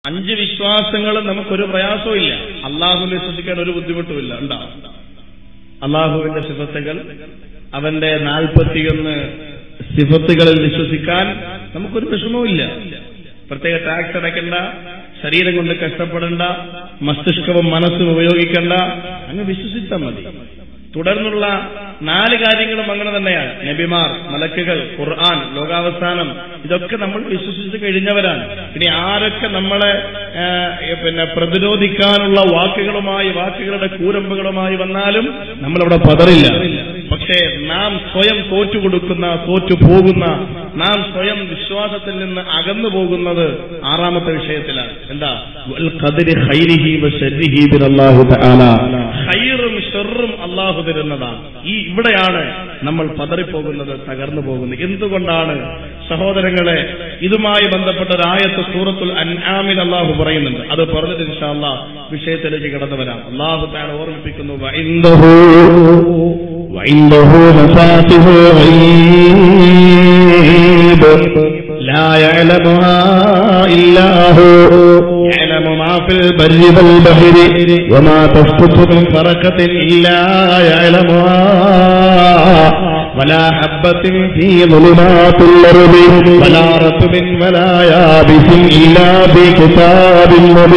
അഞ്ച് വിശ്വാസങ്ങളും നമുക്കൊരു പ്രയാസവും ഇല്ല അള്ളാഹുവിനെ വിശ്വസിക്കാൻ ഒരു ബുദ്ധിമുട്ടുമില്ല ഉണ്ടാവും അള്ളാഹുവിന്റെ സിഫത്തുകൾ അവന്റെ നാൽപ്പത്തിയൊന്ന് സിഫത്തുകളിൽ വിശ്വസിക്കാൻ നമുക്കൊരു വിഷമവുമില്ല പ്രത്യേക ടാക്സ് അടയ്ക്കണ്ട ശരീരം കൊണ്ട് കഷ്ടപ്പെടണ്ട മസ്തിഷ്കവും മനസ്സും ഉപയോഗിക്കണ്ട അങ്ങ് വിശ്വസിച്ചാൽ മതി തുടർന്നുള്ള നാല് കാര്യങ്ങളും അങ്ങനെ തന്നെയാണ് നബിമാർ മലക്കുകൾ ഖുർആൻ ലോകാവസാനം ഇതൊക്കെ നമ്മൾ വിശ്വസിച്ച് കഴിഞ്ഞവരാണ് ഇനി ആരൊക്കെ നമ്മളെ ആ, പിന്നെ പ്രതിരോധിക്കാനുള്ള വാക്കുകളുമായി വാക്കുകളുടെ കൂരമ്പുകളുമായി വന്നാലും നമ്മളവിടെ പതറില്ല പക്ഷേ നാം സ്വയം തോറ്റു കൊടുക്കുന്ന തോറ്റു പോകുന്ന നാം സ്വയം വിശ്വാസത്തിൽ നിന്ന് അകന്നു പോകുന്നത് ആറാമത്തെ വിഷയത്തിലാണ് എന്താ വൽ ഖദരി ഖൈരിഹി വ ശർരിഹി ബിറല്ലാഹു തആല ഖൈറും ഷർറും അള്ളാഹു തരുന്നതാണ് ഈ ഇവിടെയാണ് നമ്മൾ പതറിപ്പോകുന്നത് തകർന്നു പോകുന്നത് എന്തുകൊണ്ടാണ് സഹോദരങ്ങളെ ഇതുമായി ബന്ധപ്പെട്ട ഒരു ആയത്ത് സൂറത്തുൽ അൻആമിൽ അള്ളാഹു പറയുന്നുണ്ട് അത് പറഞ്ഞിട്ട് ഇൻഷാ അല്ലാഹ് വിഷയത്തിലേക്ക് കടന്നു വരാം അള്ളാഹു താൻ ഓർമ്മിപ്പിക്കുന്നു വഇൻദഹു وعنده مفاتح الغيب لا يعلمها إلا هو يعلم ما في البر والبحر وما تسقط من فرقة إلا يعلمها ولا حبة في ظلمات الأرض ولا رطب ولا يابس إلا بكتاب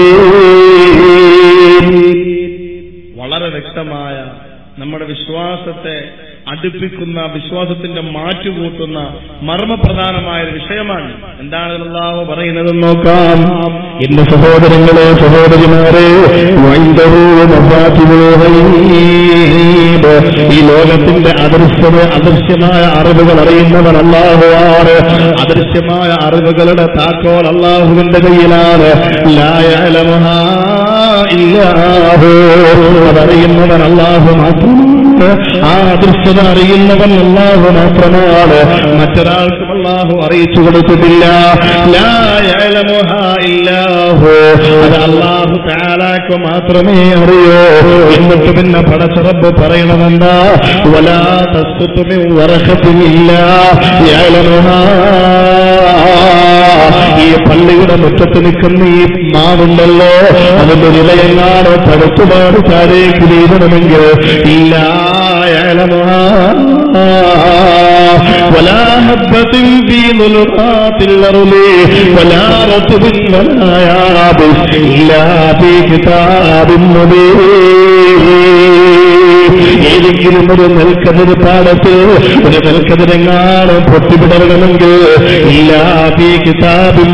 مبين വളരെ വ്യക്തമായ നമ്മുടെ വിശ്വാസത്തെ അടുപ്പിക്കുന്ന വിശ്വാസത്തിന്റെ മാറ്റുകൂട്ടുന്ന മർമ്മപ്രധാനമായ ഒരു വിഷയമാണ് എന്താണ് അള്ളാഹു പറയുന്നത് നോക്കാം എന്റെ സഹോദരങ്ങളെ സഹോദരിമാരെ വൈന്ദവോ മഫാത്തിവോ ഗൈബ്. ഈ ലോകത്തിന്റെ അദൃശ്യമ അദൃശ്യമായ അറിവുകൾ അറിയുന്നവൻ അള്ളാഹുവാണ് അദൃശ്യമായ അറിവുകളുടെ താക്കോൽ അള്ളാഹുവിന്റെ കയ്യിലാണ് ലായലമഹാ ഇല്ലാഹു അതറിയുന്നവൻ അള്ളാഹു മാത്രമാണ് ആ അദൃശ്യത അറിയുന്നവൻ അള്ളാഹു മാത്രമാണ് മറ്റൊരാൾക്കും അള്ളാഹു അറിയിച്ചു കൊടുത്തിട്ടില്ല ലാ യഅലമുഹാ ഇല്ലാഹു. അത് അള്ളാഹു താലാക്ക് മാത്രമേ അറിയൂ എന്നിട്ട് പിന്നെ പടച്ചറബ് പറയണമെന്താ വലാ തസ്തുത്തു മിൻ വറഖത്തിൻ ഇല്ലാ യഅലമുഹാ. ഈ പള്ളിയുടെ മുറ്റത്ത് നിൽക്കുന്ന ഈ മാവുണ്ടല്ലോ അതിന്റെ നിലയെങ്ങാണ് തടുത്തുപാട് താരേക്ക് വീഴണമെങ്കിൽ ഇല്ല ولا حبة في ظلمات الأرض ولا رطب ولا يابس إلا في كتاب مبين ഏതെങ്കിലും ഒരു നെൽക്കതിര് പാടത്ത് ഒരു നെൽക്കതിരെങ്ങാനും പൊട്ടിവിടണമെങ്കിൽ ഇല്ലാതെ കിതാബിൻ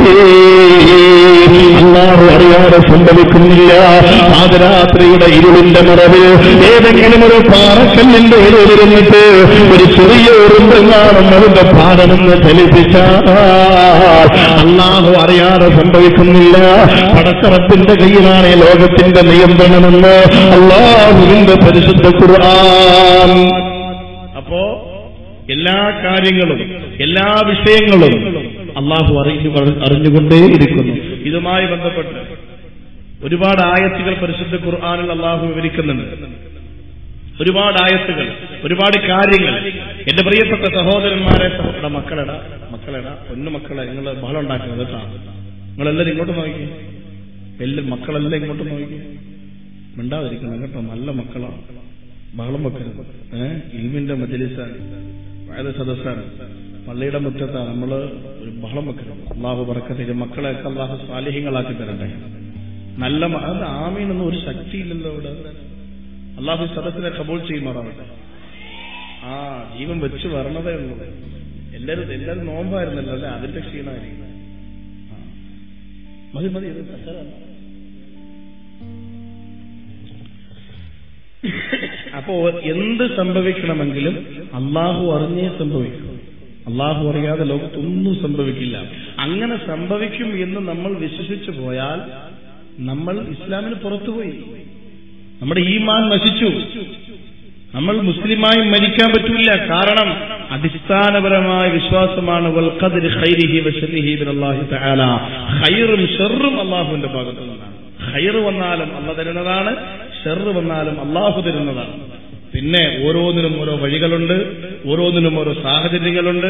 അള്ളാഹു അറിയാതെ സംഭവിക്കുന്നില്ല പാതരാത്രിയുടെ ഇരുളിന്റെ മറവിൽ ഏതെങ്കിലും ഒരു പാറക്കല്ലിന്റെ ഇടയിലിരുന്നിട്ട് ഒരു ചെറിയ ഉറുമ്പെങ്ങാനും അതിന്റെ പാടമെന്ന് ചലിപ്പിച്ചാൽ അള്ളാഹു അറിയാതെ സംഭവിക്കുന്നില്ല പടച്ചറപ്പിന്റെ കയ്യിലാണ് ഈ ലോകത്തിന്റെ നിയന്ത്രണമെന്ന് അള്ളാഹുവിന്റെ പരിശുദ്ധ ഖുർആൻ അപ്പോ എല്ലാ കാര്യങ്ങളും എല്ലാ വിഷയങ്ങളും അള്ളാഹു അറിഞ്ഞു അറിഞ്ഞുകൊണ്ടേയിരിക്കുന്നു ഇതുമായി ബന്ധപ്പെട്ട് ഒരുപാട് ആയത്തുകൾ പരിശുദ്ധ ഖുർആാനിൽ അള്ളാഹു വിവരിക്കുന്നുണ്ട് ഒരുപാട് ആയത്തുകൾ ഒരുപാട് കാര്യങ്ങൾ എന്റെ പ്രിയപ്പെട്ട സഹോദരന്മാരെ സഹോദര മക്കളെടാ മക്കളെടാ പൊന്നു മക്കളെ നിങ്ങൾ ബഹളം ഉണ്ടാക്കുന്നത് കേട്ടാ നിങ്ങളെല്ലാരും ഇങ്ങോട്ട് നോക്കി എല്ലാ മക്കളെല്ലാം ഇങ്ങോട്ട് നോക്കി മിണ്ടാതിരിക്കണം കേട്ടോ നല്ല മക്കളാണ് ബഹളം വെക്കരുത് ഏഹ് ഇൽമിന്റെ മജലിസാണ് വേദ സദസ്സാണ് പള്ളിയുടെ മുറ്റത്താണ് നമ്മൾ ഒരു ബഹളം വെക്കരുത് അള്ളാഹു പറക്കത്തേക്ക് മക്കളെയൊക്കെ അള്ളാഹു സാലിഹ്യങ്ങളാക്കി തരട്ടെ നല്ല മ- അത് ആമീനൊന്നും ഒരു ശക്തിയില്ലല്ലോ ഇവിടെ അള്ളാഹു സദസ്സിനെ കബൂൾ ചെയ്യുമാറാവട്ടെ ആ ജീവൻ വെച്ച് വരണതേ ഉള്ളൂ എല്ലാരും എല്ലാരും നോമ്പായിരുന്നല്ലോ അല്ലെ അതിന്റെ ക്ഷീണമായിരിക്കും ആ. മതി മതി ഇത് കസേരയാണ്. അപ്പോ എന്ത് സംഭവിക്കണമെങ്കിലും അള്ളാഹു അറിഞ്ഞേ സംഭവിക്കും അള്ളാഹു അറിയാതെ ലോകത്തൊന്നും സംഭവിക്കില്ല അങ്ങനെ സംഭവിക്കും എന്ന് നമ്മൾ വിശ്വസിച്ചു പോയാൽ നമ്മൾ ഇസ്ലാമിന് പുറത്തുപോയി നമ്മുടെ ഈമാൻ നശിച്ചു നമ്മൾ മുസ്ലിമായി മരിക്കാൻ പറ്റില്ല കാരണം അടിസ്ഥാനപരമായ വിശ്വാസമാണ് വൽ ഖദ്രി ഖൈരിഹി വ ശർരിഹി മിനല്ലാഹി തആല ഖൈറും ഷർറും അള്ളാഹുവിന്റെ ഭാഗത്തു നിന്നാണ് ഖൈർ വന്നാലും അള്ള തരുന്നതാണ് ഷെറ് വന്നാലും അള്ളാഹു തരുന്നതാണ് പിന്നെ ഓരോന്നിനും ഓരോ വഴികളുണ്ട് ഓരോന്നിനും ഓരോ സാഹചര്യങ്ങളുണ്ട്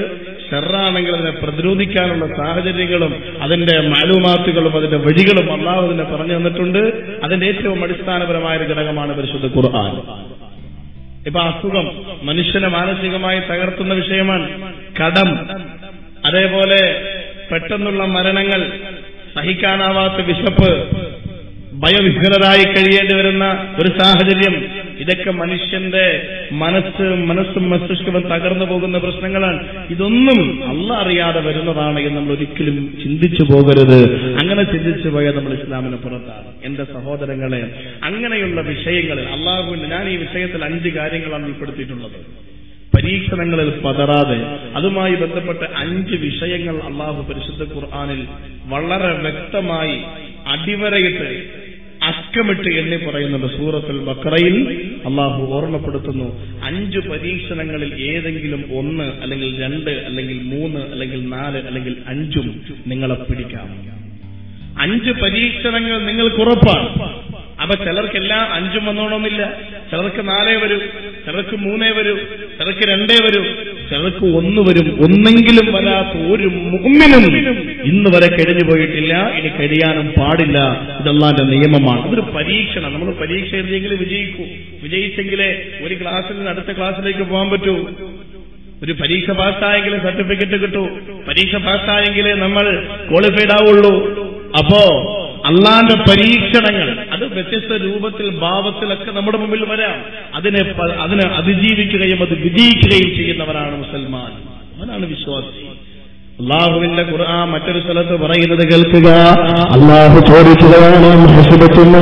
ഷെറാണെങ്കിൽ അതിനെ പ്രതിരോധിക്കാനുള്ള സാഹചര്യങ്ങളും അതിന്റെ മാലൂമാത്തുകളും അതിന്റെ വഴികളും അള്ളാഹു അതിനെ പറഞ്ഞു തന്നിട്ടുണ്ട് അതിന്റെ ഏറ്റവും അടിസ്ഥാനപരമായ ഒരു ഘടകമാണ് പരിശുദ്ധ ഖുർആൻ ഇപ്പൊ അസുഖം മനുഷ്യനെ മാനസികമായി തകർത്തുന്ന വിഷയമാണ് കടം അതേപോലെ പെട്ടെന്നുള്ള മരണങ്ങൾ സഹിക്കാനാവാത്ത വിശപ്പ് ഭയവിഹ്വലരായി കഴിയേണ്ടി വരുന്ന ഒരു സാഹചര്യം ഇതൊക്കെ മനുഷ്യന്റെ മനസ്സ് മനസ്സും മസ്തിഷ്കവും തകർന്നു പോകുന്ന പ്രശ്നങ്ങളാണ് ഇതൊന്നും അല്ല അറിയാതെ വരുന്നതാണ് എന്ന് നമ്മൾ ഒരിക്കലും ചിന്തിച്ചു പോകരുത് അങ്ങനെ ചിന്തിച്ചു പോയാൽ നമ്മൾ ഇസ്ലാമിന് പുറത്താണ് എന്റെ സഹോദരങ്ങളെ അങ്ങനെയുള്ള വിഷയങ്ങളിൽ അള്ളാഹുവിന്റെ ഞാൻ ഈ വിഷയത്തിൽ അഞ്ച് കാര്യങ്ങളാണ് ഉൾപ്പെടുത്തിയിട്ടുള്ളത് പരീക്ഷണങ്ങളിൽ പതറാതെ അതുമായി ബന്ധപ്പെട്ട അഞ്ച് വിഷയങ്ങൾ അള്ളാഹു പരിശുദ്ധ ഖുർആാനിൽ വളരെ വ്യക്തമായി അടിവരയിട്ട് അക്കമിട്ട് എണ്ണി പറയുന്നുണ്ട് സൂറത്തുൽ ബക്രയിൽ അള്ളാഹു ഓർമ്മപ്പെടുത്തുന്നു അഞ്ച് പരീക്ഷണങ്ങളിൽ ഏതെങ്കിലും ഒന്ന് അല്ലെങ്കിൽ രണ്ട് അല്ലെങ്കിൽ മൂന്ന് അല്ലെങ്കിൽ നാല് അല്ലെങ്കിൽ അഞ്ചും നിങ്ങളെ പിടിക്കാം അഞ്ച് പരീക്ഷണങ്ങൾ നിങ്ങൾക്ക് ഉറപ്പാണ് അപ്പൊ ചിലർക്കെല്ലാം അഞ്ചും വന്നോണമെന്നില്ല ചിലർക്ക് നാലേ വരൂ ചിലർക്ക് മൂന്നേ വരൂ ചിലർക്ക് രണ്ടേ വരൂ ചിലർക്ക് ഒന്ന് വരും ഒന്നെങ്കിലും വരാത്ത ഒരു മുമ്മിനും ഇന്ന് വരെ കഴിഞ്ഞു പോയിട്ടില്ല ഇനി കഴിയാനും പാടില്ല ഇതല്ലാന്റെ നിയമമാണ് അതൊരു പരീക്ഷണം നമ്മൾ പരീക്ഷ എഴുതിയെങ്കിൽ വിജയിക്കൂ വിജയിച്ചെങ്കിലേ ഒരു ക്ലാസ്സിൽ നിന്ന് അടുത്ത ക്ലാസ്സിലേക്ക് പോകാൻ പറ്റൂ ഒരു പരീക്ഷ പാസ്സായെങ്കിലേ സർട്ടിഫിക്കറ്റ് കിട്ടൂ പരീക്ഷ പാസ്സായെങ്കിലേ നമ്മൾ ക്വാളിഫൈഡ് ആവുള്ളൂ അപ്പോ അള്ളാന്റെ പരീക്ഷണങ്ങൾ അത് വ്യത്യസ്ത രൂപത്തിൽ ഭാവത്തിലൊക്കെ നമ്മുടെ മുമ്പിൽ വരാം അതിനെ പ- അതിനെ അതിജീവിക്കുകയും അത് വിജയിക്കുകയും ചെയ്യുന്നവരാണ് മുസൽമാൻ അവനാണ് വിശ്വാസി അള്ളാഹുവിന്റെ ഖുർആൻ മറ്റൊരു സ്ഥലത്ത് പറയുന്നത് കേൾക്കുക അള്ളാഹു ചോദിക്കുകയാണ് ഹസിബത്തും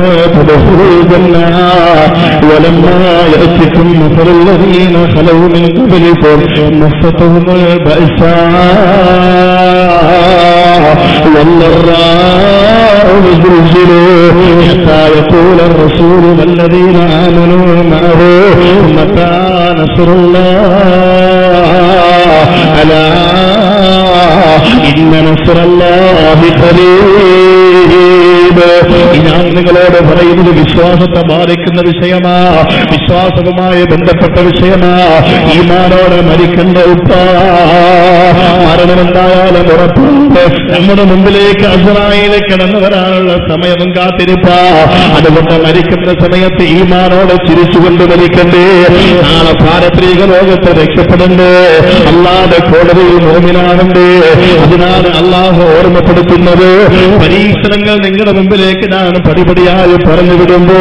ولما يأتكم مثل الذين خلوا من قبلكم مستهم البأساء والضراء وزلزلوا حتى يقول الرسول والذين آمنوا معه متى نصر الله ألا إن نصر الله قريب ഞാൻ നിങ്ങളോട് പറയുന്നത് വിശ്വാസത്തെ ബാധിക്കുന്ന വിഷയമാ വിശ്വാസവുമായി ബന്ധപ്പെട്ട വിഷയമാ ഈമാനോട് മരിക്കേണ്ട ഉപ്പ മരണമെന്തായാലും ഉറപ്പാണ് നമ്മുടെ മുമ്പിലേക്ക് അസറായിലെ കിടന്നു വരാനുള്ള സമയവും കാത്തിരിപ്പാ അതുകൊണ്ട് മരിക്കുന്ന സമയത്ത് ഈമാനോടെ ചിരിച്ചുകൊണ്ട് മരിക്കണ്ടേ നാളെ പാരത്രിക ലോകത്ത് രക്ഷപ്പെടണ്ടേ അല്ലാതെ കോടതിയിൽ മോമിനാകണ്ടേ അതിനാണ് അള്ളാഹു ഓർമ്മപ്പെടുത്തുന്നത് പരീക്ഷണങ്ങൾ നിങ്ങളുടെ മുമ്പിലേക്ക് ഞാൻ പടിപടിയായി പറഞ്ഞു വിടുമ്പോ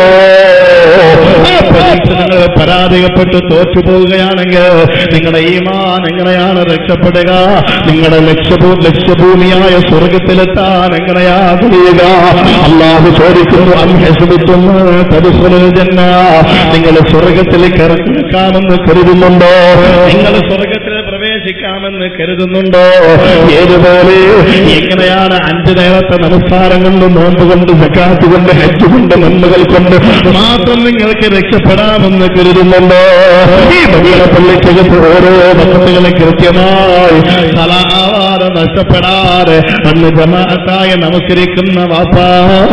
ആ പരീക്ഷണങ്ങൾ പരാജയപ്പെട്ട് തോറ്റുപോവുകയാണെങ്കിൽ നിങ്ങളുടെ ഈമാൻ എങ്ങനെയാണ് രക്ഷപ്പെടുക നിങ്ങളുടെ ലക്ഷ്യഭൂ ലക്ഷ്യഭൂമിയായ സ്വർഗത്തിലെത്താൻ എങ്ങനെയാ കഴിയുക അള്ളാഹു ചോദിക്കുന്നു അന്വേഷിക്കുന്നു തരുസ്വല ജന്ന നിങ്ങൾ സ്വർഗത്തിലേക്ക് ഇറക്കാമെന്ന് കരുതുന്നുണ്ടോ നിങ്ങൾ സ്വർഗത്തിൽ പ്രവേശിക്കാമെന്ന് കരുതുന്നുണ്ടോ ഏതുപോലെ എങ്ങനെയാണ് അഞ്ചു നേരത്തെ നമസ്കാരം കൊണ്ട് നോമ്പ് കൊണ്ട് സക്കാത്ത് കൊണ്ട് ഹജ്ജ് കൊണ്ട് നന്മകൾ കൊണ്ട് മാത്രം നിങ്ങൾക്ക് രക്ഷപ്പെടാമെന്ന് കരുതുന്നുണ്ടോ ഈ മതിയുടെ പള്ളിക്കകത്ത് ഓരോ ഭക്തകളെ കൃത്യമായി സലാവാതെ നഷ്ടപ്പെടാതെ അന്ന് ജമാഅത്തായി നമസ്കരിക്കുന്ന വാപ്പാ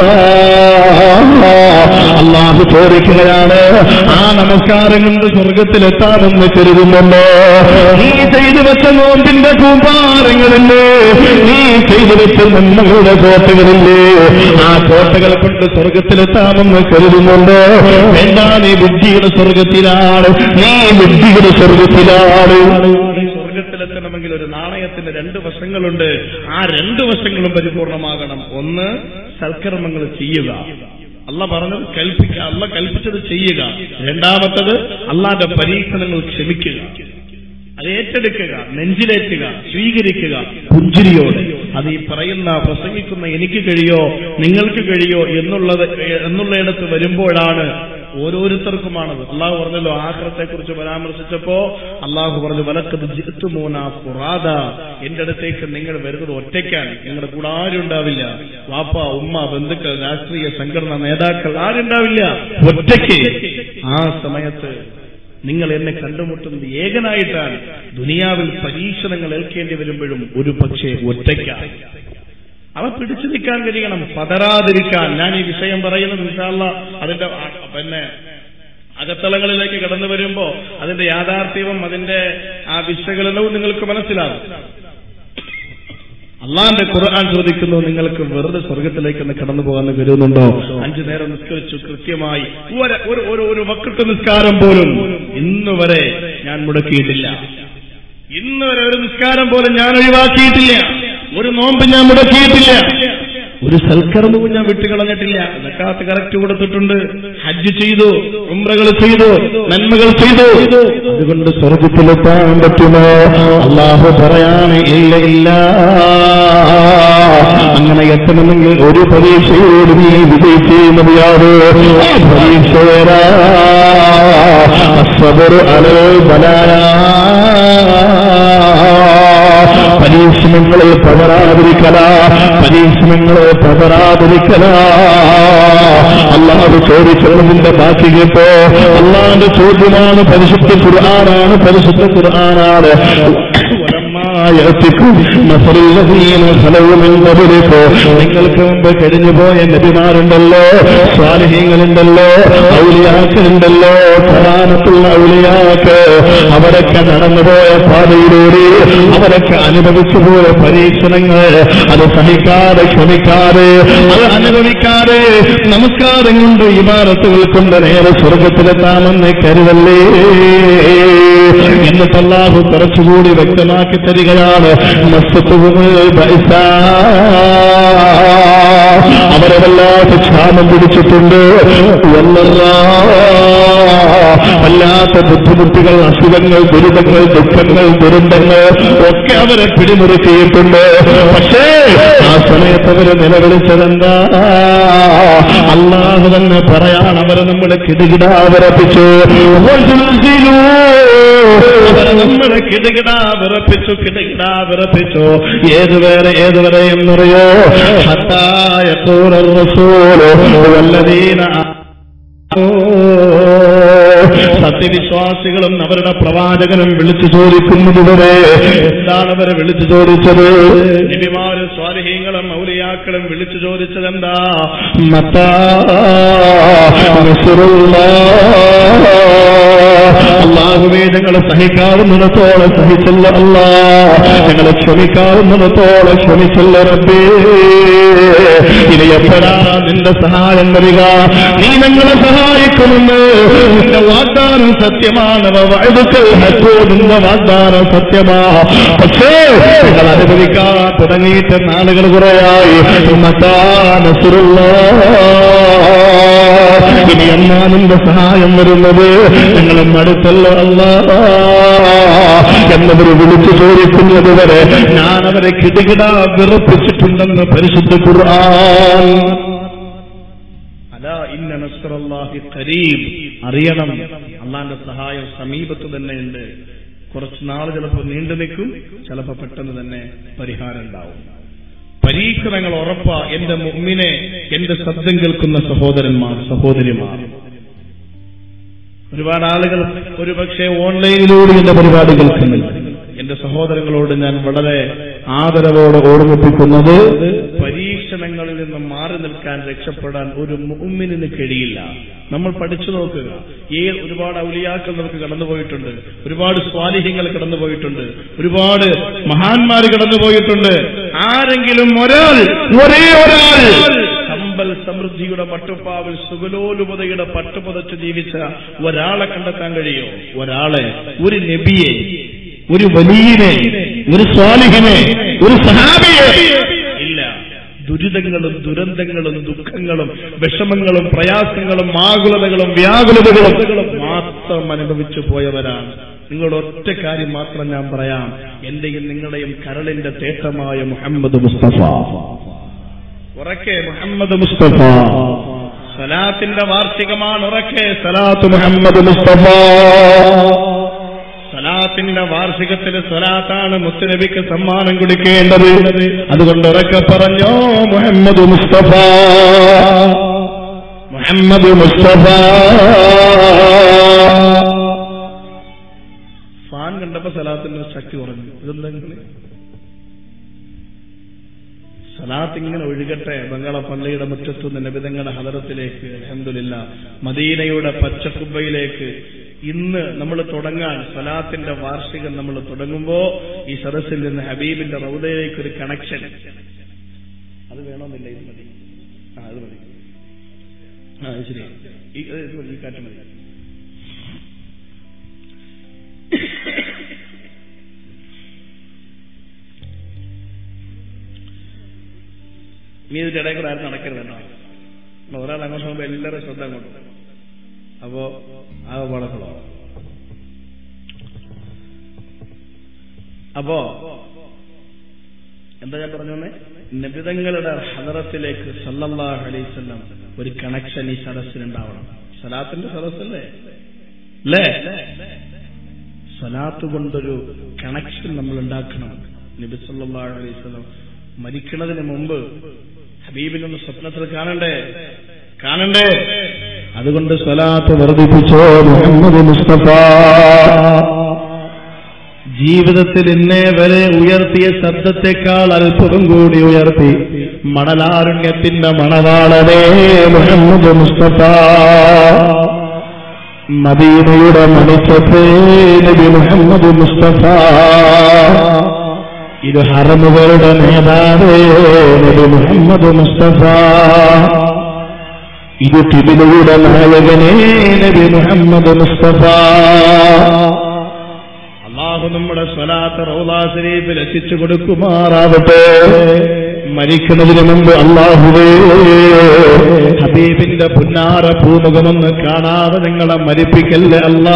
അള്ളാഹു ചോദിക്കുകയാണ് ആ നമസ്കാരം കൊണ്ട് സ്വർഗത്തിലെത്താമെന്ന് കരുതുന്നുണ്ടോ നീ ചെയ്തു വെച്ച നോമ്പിന്റെ കൂമ്പാരങ്ങളില്ലേ നീ ചെയ്തു വെച്ച നന്മകളുടെ കോട്ടകളില്ലേ ആ കോട്ടകൾ കൊണ്ട് സ്വർഗത്തിലെത്താമെന്ന് കരുതുന്നുണ്ടോ വേണ്ട നീ ബുദ്ധിയുടെ സ്വർഗത്തിലാണ് നീ ബുദ്ധിയുടെ സ്വർഗത്തിലാണ് സ്വർഗത്തിലെത്തണമെങ്കിൽ ഒരു നാണയത്തിന്റെ രണ്ട് വശങ്ങളുണ്ട് ആ രണ്ട് വശങ്ങളും പരിപൂർണമാകണം ഒന്ന് സൽക്കർമ്മങ്ങൾ ചെയ്യുക അല്ല പറഞ്ഞത് കൽപ്പിക്കുക അല്ല കൽപ്പിച്ചത് ചെയ്യുക രണ്ടാമത്തത് അള്ളാന്റെ പരീക്ഷണങ്ങൾ ക്ഷമിക്കുക അത് ഏറ്റെടുക്കുക നെഞ്ചിലേറ്റുക സ്വീകരിക്കുക പുഞ്ചിരിയോടെ അത് ഈ പറയുന്ന പ്രസംഗിക്കുന്ന എനിക്ക് കഴിയോ നിങ്ങൾക്ക് കഴിയോ എന്നുള്ളത് എന്നുള്ളയിടത്ത് വരുമ്പോഴാണ് ഓരോരുത്തർക്കുമാണത് അള്ളാഹു പറഞ്ഞല്ലോ ആഹ്റത്തെ കുറിച്ച് പരാമർശിച്ചപ്പോ അള്ളാഹു പറഞ്ഞു വലക്കത് ജിത്തുമോന ഫുറാദ എന്റെ അടുത്തേക്ക് നിങ്ങൾ വരുന്നത് ഒറ്റയ്ക്കാണ് നിങ്ങളുടെ കൂടെ ആരും ഉണ്ടാവില്ല വാപ്പ ഉമ്മ ബന്ധുക്കൾ രാഷ്ട്രീയ സംഘടന നേതാക്കൾ ആരുണ്ടാവില്ല ഒറ്റയ്ക്ക് ആ സമയത്ത് നിങ്ങൾ എന്നെ കണ്ടുമുട്ടുന്നത് ഏകനായിട്ടാണ് ദുനിയാവിൽ പരീക്ഷണങ്ങൾ ഏൽക്കേണ്ടി വരുമ്പോഴും ഒരു പക്ഷേ ഒറ്റയ്ക്കാണ് അവ പിടിച്ചു നിൽക്കാൻ കഴിയണം പതറാതിരിക്കാൻ ഞാൻ ഈ വിഷയം പറയുന്നത് ഇൻഷാല്ല അതിന്റെ ആ, പിന്നെ അകത്തളങ്ങളിലേക്ക് കടന്നു വരുമ്പോ അതിന്റെ യാഥാർത്ഥ്യവും അതിന്റെ ആ വിശകലനവും നിങ്ങൾക്ക് മനസ്സിലാവും അള്ളാന്റെ ഖുർആൻ ചോദിക്കുന്നു നിങ്ങൾക്ക് വെറുതെ സ്വർഗത്തിലേക്ക് ഒന്ന് കടന്നു പോകാൻ കരുതുന്നുണ്ടോ അഞ്ചു നേരം നിസ്കരിച്ചു കൃത്യമായി ഒരു- ഒരു ഒരു ഒരു വക്കത്ത് നിസ്കാരം പോലും ഇന്ന് വരെ ഞാൻ മുടക്കിയിട്ടില്ല ഇന്ന് വരെ ഒരു നിസ്കാരം പോലും ഞാൻ ഒഴിവാക്കിയിട്ടില്ല ഒരു നോമ്പ് ഞാൻ മുടക്കിയിട്ടില്ല ഒരു സൽക്കർമ്മവും ഞാൻ വിട്ടുകളഞ്ഞിട്ടില്ല സക്കാത്ത് കറക്റ്റ് കൊടുത്തിട്ടുണ്ട് ഹജ്ജ് ചെയ്തു ഉംറകൾ ചെയ്തു നന്മകൾ ചെയ്തു അതുകൊണ്ട് സ്വർഗത്തിലെത്താൻ പറ്റുമോ അള്ളാഹു പറയാണ് ഇല്ല ഇല്ല അങ്ങനെ എത്തണമെങ്കിൽ ഒരു പരീക്ഷയോട് നീ വിജയിച്ചേ മതിയാവ് ആ പരീക്ഷ വരാ അസ്വബർ അലോ പരീക്ഷണങ്ങളിൽ പകരാതിരിക്കല പരീക്ഷണങ്ങളെ പകരാതിരിക്കല അള്ളാഹ് ചോദിച്ചതിന്റെ ബാക്കി കേട്ടോ അള്ളാന്റെ ചോദ്യമാണ് പരിശുദ്ധ ഖുർആനാണ് പരിശുദ്ധ ഖുർആനാണ് യഅ്തിക്കും മസലുല്ലദീന ഖലവു മിൻ ഖബലിക്കും നിങ്ങൾക്ക് മുമ്പ് കഴിഞ്ഞുപോയ നബിമാരുണ്ടല്ലോ സ്വാലിഹീങ്ങളുണ്ടല്ലോ ഔലിയാക്കളുണ്ടല്ലോ കറാനത്തുള്ള ഔലിയാക്ക് അവരൊക്കെ നടന്നുപോയ പാതയിലൂടെ അവരൊക്കെ അനുഭവിച്ചു പോയ പരീക്ഷണങ്ങൾ അത് സഹിക്കാതെ ക്ഷമിക്കാതെ അത് അനുഭവിക്കാതെ നമസ്കാരം കൊണ്ട് ഇമാരത്തുകൾ കൊണ്ട് നേരെ സ്വർഗത്തിലെത്താമെന്ന് കരുതല്ലേ എന്നിട്ട് അല്ലാഹു കുറച്ചുകൂടി വ്യക്തമാക്കി തരികയാണ് മസ്തുഹുൽ ബൈസ. അവരെ വല്ലാത്ത ക്ഷാമം പിടിച്ചിട്ടുണ്ട് വല്ലല്ലാ. വല്ലാത്ത ബുദ്ധിമുട്ടുകൾ അസുഖങ്ങൾ ദുരിതങ്ങൾ ദുഃഖങ്ങൾ ദുരന്തങ്ങൾ ഒക്കെ അവരെ പിടിമുറുക്കിയിട്ടുണ്ട് പക്ഷേ ആ സമയത്ത് അവര് നിലവിളിച്ചതെന്താ അള്ളാഹു തന്നെ പറയാൻ അവരെ നമ്മുടെ കിടുകിടാ വിറപ്പിച്ചു അവരെ നമ്മുടെ കിടുകിടാ വിറപ്പിച്ചു കിടുകിടാ വിറപ്പിച്ചു ഏതുവരെ ഏതുവരെ എന്നറിയോ ഹത്തായ വല്ലതീന സത്യവിശ്വാസികളും അവരുടെ പ്രവാചകനും വിളിച്ചു ചോദിക്കുന്നതുവരെ എന്താണ് അവരെ വിളിച്ചു ചോദിച്ചത് നബിമാരും സ്വാലിഹീങ്ങളും മൗലിയാക്കളും വിളിച്ചു ചോദിച്ചത് എന്താ മത്താ അള്ളാഹുവേ ഞങ്ങളെ സഹിക്കാവുന്നിടത്തോളം സഹിച്ചല്ല അല്ല ഞങ്ങളെ ക്ഷമിക്കാവുന്നിടത്തോളം ക്ഷമിച്ചല്ല റബ്ബേ ഇനി എപ്പോഴാ നിന്റെ സഹായം വരിക നീ ഞങ്ങളെ സഹായിക്കുമെന്ന് നിന്റെ വാഗ്ദാനം സത്യമാണ് വഴുതുക്കൾ ഹത്തോ നിന്റെ വാഗ്ദാനം സത്യമാ പക്ഷേ നിങ്ങൾ അനുഭവിക്കാൻ തുടങ്ങിയിട്ട് നാളുകൾ കുറയായി മത്താ നസുറുള്ള ഇനി എന്നാ നിന്റെ സഹായം വരുന്നത് ഞങ്ങളും അടുത്തല്ലോ അല്ല എന്നവർ വിളിച്ചു ചോദിക്കുന്നത് വരെ ഞാൻ അവരെ കിടുകിട വിറപ്പിച്ചിട്ടുണ്ടെന്ന് പരിശുദ്ധ ഖുർആൻ അലാ ഇന്ന നസ്റല്ലാഹി ഖരീബ് അറിയണം അള്ളാന്റെ സഹായം സമീപത്ത് തന്നെയുണ്ട് കുറച്ച് നാൾ ചിലപ്പോൾ നീണ്ടു നിൽക്കും ചിലപ്പോൾ പെട്ടെന്ന് തന്നെ പരിഹാരം ഉണ്ടാവും പരീക്ഷണങ്ങൾ ഉറപ്പാ എന്റെ മുമ്മിനെ എന്റെ ശബ്ദം കേൾക്കുന്ന സഹോദരന്മാർ സഹോദരിമാർ ഒരുപാട് ആളുകൾ ഒരുപക്ഷെ ഓൺലൈനിലൂടെ എന്റെ പരിപാടി കേൾക്കുന്നുണ്ട് എന്റെ സഹോദരങ്ങളോട് ഞാൻ വളരെ ആദരവോടെ ഓർമ്മിപ്പിക്കുന്നത് പരീക്ഷണങ്ങളിൽ നിന്ന് മാറി നിൽക്കാൻ രക്ഷപ്പെടാൻ ഒരു മുഅ്മിനിന് കഴിയില്ല നമ്മൾ പഠിച്ചു നോക്കുക ഏ ഒരുപാട് ഔലിയാക്കൾ നമുക്ക് കടന്നുപോയിട്ടുണ്ട് ഒരുപാട് സ്വാലിഹ്യങ്ങൾ കടന്നുപോയിട്ടുണ്ട് ഒരുപാട് മഹാന്മാർ കടന്നുപോയിട്ടുണ്ട് ആരെങ്കിലും ഒരാൾ ഒരേ ഒരാൾ സമ്പൽ സമൃദ്ധിയുടെ പട്ടുപ്പാവിൽ സുഗലോലുപതയുടെ പട്ടുപതച്ച് ജീവിച്ച ഒരാളെ കണ്ടെത്താൻ കഴിയോ ഒരാളെ ഒരു നബിയെ ഒരു വലിയനെ ഒരു സ്വാലിഹിനെ ഒരു സഹാബിയെ ഇല്ല ദുരിതങ്ങളും ദുരന്തങ്ങളും ദുഃഖങ്ങളും വിഷമങ്ങളും പ്രയാസങ്ങളും ആകുലതകളും വ്യാകുലതകളും മാത്രം അനുഭവിച്ചു പോയവരാണ് നിങ്ങളുടെ ഒറ്റ കാര്യം മാത്രം ഞാൻ പറയാം എന്റെയും നിങ്ങളുടെയും കരളിന്റെ തേട്ടമായ മുഹമ്മദ് മുസ്തഫ ഉറക്കെ മുഹമ്മദ് മുസ്തഫ സലാത്തിന്റെ വാർഷികമാണ് ഉറക്കെ സലാത്ത് മുഹമ്മദ് മുസ്തഫ സലാത്തിന്റെ വാർഷികത്തിന് സലാത്താണ് മുത്തുനബിക്ക് സമ്മാനം കൊടുക്കേണ്ടത് അതുകൊണ്ട് ഉറക്കെ പറഞ്ഞോ മുഹമ്മദ് മുസ്തഫ മുഹമ്മദ് മുസ്തഫ ഫാൻ കണ്ടപ്പോ സലാത്തിന്റെ ശക്തി കുറഞ്ഞു ഇതെന്തെങ്കിലും സലാത്ത് ഇങ്ങനെ ഒഴുകട്ടെ ബംഗള പള്ളിയുടെ മുറ്റത്തുനിന്ന് നബിതങ്ങളുടെ ഹദറത്തിലേക്ക് അഹമ്മദില്ല മദീനയുടെ പച്ചക്കുബയിലേക്ക് ഇന്ന് നമ്മൾ തുടങ്ങാൻ സലാത്തിന്റെ വാർഷികം നമ്മൾ തുടങ്ങുമ്പോ ഈ സദസ്സിൽ നിന്ന് ഹബീബിന്റെ റൗദയിലേക്ക് ഒരു കണക്ഷൻ അത് വേണമെന്നില്ല ഇത് മതി ആ അത് മതി ആ അത് ശരി ഈ ഇത് മതി, ഈ കാറ്റ് മതി നീ ഇതിന്റെ ഇടയിൽ കൂടെ ആരും നടക്കരുത് കേട്ടോ ഒരാൾ അങ്ങോട്ട് പോകുമ്പോ എല്ലാവരും ശ്രദ്ധ അങ്ങോട്ട് അപ്പോ ആ വളക്കുളോ അപ്പോ എന്താ ഞാൻ പറഞ്ഞു വന്നേ നബിതങ്ങളുടെ ഹദറത്തിലേക്ക് സല്ലല്ലാഹു അലൈഹി വസല്ലം ഒരു കണക്ഷൻ ഈ സദസ്സിനുണ്ടാവണം സലാത്തിന്റെ സദസ്സല്ലേ അല്ലേ സലാത്ത് കൊണ്ടൊരു കണക്ഷൻ നമ്മൾ ഉണ്ടാക്കണം നബി സല്ലല്ലാഹു അലൈഹി വസല്ലം മരിക്കുന്നതിന് മുമ്പ് ഹബീബിനൊന്ന് സ്വപ്നത്തിൽ കാണണ്ടേ കാണണ്ടേ അതുകൊണ്ട് സ്വലാത്ത് വർദ്ധിപ്പിച്ചോ മുഹമ്മദ് മുസ്തഫ ജീവിതത്തിൽ ഇന്നേ വരെ ഉയർത്തിയ ശബ്ദത്തെക്കാൾ അല്പവും കൂടി ഉയർത്തി മണലാരുണ്യത്തിന്റെ മണവാളനേ മുഹമ്മദ് മുസ്തഫ മദീനയുടെ മണിച്ചത്തേ നബി മുഹമ്മദ് മുസ്തഫ ഇത് ഹറമുകളുടെ നേതാവേ നബി മുഹമ്മദ് മുസ്തഫ ഇത് തിബിലയുടെ നായകനേ നബി മുഹമ്മദ് മുസ്തഫ അള്ളാഹു നമ്മുടെ സ്വലാത്ത് റൗലാ ശരീഫിൽ എത്തിച്ചു കൊടുക്കുമാ മാറാവട്ടെ മരിക്കുന്നതിന് മുമ്പ് അള്ളാഹുവേ ഹബീബിന്റെ പുന്നാര പൂമുഖമൊന്ന് കാണാതെ നിങ്ങളെ മരിപ്പിക്കല്ലേ അല്ലാ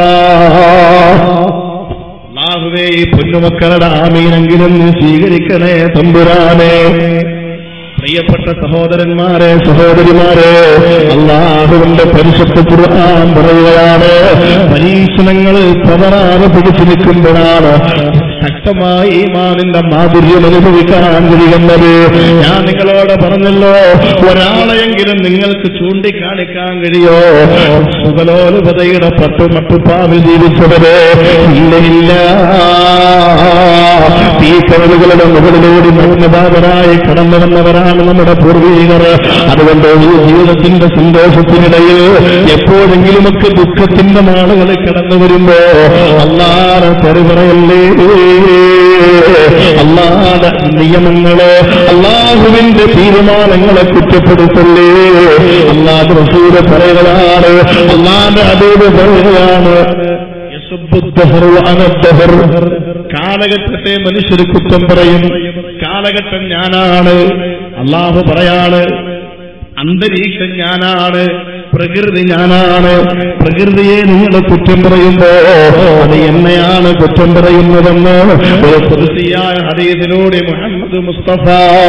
അള്ളാഹുവേ ഈ പൊന്നുമക്കളുടെ ആമീനെങ്കിലും നീ സ്വീകരിക്കണേ തമ്പുരാനെ പ്രിയപ്പെട്ട സഹോദരന്മാരെ സഹോദരിമാരെ അള്ളാഹുവിന്റെ പരിശുദ്ധ ഖുർആൻ പറയുകയാണ് പരീക്ഷണങ്ങൾ പവറാതെ പിടിച്ചു നിൽക്കുമ്പോഴാണ് ശക്തമായി ഈമാനിന്റെ മാധുര്യം അനുഭവിക്കാൻ കഴിയുന്നത് ഞാൻ നിങ്ങളോട് പറഞ്ഞല്ലോ ഒരാളെയെങ്കിലും നിങ്ങൾക്ക് ചൂണ്ടിക്കാണിക്കാൻ കഴിയോ സുഖലോലുപതയുടെ പട്ടുമട്ടുപ്പാവിൽ ജീവിച്ചവരെ ഇല്ല ഇല്ല ഈ കടലുകളുടെ മുകളിലൂടെ നഗ്നബാധരായി കടന്നു വന്നവരാണ് നമ്മുടെ പൂർവീകർ അതുകൊണ്ട് ഈ ജീവിതത്തിന്റെ സന്തോഷത്തിനിടയിൽ എപ്പോഴെങ്കിലുമൊക്കെ ദുഃഖത്തിന്റെ നാളുകൾ കടന്നു വരുമ്പോ അല്ലാതെ തെറിപറയല്ലേ അല്ലാതെ നിയമങ്ങളെ അള്ളാഹുവിന്റെ തീരുമാനങ്ങളെ കുറ്റപ്പെടുത്തല്ലേ അല്ലാതെ റസൂല് പറയുകയാണ് അല്ലാതെ അതോട് പറയുകയാണ് യസുബ്ബുദ്ദഹറു അനദ്ദഹർ. കാലഘട്ടത്തെ മനുഷ്യർ കുറ്റം പറയും കാലഘട്ടം ഞാനാണ് അള്ളാഹു പറയാണ് അന്തരീക്ഷം ഞാനാണ് പ്രകൃതി ഞാനാണ് പ്രകൃതിയെ നിങ്ങൾ കുറ്റം പറയുമ്പോ അത് എന്നെയാണ് കുറ്റം പറയുന്നതെന്ന് ഒരു കുറിസിയായ ഹദീസിലൂടെ മുഹമ്മദ് മുസ്തഫ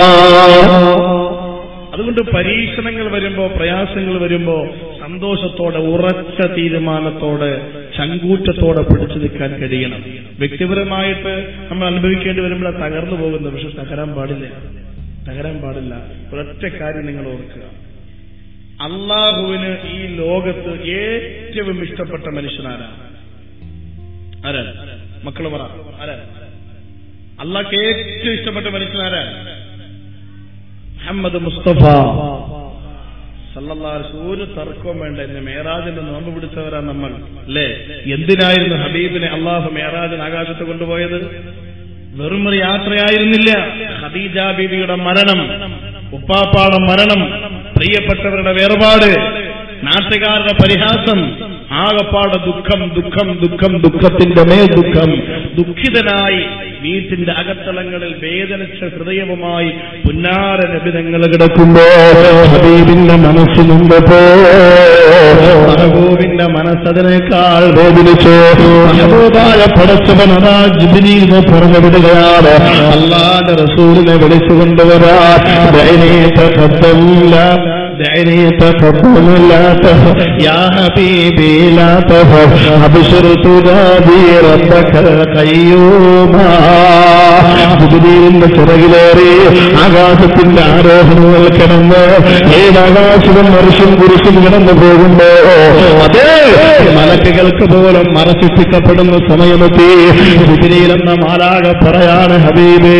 അതുകൊണ്ട് പരീക്ഷണങ്ങൾ വരുമ്പോ പ്രയാസങ്ങൾ വരുമ്പോ സന്തോഷത്തോടെ ഉറച്ച തീരുമാനത്തോടെ ചങ്കൂറ്റത്തോടെ പിടിച്ചു നിൽക്കാൻ കഴിയണം വ്യക്തിപരമായിട്ട് നമ്മൾ അനുഭവിക്കേണ്ടി വരുമ്പോൾ തകർന്നു പോകുന്നത് പക്ഷെ തകരാൻ പാടില്ല തകരാൻ പാടില്ല ഒരൊറ്റ കാര്യം നിങ്ങൾ ഓർക്കുക അള്ളാഹുവിന് ഈ ലോകത്ത് ഏറ്റവും ഇഷ്ടപ്പെട്ട മനുഷ്യനാരാണ് ആരാ മക്കള് പറ ആരാ അള്ളാഹ്ക്ക് ഏറ്റവും ഇഷ്ടപ്പെട്ട മനുഷ്യനാരാ മുഹമ്മദ് മുസ്തഫ സല്ലല്ലാഹു ഒരു തർക്കവും വേണ്ട എന്നെ മേറാജിന്റെ നോമ്പ് പിടിച്ചവരാ നമ്മൾ അല്ലേ എന്തിനായിരുന്നു ഹബീബിനെ അള്ളാഹു മേറാജിന് ആകാശത്ത് കൊണ്ടുപോയത് വെറുമൊരു യാത്രയായിരുന്നില്ല ഖദീജ ബീവിയുടെ മരണം ഉപ്പാപ്പാടെ മരണം പ്രിയപ്പെട്ടവരുടെ വേർപാട് നാട്ടുകാരുടെ പരിഹാസം ആകപ്പാടെ ദുഃഖം ദുഃഖം ദുഃഖം ദുഃഖത്തിന്റെ മേൽ ദുഃഖം ദുഃഖിതനായി വീട്ടിന്റെ അകത്തളങ്ങളിൽ വേദനിച്ച ഹൃദയവുമായി പുന്നാര നബിതങ്ങൾ കിടക്കുമ്പോ ഹബീബിന്റെ മനസ്സ് നൊന്തപ്പോ മഹബൂബിന്റെ മനസ്സതിനേക്കാൾ വേദനിച്ചു മഹബൂബായ പടച്ചവൻ അതാ ജിബിനീന്ന് പറഞ്ഞു വിടുകയാണ് അള്ളാന്റെ റസൂലിനെ വിളിച്ചു കൊണ്ടുവരാ دعني تقبل لا تخف يا حبيبي لا تخف أبشر تنادي ربك قيوما ജിബ്രീലിന്റെ ചിറകിലേറി ആകാശത്തിന്റെ ആരോഹണങ്ങൾ കിടന്ന് ഏതാകാശവും മനുഷ്യൻ കുരിശും കിടന്നു പോകുമ്പോ അതേ മലക്കുകൾക്ക് പോലും മറച്ചിപ്പിക്കപ്പെടുന്ന സമയമെത്തി ജിബ്രീൽ എന്ന മാലാക പറയാണ് ഹബീബേ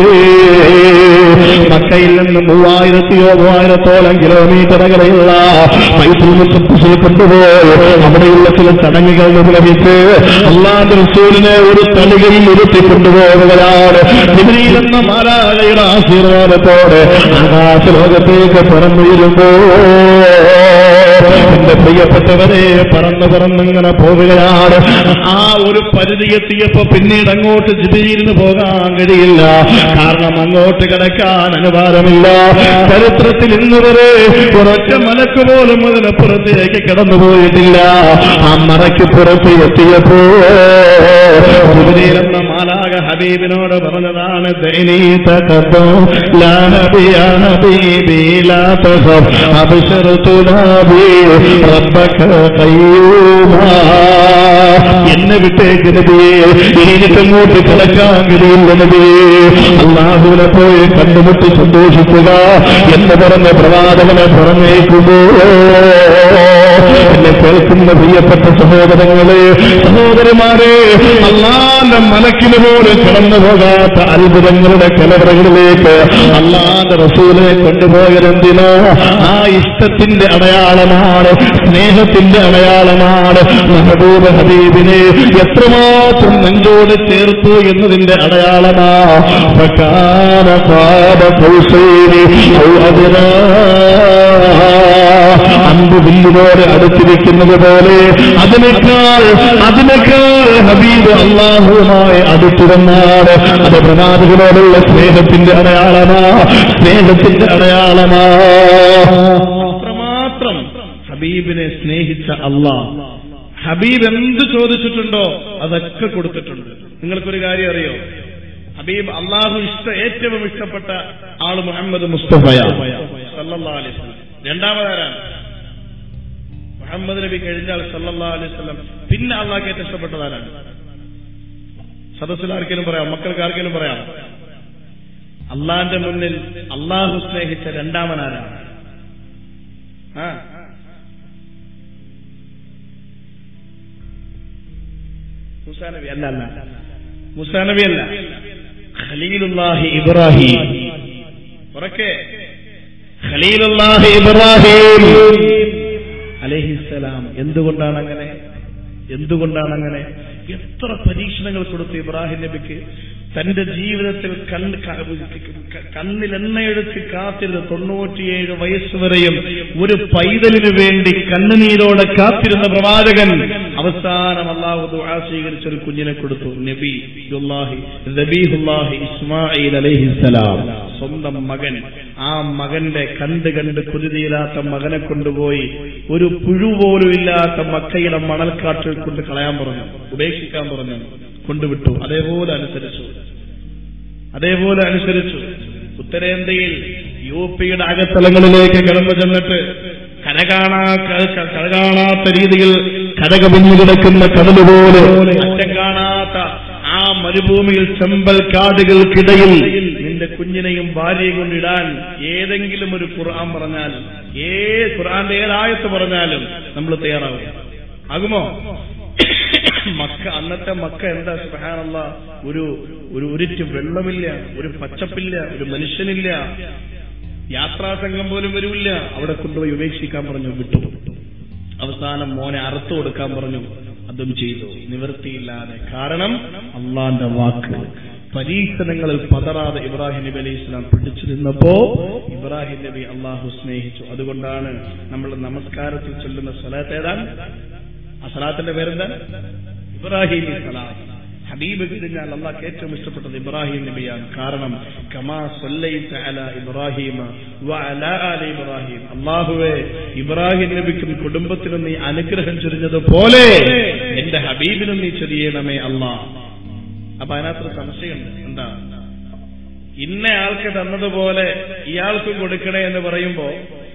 മക്കയിൽ നിന്ന് മൂവായിരത്തിയോ മൂവായിരത്തോളം കിലോമീറ്റർ അകലെയുള്ള മൈസൂർ മുത്തപ്പുസിൽ കൊണ്ടുപോയി അവിടെയുള്ള ചില ചടങ്ങുകൾ നിർവഹിച്ച് അള്ളാന്റെ റസൂലിനെ ഒരു തളികയിൽ ഇരുത്തി കൊണ്ടുപോവുകയാണ് ജിബ്രീൽ എന്ന മാലാകയുടെ ആശീർവാദത്തോടെ ആകാശലോകത്തേക്ക് പറന്നിരുമ്പോ എന്റെ പ്രിയപ്പെട്ടവരെ പറന്ന് പറന്നിങ്ങനെ പോവുകയാണ് ആ ഒരു പരിധി എത്തിയപ്പോ പിന്നീട് അങ്ങോട്ട് ജിബീലിന് പോകാൻ കഴിയില്ല കാരണം അങ്ങോട്ട് കിടക്കാൻ അനുവാദമില്ല ചരിത്രത്തിൽ ഇന്ന് വരെ കുറച്ച മലക്ക് പോലും അതിനപ്പുറത്തേക്ക് കടന്നുപോയിട്ടില്ല ആ മറയ്ക്ക് പുറത്ത് എത്തിയപ്പോ ജിബ്രീൽ എന്ന മാലാക ഹബീബിനോട് പറഞ്ഞതാണ് ദൈനീത കഥോ ലാ നബി യാ ഹബീബി ലാ തഖഫ് അബ്ശറതു നബി റബ്ബക ഖയ്യൂമാ എന്നെ വിട്ടേക്ക് നബിയെ ഇനിയിട്ടങ്ങോട്ട് കിടക്കാൻ കഴിയില്ല നബിയെ അള്ളാഹുവിനെ പോയി കണ്ടുമുട്ടി സന്തോഷിക്കുക എന്ന് പറഞ്ഞ പ്രവാചകനെ പറഞ്ഞേക്കുമ്പോ എന്നെ കേൾക്കുന്ന പ്രിയപ്പെട്ട സഹോദരങ്ങളെ സഹോദരന്മാരെ അള്ളാന്റെ മലക്കിന് പോലും കടന്നു പോകാത്ത അത്ഭുതങ്ങളുടെ കലവറകളിലേക്ക് അള്ളാന്റെ റസൂലെ കൊണ്ടുപോയതെന്തിനോ ആ ഇഷ്ടത്തിന്റെ അടയാളമാണ് സ്നേഹത്തിന്റെ അടയാളമാണ് മെഹബൂബ് ഹബീബിനെ എത്രമാത്രം നെഞ്ചോട് ചേർത്തു എന്നതിന്റെ അടയാളമാ ഫകാന ഖാബ കൗസൈനി ഔ അദ്നാ അമ്പ് വില്ലിനോട് അടുത്തിരിക്കുന്നത് പോലെ അതിനേക്കാൾ അതിനേക്കാൾ ഹബീബ് അള്ളാഹുവുമായി അടുത്തിരുന്നാണ് അത് പ്രവാചകനോടുള്ള സ്നേഹത്തിന്റെ അടയാളമാ സ്നേഹത്തിന്റെ അടയാളമാ അത്രമാത്രം ഹബീബിനെ സ്നേഹിച്ച അള്ളാഹ് ഹബീബ് എന്ത് ചോദിച്ചിട്ടുണ്ടോ അതൊക്കെ കൊടുത്തിട്ടുണ്ട് നിങ്ങൾക്കൊരു കാര്യം അറിയോ ഹബീബ് അള്ളാഹു ഇഷ്ട ഏറ്റവും ഇഷ്ടപ്പെട്ട ആള് മുഹമ്മദ് മുസ്തഫയ സല്ലല്ലാഹു അലൈഹി വസല്ലം രണ്ടാമതാരാണ് മുഹമ്മദ് നബി കഴിഞ്ഞാൽ സല്ലല്ലാഹു അലൈഹി വസല്ലം പിന്നെ അള്ളാഹ്ക്ക് ഏറ്റവും ഇഷ്ടപ്പെട്ടതാരാണ് സദസ്സിൽ ആർക്കെങ്കിലും പറയാം മക്കൾക്ക് ആർക്കെങ്കിലും പറയാം അള്ളാന്റെ മുന്നിൽ അള്ളാഹു സ്നേഹിച്ച രണ്ടാമനാരാണ് ആ മൂസാ നബി അല്ല അല്ല മൂസാ നബി അല്ല ഖലീലുല്ലാഹി ഇബ്രാഹിം ഉറക്കെ ഖലീലുല്ലാഹി ഇബ്രാഹിം അലൈഹിസ്സലാം എന്തുകൊണ്ടാണ് അങ്ങനെ എന്തുകൊണ്ടാണ് അങ്ങനെ എത്ര പരീക്ഷണങ്ങൾ കൊടുത്തു ഇബ്രാഹിം നബിക്ക് തന്റെ ജീവിതത്തിൽ കണ്ണ് ക- കണ്ണിൽ എണ്ണയെടുത്ത് കാത്തിരുന്ന തൊണ്ണൂറ്റിയേഴ് വയസ്സ് വരെയും ഒരു പൈതലിനു വേണ്ടി കണ്ണുനീരോടെ കാത്തിരുന്ന പ്രവാചകൻ അവസാനം അള്ളാഹു ദുആ സ്വീകരിച്ച ഒരു കുഞ്ഞിനെ കൊടുത്തു നബി നബീഹുല്ലാഹി ഇസ്മായിൽ അലൈഹിസ്സലാം സ്വന്തം മകൻ ആ മകന്റെ കണ്ട് കണ്ട് കുരുതിയില്ലാത്ത മകനെ കൊണ്ടുപോയി ഒരു പുഴു പോലും ഇല്ലാത്ത മക്കയുടെ മണൽക്കാട്ടിൽ കൊണ്ട് കളയാൻ പറഞ്ഞു ഉപേക്ഷിക്കാൻ പറഞ്ഞു കൊണ്ടുവിട്ടു അതേപോലെ അനുസരിച്ചു അതേപോലെ അനുസരിച്ചു ഉത്തരേന്ത്യയിൽ യു പിയുടെ അകത്തലങ്ങളിലേക്ക് കടന്നു ചെന്നിട്ട് കരകാണാ ക- ക- കരകാണാത്ത രീതിയിൽ കരകവിഞ്ഞു കിടക്കുന്ന കടലുപോലെ അറ്റം കാണാത്ത ആ മരുഭൂമിയിൽ ചെമ്പൽ കാടുകൾക്കിടയിൽ നിന്റെ കുഞ്ഞിനെയും ഭാര്യയും കൊണ്ടിടാൻ ഏതെങ്കിലും ഒരു ഖുർആൻ പറഞ്ഞാൽ ഏ ഖുർആന്റെ ഏതായത്ത് പറഞ്ഞാലും നമ്മൾ തയ്യാറാവും ആകുമോ മക്ക അന്നത്തെ മക്ക എന്താ സുബഹാനല്ല ഒരു ഒരു ഒരിറ്റ് വെള്ളമില്ല ഒരു പച്ചപ്പില്ല ഒരു മനുഷ്യനില്ല യാത്രാസംഘം പോലും വരില്ല അവിടെ കൊണ്ടുപോയി ഉപേക്ഷിക്കാൻ പറഞ്ഞു വിട്ടു അവസാനം മോനെ അറുത്തു കൊടുക്കാൻ പറഞ്ഞു അതും ചെയ്തു നിവൃത്തിയില്ലാതെ കാരണം അള്ളാന്റെ വാക്ക് പരീക്ഷണങ്ങളിൽ പതറാതെ ഇബ്രാഹിം നബി അലൈഹി ഇസ്ലാം പിടിച്ചു നിന്നപ്പോ ഇബ്രാഹിം നബി അള്ളാഹു സ്നേഹിച്ചു അതുകൊണ്ടാണ് നമ്മൾ നമസ്കാരത്തിൽ ചൊല്ലുന്ന സ്വലാത്ത് ഏതാണ് ആ സലാത്തിന്റെ പേരെന്താ ഇബ്രാഹിം സലാം ഹബീബ് കഴിഞ്ഞാൽ അള്ളാഹ് ഏറ്റവും ഇഷ്ടപ്പെട്ടത് ഇബ്രാഹിം നബിയാണ് കാരണം കമാ സല്ലൈത അലാ ഇബ്രാഹിമ വഅലാ ആലി ഇബ്രാഹിം അള്ളാഹുവെ ഇബ്രാഹിം നബിക്കും കുടുംബത്തിനും നീ അനുഗ്രഹം ചൊരിഞ്ഞതുപോലെ എന്റെ ഹബീബിനും നീ ചൊരിയണമേ അള്ളാഹ് അപ്പൊ അതിനകത്തൊരു സംശയമുണ്ട് എന്താ ഇന്ന ആൾക്ക് തന്നതുപോലെ ഇയാൾക്കും കൊടുക്കണേ എന്ന് പറയുമ്പോ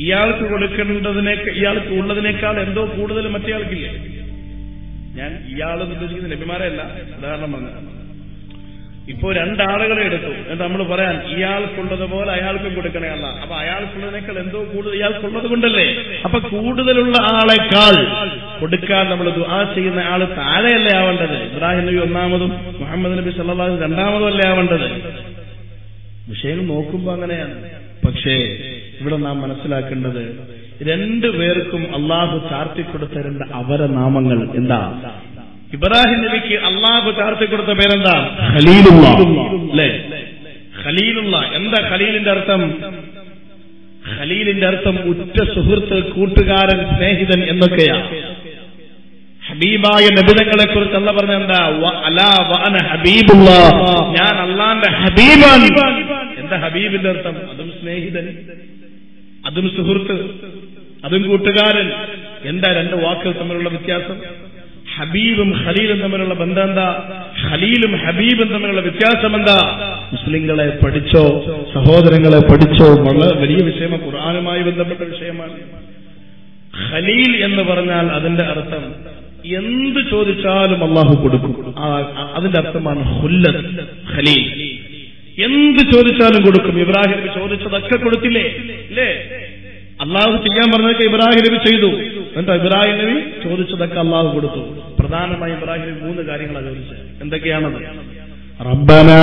ഇയാൾക്ക് കൊടുക്കേണ്ടതിനേക്കാൾ ഇയാൾക്ക് ഉള്ളതിനേക്കാൾ എന്തോ കൂടുതൽ മറ്റേയാൾക്കില്ലേ ഞാൻ ഇയാൾ ഉദ്ദേശിക്കുന്ന നബിമാരെയല്ല ഉദാഹരണം പറഞ്ഞു ഇപ്പോ രണ്ടാളുകളെ എടുത്തു എന്നിട്ട് നമ്മൾ പറയാൻ ഇയാൾക്കുള്ളത് പോലെ അയാൾക്കും കൊടുക്കണേ അല്ല അപ്പൊ അയാൾക്കുള്ളതിനേക്കാൾ എന്തോ കൂടുതൽ ഇയാൾക്കുള്ളത് കൊണ്ടല്ലേ അപ്പൊ കൂടുതലുള്ള ആളെക്കാൾ കൊടുക്കാൻ നമ്മൾ ദുആ ചെയ്യുന്ന ആള് താഴെയല്ലേ ആവേണ്ടത് ഇബ്രാഹിം നബി ഒന്നാമതും മുഹമ്മദ് നബി സല്ലാഹു രണ്ടാമതും അല്ലേ ആവേണ്ടത് വിഷയം നോക്കുമ്പോ അങ്ങനെയാണ് പക്ഷേ ഇവിടെ നാം മനസ്സിലാക്കേണ്ടത് രണ്ടു പേർക്കും അള്ളാഹു ചാർത്തിക്കൊടുത്ത രണ്ട് അവര നാമങ്ങൾ എന്താ ഇബ്രാഹിം നബിക്ക് അള്ളാഹു ചാർത്തിക്കൊടുത്ത പേരെന്താ ഖലീലുള്ള അല്ലേ ഖലീലുള്ള എന്താ ഖലീലിന്റെ അർത്ഥം ഖലീലിന്റെ അർത്ഥം ഉറ്റ സുഹൃത്ത് കൂട്ടുകാരൻ സ്നേഹിതൻ എന്നൊക്കെയാ ഹബീബായ നബിതങ്ങളെ കുറിച്ച് അല്ല പറഞ്ഞ എന്താ അലാ വഅന ഹബീബുള്ള ഞാൻ അള്ളാന്റെ ഹബീബാൻ എന്താ ഹബീബിന്റെ അർത്ഥം അതും സ്നേഹിതൻ അതും സുഹൃത്ത് അതും കൂട്ടുകാരൻ എന്താ രണ്ട് വാക്കുകൾ തമ്മിലുള്ള വ്യത്യാസം ഹബീബും ഖലീലും തമ്മിലുള്ള ബന്ധം എന്താ ഖലീലും ഹബീബും തമ്മിലുള്ള വ്യത്യാസം എന്താ മുസ്ലിങ്ങളെ പഠിച്ചോ സഹോദരങ്ങളെ പഠിച്ചോ വളരെ വലിയ വിഷയമാണ് ഖുർആാനുമായി ബന്ധപ്പെട്ട വിഷയമാണ് ഖലീൽ എന്ന് പറഞ്ഞാൽ അതിന്റെ അർത്ഥം എന്ത് ചോദിച്ചാലും അള്ളാഹു കൊടുക്കും അതിന്റെ അർത്ഥമാണ് ഹുല്ലത് ഖലീൽ എന്ത് ചോദിച്ചാലും കൊടുക്കും ഇബ്രാഹിം നബി ചോദിച്ചതൊക്കെ കൊടുത്തില്ലേ അല്ലേ അള്ളാഹു ചെയ്യാൻ പറഞ്ഞതൊക്കെ ഇബ്രാഹിം നബി ചെയ്തു എന്നിട്ടോ ഇബ്രാഹിം നബി ചോദിച്ചതൊക്കെ അള്ളാഹു കൊടുത്തു പ്രധാനമായും ഇബ്രാഹിം നബി മൂന്ന് കാര്യങ്ങളാണ് ചോദിച്ചത് എന്തൊക്കെയാണത് ربنا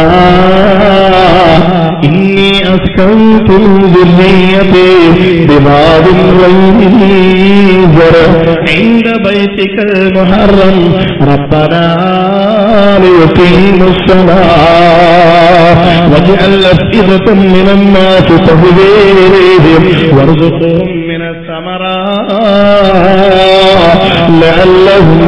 إني أسكنت من ذريتي بباب غير زرع عند بيتك المحرم ربنا ليقيموا الصلاة واجعل أفئدة من الناس تهوي إليهم وارزقهم من الثمرات لعلهم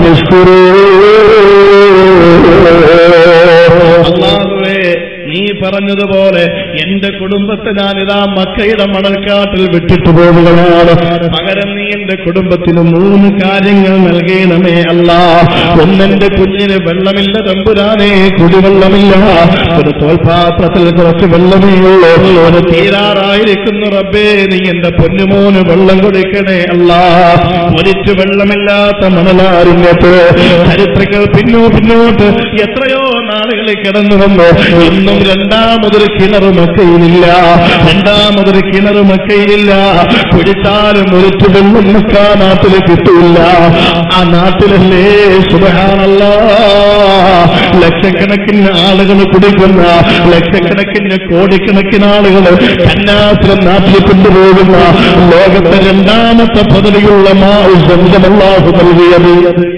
يشكرون അള്ളാഹുവേ നീ പറഞ്ഞതുപോലെ എന്റെ കുടുംബത്തെ ഞാനിതാ മക്കയുടെ മണൽക്കാട്ടിൽ വിട്ടിട്ട് പോവുകയാണ് പകരം നീ എന്റെ കുടുംബത്തിന് മൂന്ന് കാര്യങ്ങൾ നൽകണമേ അല്ല ഒന്നെന്റെ കുഞ്ഞിന് വെള്ളമില്ല തമ്പുരാനെ കുടിവെള്ളമില്ല ഒരു തോൽപാത്രത്തിൽ കുറച്ച് വെള്ളമേ ഉള്ളൂ അത് തീരാറായിരിക്കുന്നു റബ്ബേ നീ എന്റെ പൊന്നുമോന് വെള്ളം കൊടുക്കണേ അല്ല ഒരിറ്റ് വെള്ളമില്ലാത്ത മണലാരുണ്യത്ത് ചരിത്രങ്ങൾ പിന്നോ പിന്നോട്ട് എത്രയോ നാളുകളിൽ കിടന്നു വന്നു ഇന്നും രണ്ടാമതൊരു കിണർ മക്കയിലില്ല രണ്ടാമതൊരു കിണർ മക്കയിലില്ല കുടിച്ചാലും ഒരിറ്റ് വെള്ളം മക്ക നാട്ടിൽ കിട്ടൂല ആ നാട്ടിലല്ലേ സുബഹാനല്ല ലക്ഷക്കണക്കിന് ആളുകൾ കുടിക്കുന്ന ലക്ഷക്കണക്കിന് കോടിക്കണക്കിന് ആളുകൾ കന്യാസുരം നാട്ടിൽ കൊണ്ടുപോകുന്ന ലോകത്തെ രണ്ടാമത്തെ പദവിയുള്ള മാ സംഘമല്ലാഹു നൽകിയത്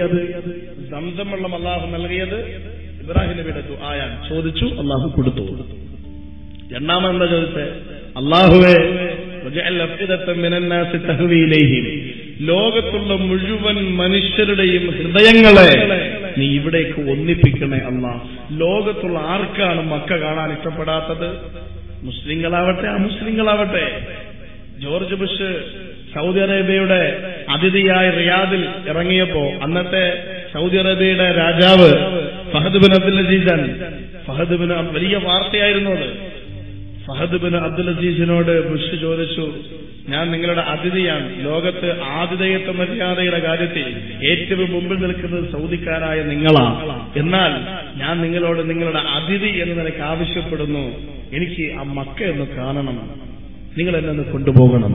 സംസമുള്ള അള്ളാഹു നൽകിയത് ഇബ്രാഹിം നബിയുടെ ദുആയാണ് ചോദിച്ചു അള്ളാഹു കൊടുത്തു രണ്ടാമത് എന്താ ചോദിച്ചത് അള്ളാഹുവെ വജഅൽ അഫ്ഇദത്തൻ മിനൻ നാസി തഹ്വി ഇലൈഹിം. ലോകത്തുള്ള മുഴുവൻ മനുഷ്യരുടെയും ഹൃദയങ്ങളെ നീ ഇവിടേക്ക് ഒന്നിപ്പിക്കണേ അല്ലാ ലോകത്തുള്ള ആർക്കാണ് മക്ക കാണാൻ ഇഷ്ടപ്പെടാത്തത് മുസ്ലിങ്ങളാവട്ടെ അമുസ്ലിങ്ങളാവട്ടെ ജോർജ് ബുഷ് സൗദി അറേബ്യയുടെ അതിഥിയായി റിയാദിൽ ഇറങ്ങിയപ്പോ അന്നത്തെ സൗദി അറേബ്യയുടെ രാജാവ് ഫഹദ് ബിൻ അബ്ദുൽ അസീസൻ ഫഹദ് ബിൻ അബ്- വലിയ വാർത്തയായിരുന്നു അത് ഫഹദ് ബിൻ അബ്ദുൽ അസീസിനോട് ബുഷ് ചോദിച്ചു ഞാൻ നിങ്ങളുടെ അതിഥിയാണ് ലോകത്ത് ആതിഥേയത്വ മര്യാദയുടെ കാര്യത്തിൽ ഏറ്റവും മുമ്പിൽ നിൽക്കുന്നത് സൗദിക്കാരായ നിങ്ങളാണ് എന്നാൽ ഞാൻ നിങ്ങളോട് നിങ്ങളുടെ അതിഥി എന്ന് നിനക്ക് ആവശ്യപ്പെടുന്നു എനിക്ക് ആ മക്ക എന്ന് കാണണം നിങ്ങൾ എന്നെ ഒന്ന് കൊണ്ടുപോകണം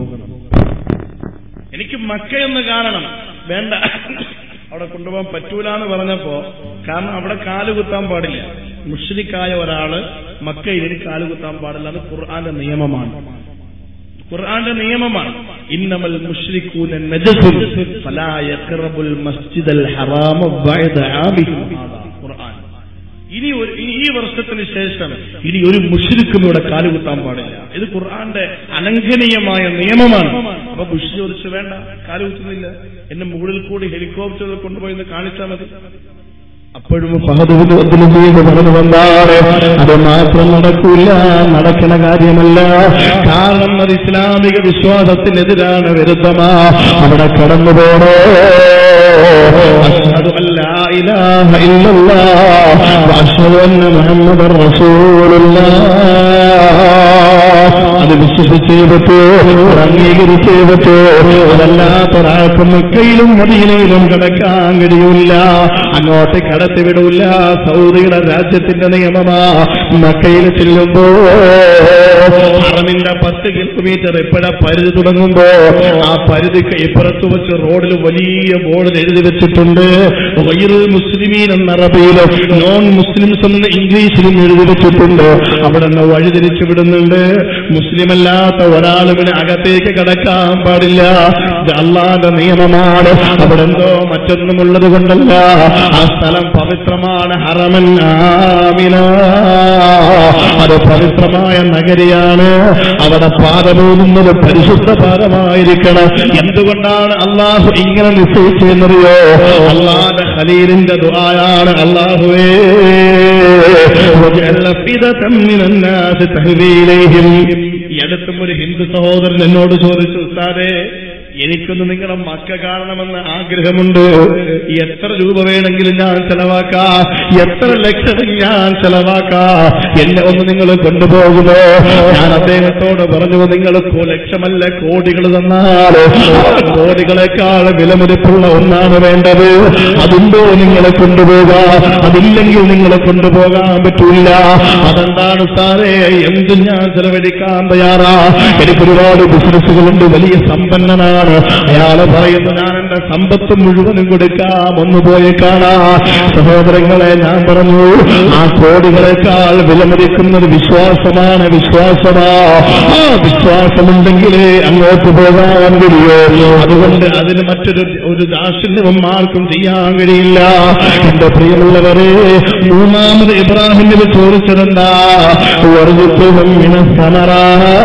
എനിക്ക് മക്കയൊന്ന് കാണണം വേണ്ട അവിടെ കൊണ്ടുപോകാൻ പറ്റൂല എന്ന് പറഞ്ഞപ്പോ കാരണം അവിടെ കാലുകുത്താൻ പാടില്ല മുഷ്രിക്കായ ഒരാള് മക്കയിൽ ഇനി കാലുകുത്താൻ പാടില്ല അത് ഖുർആന്റെ നിയമമാണ് ഖുർആന്റെ നിയമമാണ് ഇന്നമൽ മുഷ്രിക്കൂന നജസുൻ ഫലാ യഖറബുൽ മസ്ജിദൽ ഹറാമ ബഅദ ആമിഹിം ഹാദാ ഖുർആൻ ഇനി ഒരു ഇനി ഈ വർഷത്തിന് ശേഷം ഇനി ഒരു മുഷ്രിക്കും ഇവിടെ കാലുകുത്താൻ പാടില്ല ഇത് ഖുർആന്റെ അലംഘനീയമായ നിയമമാണ് അപ്പൊ ബുഷ് ചോദിച്ചു വേണ്ട കാലുകുത്തുന്നില്ല എന്നെ മുകളിൽ കൂടി ഹെലികോപ്റ്ററിൽ കൊണ്ടുപോയി ഒന്ന് കാണിച്ചാൽ മതി അപ്പോഴും ഫഹദുബിന് പറഞ്ഞു വന്നാണ് അത് മാത്രം നടക്കൂല നടക്കണ കാര്യമല്ല കാരണം അത് ഇസ്ലാമിക വിശ്വാസത്തിനെതിരാണ് വിരുദ്ധമാ അവിടെ കടന്നു പോണോ അഷ്ഹദു അൻ ലാ ഇലാഹ ഇല്ലല്ലാഹ് വഅഷ്ഹദു അന്ന മുഹമ്മദൻ റസൂലുള്ളാഹ് അത് വിശ്വസിച്ചേ പറ്റോ അത് അംഗീകരിച്ചേ പറ്റോ അതല്ലാത്തൊരാൾക്ക് മക്കയിലും മദീനയിലും കിടക്കാൻ കഴിയില്ല അങ്ങോട്ട് കടത്തിവിടൂല സൗദിയുടെ രാജ്യത്തിന്റെ നിയമമാ മക്കയിൽ ചെല്ലുമ്പോ ഹറമിന്റെ പത്ത് കിലോമീറ്റർ ഇപ്പോഴെ പരിധി തുടങ്ങുമ്പോ ആ പരിധിക്ക് ഇപ്പുറത്ത് വെച്ച് റോഡിൽ വലിയ ബോർഡിൽ എഴുതി വെച്ചിട്ടുണ്ട് വൈറു മുസ്ലിമീൻ എന്ന അറബിയിലും നോൺ മുസ്ലിംസ് എന്ന് ഇംഗ്ലീഷിലും എഴുതി വെച്ചിട്ടുണ്ട് അവിടെ നിന്ന് വഴിതിരിച്ചു വിടുന്നുണ്ട് മുസ്ലിം അല്ലാത്ത ഒരാൾ ഇവിടെ അകത്തേക്ക് കടക്കാൻ പാടില്ല ഇത് അള്ളാന്റെ നിയമമാണ് അവിടെ എന്തോ മറ്റൊന്നുമുള്ളത് കൊണ്ടല്ല ആ സ്ഥലം പവിത്രമാണ് ഹറമൻ ആമിന അത് പവിത്രമായ നഗരിയാണ് അവിടെ പാത പോകുന്നത് പരിശുദ്ധ പാദമായിരിക്കണം എന്തുകൊണ്ടാണ് അള്ളാഹു ഇങ്ങനെ നിശ്ചയിച്ചെന്നറിയോ അള്ളാന്റെ ഖലീലിന്റെ ദുആയാണ് അള്ളാഹുവേ وجعل أفئدة من الناس تهوي إليهم ഈ അടുത്തും ഒരു ഹിന്ദു സഹോദരൻ എന്നോട് ചോദിച്ചു ഉസ്താദേ എനിക്കൊന്ന് നിങ്ങളെ മക്ക കാണണമെന്ന് ആഗ്രഹമുണ്ട് എത്ര രൂപ വേണമെങ്കിലും ഞാൻ ചെലവാക്കാ എത്ര ലക്ഷം ഞാൻ ചെലവാക്കാ എന്നെ ഒന്ന് നിങ്ങൾ കൊണ്ടുപോകുമോ ഞാൻ അദ്ദേഹത്തോട് പറഞ്ഞു നിങ്ങൾ ലക്ഷമല്ല കോടികൾ തന്നാൽ കോടികളെക്കാൾ വിലമുരിപ്പുള്ള ഒന്നാണ് വേണ്ടത് അതുണ്ടോ നിങ്ങളെ കൊണ്ടുപോകാം അതില്ലെങ്കിൽ നിങ്ങളെ കൊണ്ടുപോകാൻ പറ്റൂല അതെന്താണ് സാറേ എന്തും ഞാൻ ചെലവഴിക്കാൻ തയ്യാറാ എനിക്ക് ഒരുപാട് ബിസിനസ്സുകളുണ്ട് വലിയ സമ്പന്നനാണ് അയാള് പറയുന്നു ഞാൻ എന്റെ സമ്പത്ത് മുഴുവനും കൊടുക്കാം ഒന്ന് പോയി കാണാ സഹോദരങ്ങളെ ഞാൻ പറഞ്ഞു ആ കോടികളെക്കാൾ വിലമതിക്കുന്നത് വിശ്വാസമാണ് വിശ്വാസമാ ആ വിശ്വാസമുണ്ടെങ്കിലേ അങ്ങോട്ട് പോകാൻ കഴിയോ അതുകൊണ്ട് അതിന് മറ്റൊരു ഒരു ദാക്ഷിണ്യവും ആർക്കും ചെയ്യാൻ കഴിയില്ല എന്റെ പ്രിയമുള്ളവരെ മൂന്നാമത് ഇബ്രാഹിമിൽ ചോദിച്ചതെന്താ വർജിപ്പും സമറാ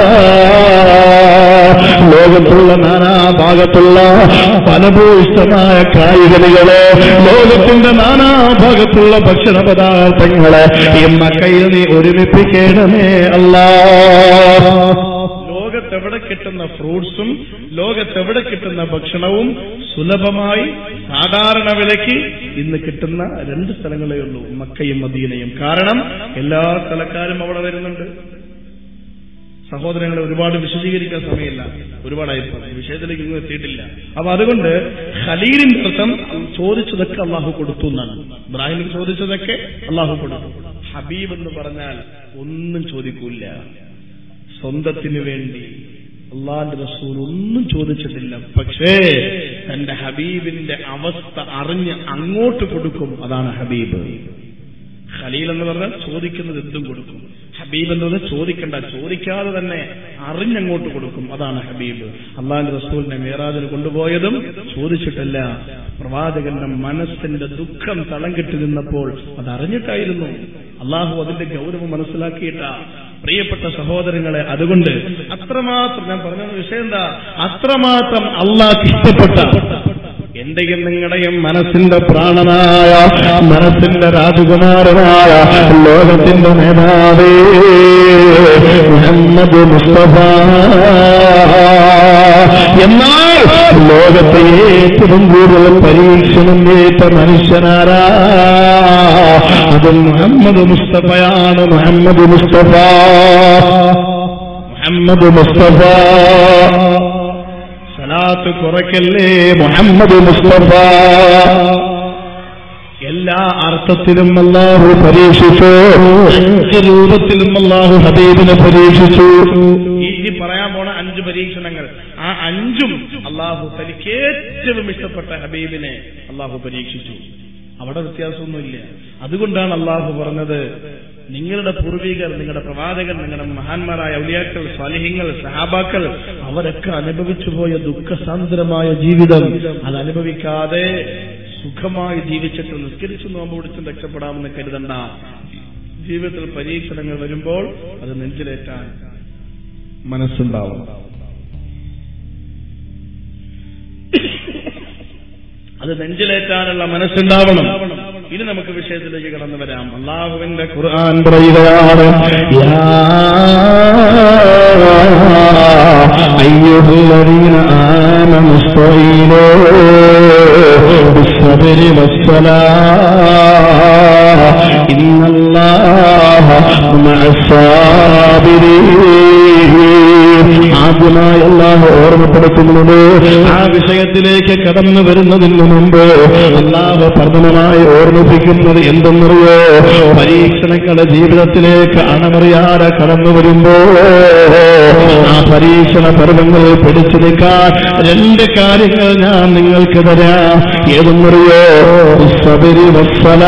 ലോകത്തുള്ള നാനാ ഭാഗത്തുള്ള ഫലഭൂയിഷ്ടമായ കായികനികളെ ലോകത്തിന്റെ നാനാ ഭാഗത്തുള്ള ഭക്ഷണ പദാർത്ഥങ്ങളെ ഈ മക്കയിൽ നീ ഒരുമിപ്പിക്കണമേ അല്ലാ ലോകത്തെവിടെ കിട്ടുന്ന ഫ്രൂട്ട്സും ലോകത്തെവിടെ കിട്ടുന്ന ഭക്ഷണവും സുലഭമായി സാധാരണ വിലയ്ക്ക് ഇന്ന് കിട്ടുന്ന രണ്ട് സ്ഥലങ്ങളേ ഉള്ളൂ മക്കയും മദീനയും കാരണം എല്ലാ സ്ഥലക്കാരും അവിടെ വരുന്നുണ്ട് സഹോദരങ്ങളെ ഒരുപാട് വിശദീകരിക്കാൻ സമയമില്ല ഒരുപാടായി പോയി. വിഷയത്തിലേക്ക് ഇന്നും എത്തിയിട്ടില്ല അപ്പൊ അതുകൊണ്ട് ഖലീലിന്റെ അർത്ഥം ചോദിച്ചതൊക്കെ അള്ളാഹു കൊടുത്തു എന്നാണ് ഇബ്രാഹിമിന് ചോദിച്ചതൊക്കെ അള്ളാഹു കൊടുത്തു ഹബീബ് എന്ന് പറഞ്ഞാൽ ഒന്നും ചോദിക്കൂല സ്വന്തത്തിന് വേണ്ടി അള്ളാന്റെ റസൂൽ ഒന്നും ചോദിച്ചിട്ടില്ല പക്ഷേ തന്റെ ഹബീബിന്റെ അവസ്ഥ അറിഞ്ഞ് അങ്ങോട്ട് കൊടുക്കും അതാണ് ഹബീബ് ഖലീൽ എന്ന് പറഞ്ഞാൽ ചോദിക്കുന്നത് എന്തും കൊടുക്കും ഹബീബ് എന്ന് പറഞ്ഞാൽ ചോദിക്കണ്ട ചോദിക്കാതെ തന്നെ അറിഞ്ഞങ്ങോട്ട് കൊടുക്കും അതാണ് ഹബീബ് അള്ളാഹിന്റെ റസൂലിനെ മേറാജിന് കൊണ്ടുപോയതും ചോദിച്ചിട്ടല്ല പ്രവാചകന്റെ മനസ്സിന്റെ ദുഃഖം തളം കെട്ടി നിന്നപ്പോൾ അത് അറിഞ്ഞിട്ടായിരുന്നു അള്ളാഹു അതിന്റെ ഗൗരവം മനസ്സിലാക്കിയിട്ട പ്രിയപ്പെട്ട സഹോദരങ്ങളെ അതുകൊണ്ട് അത്രമാത്രം ഞാൻ പറഞ്ഞ വിഷയം എന്താ അത്രമാത്രം അള്ളാഹ് ഇഷ്ടപ്പെട്ട എന്റെയും നിങ്ങളുടെയും മനസ്സിന്റെ പ്രാണനായ മനസ്സിന്റെ രാജകുമാരനായ ലോകത്തിന്റെ നേതാവേ മുഹമ്മദ് മുസ്തഫ എന്നാൽ ലോകത്തെ ഏറ്റവും കൂടുതൽ പരീക്ഷണം ഏറ്റ മനുഷ്യനാരാ അത് മുഹമ്മദ് മുസ്തഫയാണ് മുഹമ്മദ് മുസ്തഫ മുഹമ്മദ് മുസ്തഫ സലാത്ത് കുറയ്ക്കല്ലേ മുഹമ്മദ് മുസ്തഫ എല്ലാ അർത്ഥത്തിലും അള്ളാഹു പരീക്ഷിച്ചു അഞ്ച് രൂപത്തിലും അള്ളാഹു ഹബീബിനെ പരീക്ഷിച്ചു ഇനി പറയാൻ പോണ അഞ്ച് പരീക്ഷണങ്ങൾ ആ അഞ്ചും അള്ളാഹു തനിക്ക് ഏറ്റവും ഇഷ്ടപ്പെട്ട ഹബീബിനെ അള്ളാഹു പരീക്ഷിച്ചു അവിടെ വ്യത്യാസമൊന്നുമില്ല അതുകൊണ്ടാണ് അള്ളാഹു പറഞ്ഞത് നിങ്ങളുടെ പൂർവികർ നിങ്ങളുടെ പ്രവാചകർ നിങ്ങളുടെ മഹാന്മാരായ ഔലിയാക്കൾ സ്വാലിഹ്യങ്ങൾ സഹാബാക്കൾ അവരൊക്കെ അനുഭവിച്ചു പോയ ദുഃഖസാന്ദ്രമായ ജീവിതം അത് അനുഭവിക്കാതെ സുഖമായി ജീവിച്ചിട്ട് നിസ്കരിച്ചു നോമ്പ് പിടിച്ചും രക്ഷപ്പെടാമെന്ന് കരുതണ്ട ജീവിതത്തിൽ പരീക്ഷണങ്ങൾ വരുമ്പോൾ അത് നെഞ്ചിലേറ്റാൻ മനസ്സുണ്ടാവും അത് നെഞ്ചിലേറ്റാനുള്ള മനസ്സുണ്ടാവണം ഇനി നമുക്ക് വിഷയത്തിലേക്ക് കടന്നു വരാം അള്ളാഹുവിന്റെ ഖുർആൻ പറയുകയാണ് യാ അയ്യുഹല്ലദീന ആമനു സ്തഈനൂ ബിസ്സബ്രി വസ്സലാഹ് ഇന്നല്ലാഹ മഅസ്സാബിരീൻ ആദ്യമായി അള്ളാഹു ഓർമ്മപ്പെടുത്തുന്നത് ആ വിഷയത്തിലേക്ക് കടന്നു വരുന്നതിന് മുമ്പ് അള്ളാഹു പ്രഥമമായി ഓർമ്മിപ്പിക്കുന്നത് എന്തെന്നറിയോ പരീക്ഷണങ്ങളുടെ ജീവിതത്തിലേക്ക് അണമറിയാതെ കടന്നു വരുമ്പോ ആ പരീക്ഷണ പർവങ്ങൾ പിടിച്ചു നിൽക്കാൻ രണ്ട് കാര്യങ്ങൾ ഞാൻ നിങ്ങൾക്ക് തരാം ഏതെന്നറിയോ സബരി വസ്സല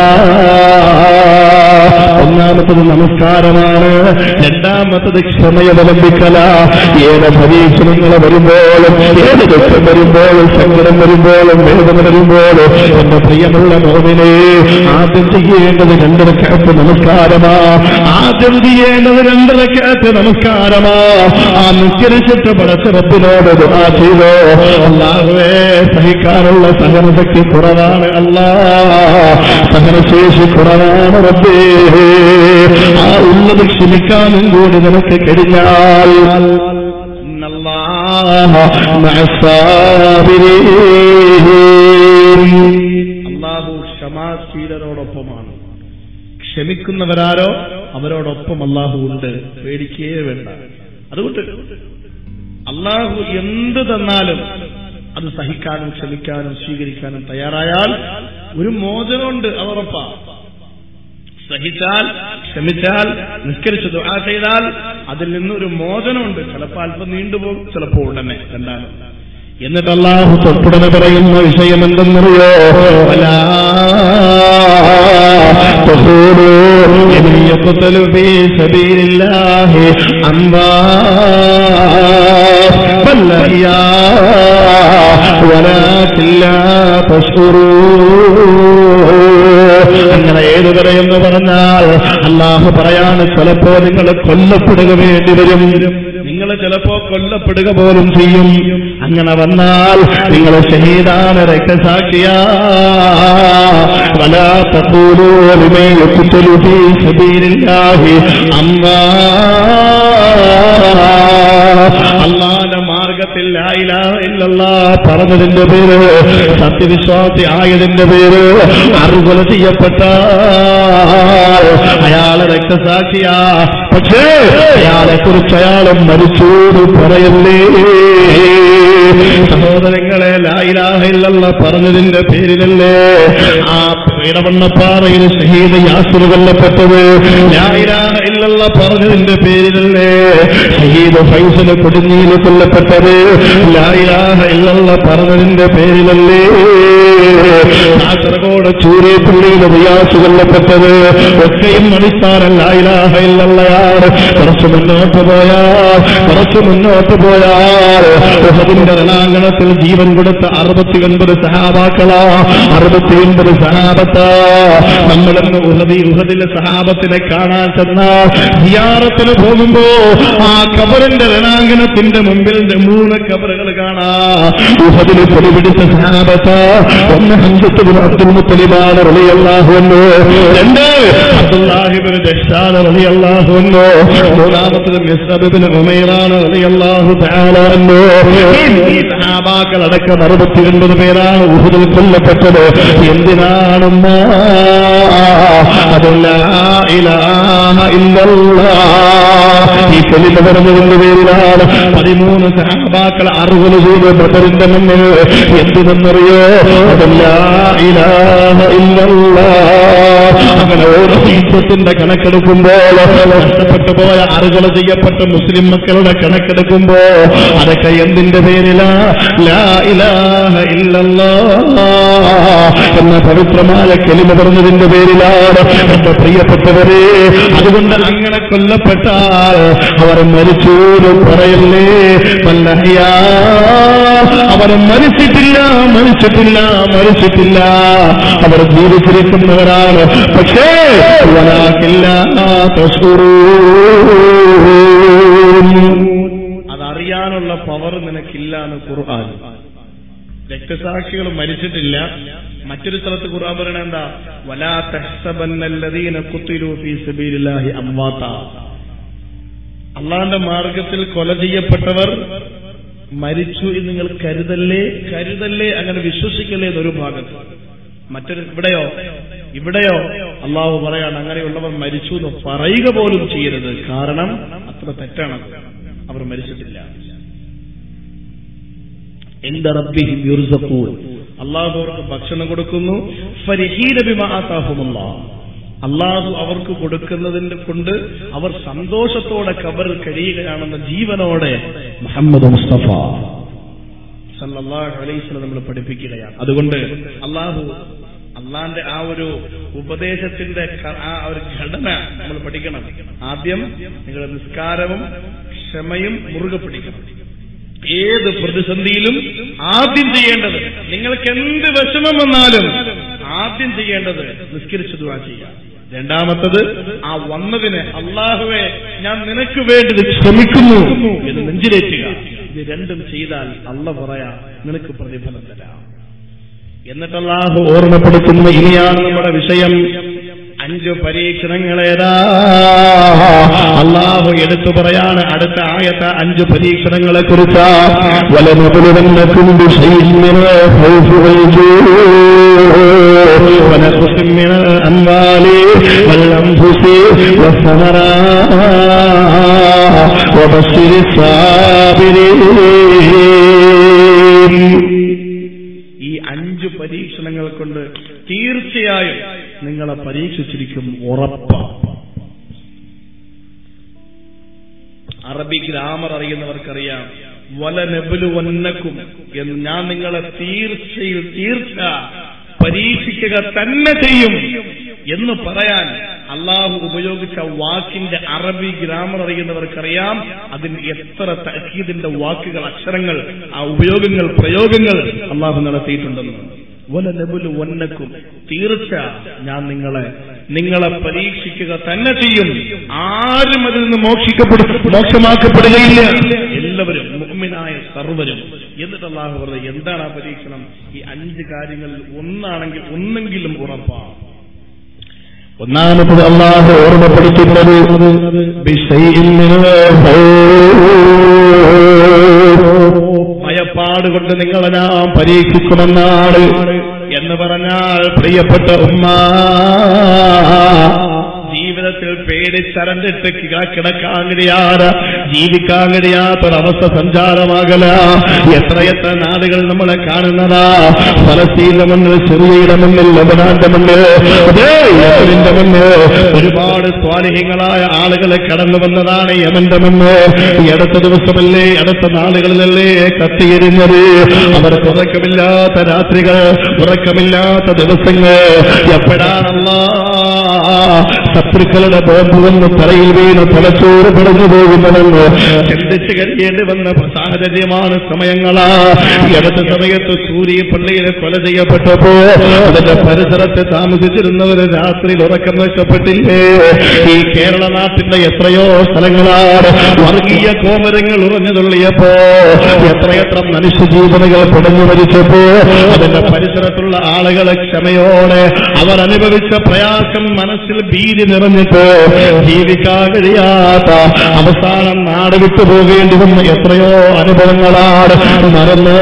ഒന്നാമത്തത് നമസ്കാരമാണ് രണ്ടാമത്തത് ക്ഷമയവലംബിക്കല ഏത് പരീക്ഷണങ്ങൾ വരുമ്പോഴും ഏത് ദുഃഖം വരുമ്പോഴും സങ്കടം വരുമ്പോഴും വേദന വരുമ്പോഴും എന്റെ പ്രിയമുള്ള മോമിനെ ആദ്യം ചെയ്യേണ്ടത് രണ്ടരക്കകത്ത് നമസ്കാരമാ ആദ്യം ചെയ്യേണ്ടത് രണ്ടരക്കകത്ത് നമസ്കാരമാ ആ നിസ്കരിച്ചിട്ട് പടച്ചിറപ്പിനോട് ദുആ ചെയ്തോ അല്ലാഹുവേ സഹിക്കാനുള്ള സഹനശക്തി കുറവാണ് അല്ലാ സഹനശേഷി കുറവാണ് റബ്ബേ ആ ഉള്ളത് ക്ഷമിക്കാനും കൂടി നിനക്ക് കഴിഞ്ഞാൽ അള്ളാഹു ക്ഷമാശീലരോടൊപ്പമാണ് ക്ഷമിക്കുന്നവരാരോ അവരോടൊപ്പം അള്ളാഹു ഉണ്ട് പേടിക്കേ വേണ്ട അതുകൊണ്ട് അള്ളാഹു എന്ത് തന്നാലും അത് സഹിക്കാനും ക്ഷമിക്കാനും സ്വീകരിക്കാനും തയ്യാറായാൽ ഒരു മോചനമുണ്ട് അതുറപ്പാ സഹിച്ചാൽ ക്ഷമിച്ചാൽ നിസ്കരിച്ച് ദുആ ചെയ്താൽ അതിൽ നിന്നൊരു മോചനമുണ്ട് ചിലപ്പോൾ അല്പം നീണ്ടുപോകും ചിലപ്പോൾ ഉടനെ രണ്ടാണ് എന്നിട്ട് അള്ളാഹു തൊട്ടുടനെ പറയുന്ന വിഷയം എന്തെന്നറിയോ വലാ تقولوا إن يقتل في سبيل الله أموات بل أحياء ولكن لا تشعرون അങ്ങനെ ഏത് പറയുമെന്ന് പറഞ്ഞാൽ അള്ളാഹു പറയാണ് ചിലപ്പോ നിങ്ങൾ കൊല്ലപ്പെടുക വേണ്ടി വരും നിങ്ങൾ ചിലപ്പോ കൊല്ലപ്പെടുക പോലും ചെയ്യും അങ്ങനെ വന്നാൽ നിങ്ങൾ ഷഹീദാണ് രക്തസാക്ഷിയാ ولا تقولوا لمن يقتل في سبيل الله أموات അള്ളാന്റെ മാർഗത്തിൽ ലാ ഇലാഹ ഇല്ലല്ലാഹ് പറഞ്ഞതിന്റെ പേര് സത്യവിശ്വാസി ആയതിന്റെ പേര് അറുകൊല ചെയ്യപ്പെട്ട അയാളെ രക്തസാക്ഷിയാ പക്ഷേ അയാളെ കുറിച്ച് അയാളും മരിച്ചു എന്ന് പറയല്ലേ സഹോദരങ്ങളെ ലായിലാഹില്ല പറഞ്ഞതിന്റെ പേരിലല്ലേ ആ ഇടവണ്ണപ്പാറയിൽ ഷഹീദ് യാസുർ കൊല്ലപ്പെട്ടത് ലായിലാഹ ഇല്ലല്ല പറഞ്ഞതിന്റെ പേരിലല്ലേ ഷഹീദ് ഫൈസല് കൊടുങ്ങിയിൽ കൊല്ലപ്പെട്ടത് ലായിലാഹ ഇല്ലല്ല പറഞ്ഞതിന്റെ പേരിലല്ലേ കാസർഗോഡ് ചൂരേപ്പള്ളിയിൽ റിയാസ് കൊല്ലപ്പെട്ടത് ഒക്കെയും അടിസ്ഥാനം ലായിലാഹ ഇല്ലല്ലയാണ് കുറച്ച് മുന്നോട്ട് പോയാൽ കുറച്ച് മുന്നോട്ട് പോയാൽ ഉഹദിന്റെ രണാങ്കണത്തിൽ ജീവൻ കൊടുത്ത അറുപത്തി ഒൻപത് സഹാബാക്കളാ അറുപത്തി ഒൻപത് സഹാബത്താ നമ്മളിന്ന് ഉഹദി ഉഹദിലെ സഹാബത്തിനെ കാണാൻ ചെന്നാൽ സിയാറത്തിന് പോകുമ്പോ ആ കബറിന്റെ രണാങ്കണത്തിന്റെ മുമ്പിൽ മൂന്ന് കബറുകൾ കാണാ ഉഹദിൽ പൊടിപിടിച്ച സഹാബത്ത ഒന്ന് ഹംസത്തുബിൻ അബ്ദുൽ മുത്തലിബാണ് റളിയല്ലാഹുവെന്നോ രണ്ട് അബ്ദുല്ലാഹിബിൻ ജഷാദ് റളിയല്ലാഹുവെന്നോ മൂന്നാമത്തത് മിസ്റബിൻ ഉമൈറാണ് റളിയല്ലാഹു തആല എന്നോ ഈ സഹാബാക്കൾ അടക്കം അറുപത്തി ഒൻപത് പേരാണ് ഉഹുദിൽ കൊല്ലപ്പെട്ടത് എന്തിനാണെന്ന അതല്ല ഇലാഹ ഇല്ലല്ലാഹ് ഈ കൊല്ലിന് പറഞ്ഞതിന്റെ പേരിലാണ് പതിമൂന്ന് സഹാബാക്കൾ അറുപത് ചെയ്ത് ബദറിന്റെ മുന്നിൽ എന്തിനെന്നറിയോ അതല്ല ഇലാഹ ഇല്ലല്ലാഹ് അങ്ങനെ ഓരോ യുദ്ധത്തിന്റെ കണക്കെടുക്കുമ്പോൾ നഷ്ടപ്പെട്ടു പോയ അറുകൾ ചെയ്യപ്പെട്ട മുസ്ലിം മക്കളുടെ കണക്കെടുക്കുമ്പോ അതൊക്കെ എന്തിന്റെ പേരിലാ ലാ ഇലാഹ ഇല്ലല്ലാഹ് എന്ന പവിത്രമായ കെലിമ പറഞ്ഞതിന്റെ പേരിലാണ് എന്റെ പ്രിയപ്പെട്ടവരെ അതുകൊണ്ട് അങ്ങനെ കൊല്ലപ്പെട്ടാൽ അവർ മരിച്ചു എന്ന് പറയല്ലേ വല്ലഹയാ അവർ മരിച്ചിട്ടില്ല മരിച്ചിട്ടില്ല മരിച്ചിട്ടില്ല അവർ ജീവിച്ചിരിക്കുന്നവരാണ് പക്ഷേ വലാക്കില്ല അതറിയാനുള്ള പവർ നിനക്കില്ല എന്ന് ഖുർആൻ രക്തസാക്ഷികൾ മരിച്ചിട്ടില്ല മറ്റൊരു സ്ഥലത്ത് ഖുർആൻ പറയണ എന്താ വലാ തഹ്സബന്നല്ലദീന ഖുത്തിലു ഫീ സബീലില്ലാഹി അംവാത അള്ളാന്റെ മാർഗത്തിൽ കൊല ചെയ്യപ്പെട്ടവർ മരിച്ചു എന്ന് നിങ്ങൾ കരുതല്ലേ കരുതല്ലേ അങ്ങനെ വിശ്വസിക്കല്ലേ എന്നൊരു ഭാഗത്ത് മറ്റൊരു ഇവിടെയോ ഇവിടെയോ അള്ളാഹു പറയാണ് അങ്ങനെയുള്ളവർ മരിച്ചു എന്ന് പറയുക പോലും ചെയ്യരുത് കാരണം അത്ര തെറ്റാണ് അവർ മരിച്ചിട്ടില്ല എന്റെ റബ്ബിഹിം യുർസഖൂൻ അള്ളാഹു അവർക്ക് ഭക്ഷണം കൊടുക്കുന്നു ഫരിഹീന ബിമാ ആതാഹുമുല്ലാഹ് അള്ളാഹു അവർക്ക് കൊടുക്കുന്നതിന്റെ കൊണ്ട് അവർ സന്തോഷത്തോടെ കബറിൽ കഴിയുകയാണെന്ന ജീവനോടെ മുഹമ്മദ് മുസ്തഫ സല്ലല്ലാഹു അലൈഹി വസല്ലം നമ്മൾ പഠിപ്പിക്കുകയാണ് അതുകൊണ്ട് അള്ളാഹു അള്ളാന്റെ ആ ഒരു ഉപദേശത്തിന്റെ ക- ആ ഒരു ഘടന നമ്മൾ പഠിക്കണം ആദ്യം നിങ്ങളുടെ നിസ്കാരവും ക്ഷമയും മുറുകെ പിടിക്കണം ഏത് പ്രതിസന്ധിയിലും ആദ്യം ചെയ്യേണ്ടത് നിങ്ങൾക്ക് എന്ത് വിഷമം വന്നാലും ആദ്യം ചെയ്യേണ്ടത് നിസ്കരിച്ചു ദുആ ചെയ്യുക രണ്ടാമത്തത് ആ വന്നതിന് അള്ളാഹുവെ ഞാൻ നിനക്ക് വേണ്ടി ഇത് ശ്രമിക്കുന്നു എന്ന് നെഞ്ചിലേറ്റുക ഇത് രണ്ടും ചെയ്താൽ അല്ല പറയാ നിനക്ക് പ്രതിഫലം തരാം എന്നിട്ട് അള്ളാഹു ഓർമ്മപ്പെടുത്തുന്ന ഇനിയാണ് നമ്മുടെ വിഷയം അഞ്ചു പരീക്ഷണങ്ങളേതാ അള്ളാഹു എടുത്തു പറയാണ് അടുത്ത ആയത്ത അഞ്ചു പരീക്ഷണങ്ങളെ കുറിച്ച് ولنبلونكم بشيء من الخوف والجوع ونقص من الأموال والأنفس والثمرات وبشر الصابرين ഈ അഞ്ചു പരീക്ഷണങ്ങൾ കൊണ്ട് തീർച്ചയായും നിങ്ങളെ പരീക്ഷിച്ചിരിക്കും ഉറപ്പാണ് അറബി ഗ്രാമർ അറിയുന്നവർക്കറിയാം വലനെബലു വന്നക്കും എന്ന് ഞാൻ നിങ്ങളെ തീർച്ചയിൽ തീർച്ച പരീക്ഷിക്കുക തന്നെ ചെയ്യും എന്ന് പറയാൻ അള്ളാഹു ഉപയോഗിച്ച വാക്കിന്റെ അറബി ഗ്രാമർ അറിയുന്നവർക്കറിയാം അതിന് എത്ര തക്കീദിന്റെ വാക്കുകൾ അക്ഷരങ്ങൾ ആ ഉപയോഗങ്ങൾ പ്രയോഗങ്ങൾ അള്ളാഹു നടത്തിയിട്ടുണ്ടെന്ന് വലനബുലു വന്നക്കും തീർച്ച ഞാൻ നിങ്ങളെ നിങ്ങളെ പരീക്ഷിക്കുക തന്നെ ചെയ്യും ആരും അതിൽ നിന്ന് മോക്ഷിക്കപ്പെടും മോക്ഷമാക്കപ്പെടുകയില്ല എല്ലാവരും മുഹമ്മിനായ സർവരും എന്നിട്ട് അള്ളാഹു പറഞ്ഞത് എന്താണ് ആ പരീക്ഷണം ഈ അഞ്ച് കാര്യങ്ങളിൽ ഒന്നാണെങ്കിൽ ഒന്നെങ്കിലും ഉറപ്പാണ് ഒന്നാമത്തത് അള്ളാഹു ഓർമ്മപ്പെടുത്തുന്നത് ബിശൈഇൻ മിനൽ ഖൗഫ്. ഭയപ്പാട് കൊണ്ട് നിങ്ങളെ ഞാൻ പരീക്ഷിക്കുമെന്നാണ് എന്ന് പറഞ്ഞാൽ പ്രിയപ്പെട്ട ഉമ്മ ജീവിതത്തിൽ പേടിച്ചരണ്ടിട്ട് കിട- കിടക്കാൻ കഴിയാതെ ജീവിക്കാൻ കഴിയാത്തൊരവസ്ഥ സഞ്ചാരമാകല എത്രയെത്ര നാടുകൾ നമ്മളെ കാണുന്നതാ ഫലസ്തീന്റെ മുന്നിൽ സിറിയയുടെ മുന്നിൽ ലബനാന്റെ മുന്നിൽ അതേ, യമനിന്റെ മുന്നിൽ ഒരുപാട് സ്വാലിഹ്യങ്ങളായ ആളുകളെ കടന്നു വന്നതാണ് യമന്റെ മുന്ന് ഈ അടുത്ത ദിവസമല്ലേ അടുത്ത നാളുകളിലല്ലേ കത്തിയെരിഞ്ഞത് അവർക്ക് ഉറക്കമില്ലാത്ത രാത്രികൾ ഉറക്കമില്ലാത്ത ദിവസങ്ങൾ എപ്പോഴാണല്ലാ ശത്രുക്കളുടെ ബോംബ് വന്ന് തലയിൽ വീണ് തലച്ചോറ് പിടഞ്ഞു പോകുന്നതെന്ന് ചിന്തിച്ചു കഴിയേണ്ടി വന്ന സാഹചര്യമാണ് സമയങ്ങളാ ഈ അടുത്ത സമയത്ത് സൂര്യ പള്ളിയിലെ കൊല ചെയ്യപ്പെട്ടപ്പോ അതിന്റെ പരിസരത്ത് താമസിച്ചിരുന്നവര് രാത്രിയിൽ ഉറക്കം നഷ്ടപ്പെട്ടില്ലേ ഈ കേരള നാട്ടിന്റെ എത്രയോ സ്ഥലങ്ങളാണ് വർഗീയ കോമരങ്ങൾ ഉറഞ്ഞു തുള്ളിയപ്പോ എത്രയെത്ര മനുഷ്യജീവനുകൾ പിടഞ്ഞു മരിച്ചപ്പോ അതിന്റെ പരിസരത്തുള്ള ആളുകളെ ക്ഷമയോടെ അവർ അനുഭവിച്ച പ്രയാസം മനസ്സിൽ ഭീതി നിറഞ്ഞിട്ട് ജീവിക്കാൻ കഴിയാത്ത അവസാനം നാട് വിട്ടു പോകേണ്ടി വന്ന എത്രയോ അനുഭവങ്ങളാണ് മറന്നു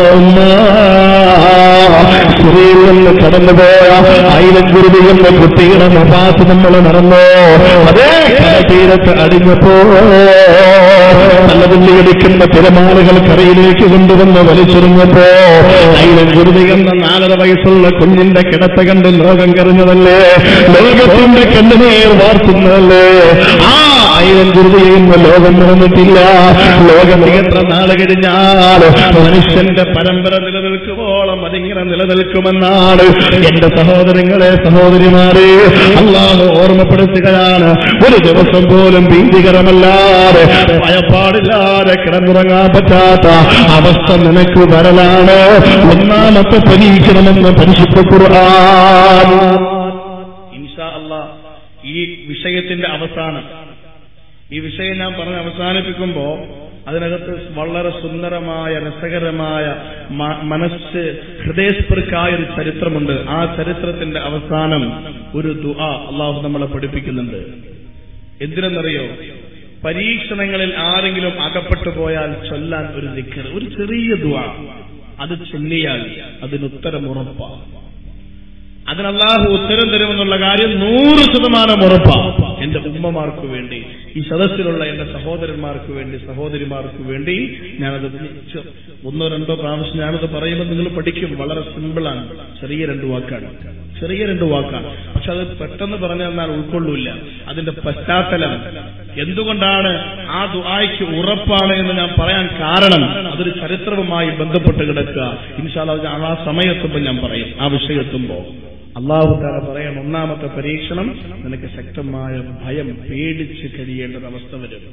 സിറിയിൽ നിന്ന് കടന്നുപോയ ആയിരം ഗുരുതി എന്ന കുട്ടിയുടെ മഹാത്ത് നമ്മൾ നടന്നു അതേ തീരത്ത് അടിഞ്ഞപ്പോ നല്ല വെള്ളിയടിക്കുന്ന തിരമാലകൾ കരയിലേക്ക് കൊണ്ടുവന്ന് വലിച്ചെറിഞ്ഞപ്പോ ആയിരം ഗുരുതി എന്ന നാലര വയസ്സുള്ള കുഞ്ഞിന്റെ കിടത്ത കണ്ട് ലോകം കറിഞ്ഞതല്ലേ ലോകത്തിന്റെ കണ്ണുനീർ വാർത്തുന്നതല്ലേ ആ ആയിരം ഗുരുതിയെന്ന് ലോകം നിറഞ്ഞിട്ടില്ല ലോകം എത്ര നാള് കഴിഞ്ഞാൽ മനുഷ്യന്റെ പരമ്പര നിലനിൽക്കുവോളം അതിങ്ങനെ നിലനിൽക്കുമെന്നാണ് എന്റെ സഹോദരങ്ങളെ സഹോദരിമാരെ അള്ളാഹ് ഓർമ്മപ്പെടുത്തുകയാണ് ഒരു ദിവസം പോലും ഭീതികരമല്ലാതെ ഭയപ്പാടില്ലാതെ കിടന്നുറങ്ങാൻ പറ്റാത്ത അവസ്ഥ നിനക്ക് വരലാണ് ഒന്നാമത്തെ പരീക്ഷണമെന്ന് പരിശുദ്ധ ഖുർആൻ ഇൻഷാ അള്ളാ ഈ വിഷയത്തിന്റെ അവസാനം ഈ വിഷയം ഞാൻ പറഞ്ഞ് അവസാനിപ്പിക്കുമ്പോ അതിനകത്ത് വളരെ സുന്ദരമായ രസകരമായ മ- മനസ്സ് ഹൃദയസ്പൃക്കായ ഒരു ചരിത്രമുണ്ട് ആ ചരിത്രത്തിന്റെ അവസാനം ഒരു ദുആ അള്ളാഹു നമ്മളെ പഠിപ്പിക്കുന്നുണ്ട് എന്തിനെന്നറിയോ പരീക്ഷണങ്ങളിൽ ആരെങ്കിലും അകപ്പെട്ടു പോയാൽ ചൊല്ലാൻ ഒരു ദിക്കർ ഒരു ചെറിയ ദുആ അത് ചൊല്ലിയാൽ അതിന് ഉത്തരം ഉറപ്പാണ് അതിന് അള്ളാഹു ഉത്തരം തരുമെന്നുള്ള കാര്യം നൂറ് ശതമാനം ഉറപ്പാണ് എന്റെ ഉമ്മമാർക്ക് വേണ്ടി ഈ സദസ്സിലുള്ള എന്റെ സഹോദരന്മാർക്ക് വേണ്ടി സഹോദരിമാർക്ക് വേണ്ടി ഞാനത് ചെ- ഒന്നോ രണ്ടോ പ്രാവശ്യം ഞാനത് പറയുമ്പോൾ നിങ്ങൾ പഠിക്കും വളരെ സിമ്പിളാണ് ചെറിയ രണ്ട് വാക്കാണ് ചെറിയ രണ്ട് വാക്കാണ് പക്ഷെ അത് പെട്ടെന്ന് പറഞ്ഞു തന്നാൽ ഉൾക്കൊള്ളൂല്ല അതിന്റെ പശ്ചാത്തലം എന്തുകൊണ്ടാണ് ആ ദുആയ്ക്ക് ഉറപ്പാണ് എന്ന് ഞാൻ പറയാൻ കാരണം അതൊരു ചരിത്രവുമായി ബന്ധപ്പെട്ട് കിടക്കുക ഇൻഷാല്ല ആ സമയത്തുമ്പോൾ ഞാൻ പറയും ആ വിഷയത്തുമ്പോ അള്ളാഹു താല പറയാൻ ഒന്നാമത്തെ പരീക്ഷണം നിനക്ക് ശക്തമായ ഭയം പേടിച്ച് കഴിയേണ്ട അവസ്ഥ വരും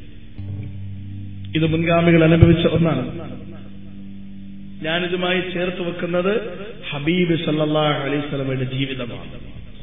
ഇത് മുൻഗാമികൾ അനുഭവിച്ച ഒന്നാണ് ഞാനിതുമായി ചേർത്ത് വെക്കുന്നത് ഹബീബ് സല്ലല്ലാഹു അലൈഹി സ്വലമയുടെ ജീവിതമാണ്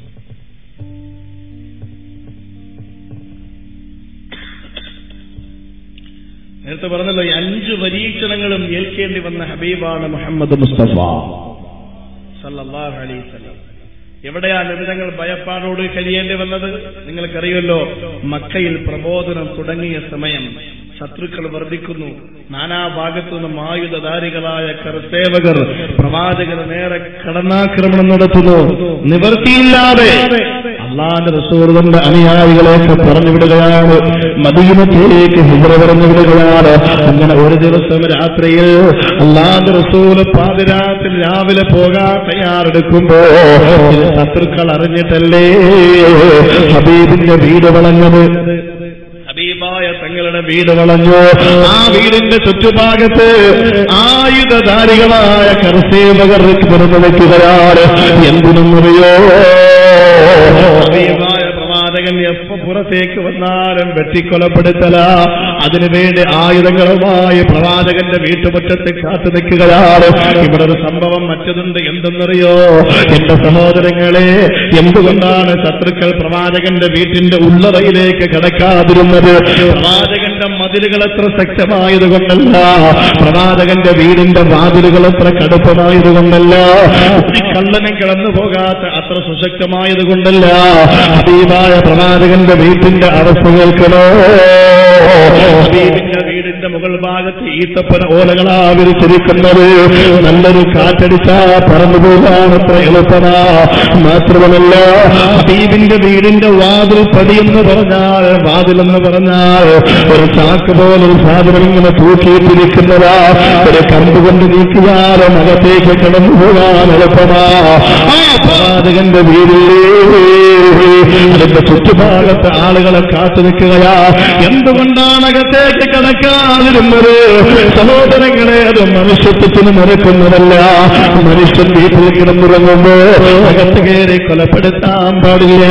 നേരത്തെ പറഞ്ഞല്ലോ ഈ അഞ്ച് പരീക്ഷണങ്ങളും ഏൽക്കേണ്ടി വന്ന ഹബീബാണ് മുഹമ്മദ് മുസ്തഫ സല്ലല്ലാഹു അലൈഹി വസല്ലം എവിടെയാ നിമിതങ്ങൾ ഭയപ്പാടോട് കഴിയേണ്ടി വന്നത് നിങ്ങൾക്കറിയുമല്ലോ മക്കയിൽ പ്രബോധനം തുടങ്ങിയ സമയം ശത്രുക്കൾ വർദ്ധിക്കുന്നു നാനാഭാഗത്തു നിന്നും ആയുധധാരികളായ കർസേവകർ പ്രവാചകന് നേരെ കടന്നാക്രമണം നടത്തുന്നു നിവർത്തിയില്ലാതെ അള്ളാന്റെ റസൂറിന്റെ അനുയായികളെയൊക്കെ പറഞ്ഞു വിടുകയാണ് മദീനത്തിലേക്ക് ഹിജറ പറഞ്ഞു വിടുകയാണ് അങ്ങനെ ഒരു ദിവസം രാത്രിയിൽ അള്ളാന്റെ റസൂല് പാതിരാത്രി രാവിലെ പോകാൻ തയ്യാറെടുക്കുമ്പോ ഇത് ശത്രുക്കൾ അറിഞ്ഞിട്ടല്ലേ ഹബീബിന്റെ വീട് വളഞ്ഞത് ഹബീബായ തങ്ങളുടെ വീട് വളഞ്ഞു ആ വീടിന്റെ ചുറ്റുഭാഗത്ത് ആയുധധാരികളായ കർസേവകർ തുറന്നു വെക്കുകയാണ് എന്തിനെന്നറിയോ ഹബീബായ പ്രവാചകൻ എപ്പോ പുറത്തേക്ക് വന്നാലും വെട്ടിക്കൊലപ്പെടുത്തല അതിനുവേണ്ടി ആയുധങ്ങളുമായി പ്രവാചകന്റെ വീട്ടുമുറ്റത്ത് കാത്തു നിൽക്കുകയാണ് ഇവിടെ ഒരു സംഭവം മറ്റതുണ്ട് എന്തെന്നറിയോ എന്റെ സഹോദരങ്ങളെ എന്തുകൊണ്ടാണ് ശത്രുക്കൾ പ്രവാചകന്റെ വീട്ടിന്റെ ഉള്ളറയിലേക്ക് കടക്കാതിരുന്നത് പ്രവാചകന്റെ മതിലുകൾ എത്ര ശക്തമായത് കൊണ്ടല്ല പ്രവാചകന്റെ വീടിന്റെ വാതിലുകൾ എത്ര കടുപ്പമായത് ഒരു കള്ളനും കിടന്നു പോകാത്ത അത്ര സുശക്തമായത് കൊണ്ടല്ല ഹബീബായ പ്രവാചകന്റെ വീട്ടിന്റെ അവസ്ഥ കേൾക്കണോ ഹബീബിന്റെ വീടിന്റെ മുകൾ ഭാഗത്ത് ഈത്തപ്പന ഓലകളാ വിരിച്ചിരിക്കുന്നത് നല്ലൊരു കാറ്റടിച്ചാ പറന്നു പോകാൻ അത്ര എളുപ്പമാ മാത്രമല്ല ഹബീബിന്റെ വീടിന്റെ വാതിൽ പടിയെന്ന് പറഞ്ഞാൽ വാതിലെന്ന് പറഞ്ഞാൽ ഒരു ചാക്ക് പോലൊരു സാധനം ഇങ്ങനെ തൂക്കിയിട്ടിരിക്കുന്നതാ ഒരു കമ്പ് കൊണ്ട് നീക്കിയാലും അകത്തേക്ക് കടന്നു പോകാൻ എളുപ്പമാ ആ പ്രവാചകന്റെ വീടില്ലേ അതിന്റെ ചുറ്റുഭാഗത്ത് ആളുകളെ കാത്തു നിൽക്കുകയാ എന്തുകൊണ്ടാണ് അകത്തേക്ക് കടക്കാതിരുന്നത് സഹോദരങ്ങളെ അത് മനുഷ്യത്വത്തിന് മറക്കുന്നതല്ല മനുഷ്യൻ വീട്ടിൽ കിടന്നുറങ്ങുമ്പോ അകത്ത് കയറി കൊലപ്പെടുത്താൻ പാടില്ല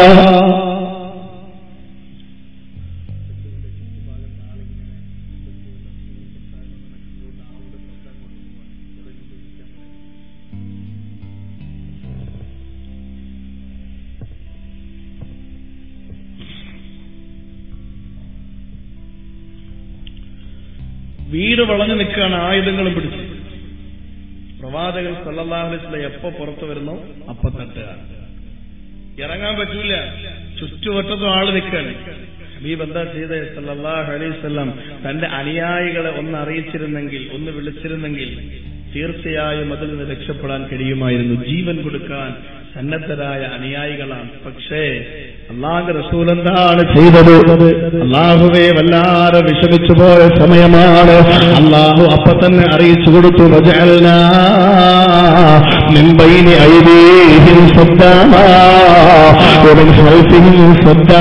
വീട് വളഞ്ഞു നിൽക്കുകയാണ് ആയുധങ്ങളും പിടിച്ച് പ്രവാചകൻ സല്ലല്ലാഹു അലൈഹി വസല്ലം എപ്പോ പുറത്തു വരുന്നു അപ്പൊ തട്ടുക ഇറങ്ങാൻ പറ്റൂല ചുറ്റുവട്ടത്തും ആള് നിൽക്കാണ് ഹബീബ് എന്താ ചെയ്തേ സല്ലല്ലാഹു അലൈഹി വസല്ലം തന്റെ അനുയായികളെ ഒന്ന് അറിയിച്ചിരുന്നെങ്കിൽ ഒന്ന് വിളിച്ചിരുന്നെങ്കിൽ തീർച്ചയായും അതിൽ നിന്ന് രക്ഷപ്പെടാൻ കഴിയുമായിരുന്നു ജീവൻ കൊടുക്കാൻ സന്നദ്ധരായ അനുയായികളാണ് പക്ഷേ അള്ളാഹ് റസൂൽ എന്താണ് ചെയ്തത് അള്ളാഹുവെ വല്ലാതെ വിഷമിച്ചു പോയ സമയമാണ് അള്ളാഹു അപ്പൊ തന്നെ അറിയിച്ചു കൊടുത്തു വജഅൽനാ മിൻ ബൈനി ഐദീഹിം സദ്ദാ വമിൻ ഖൽഫിഹിം സദ്ദാ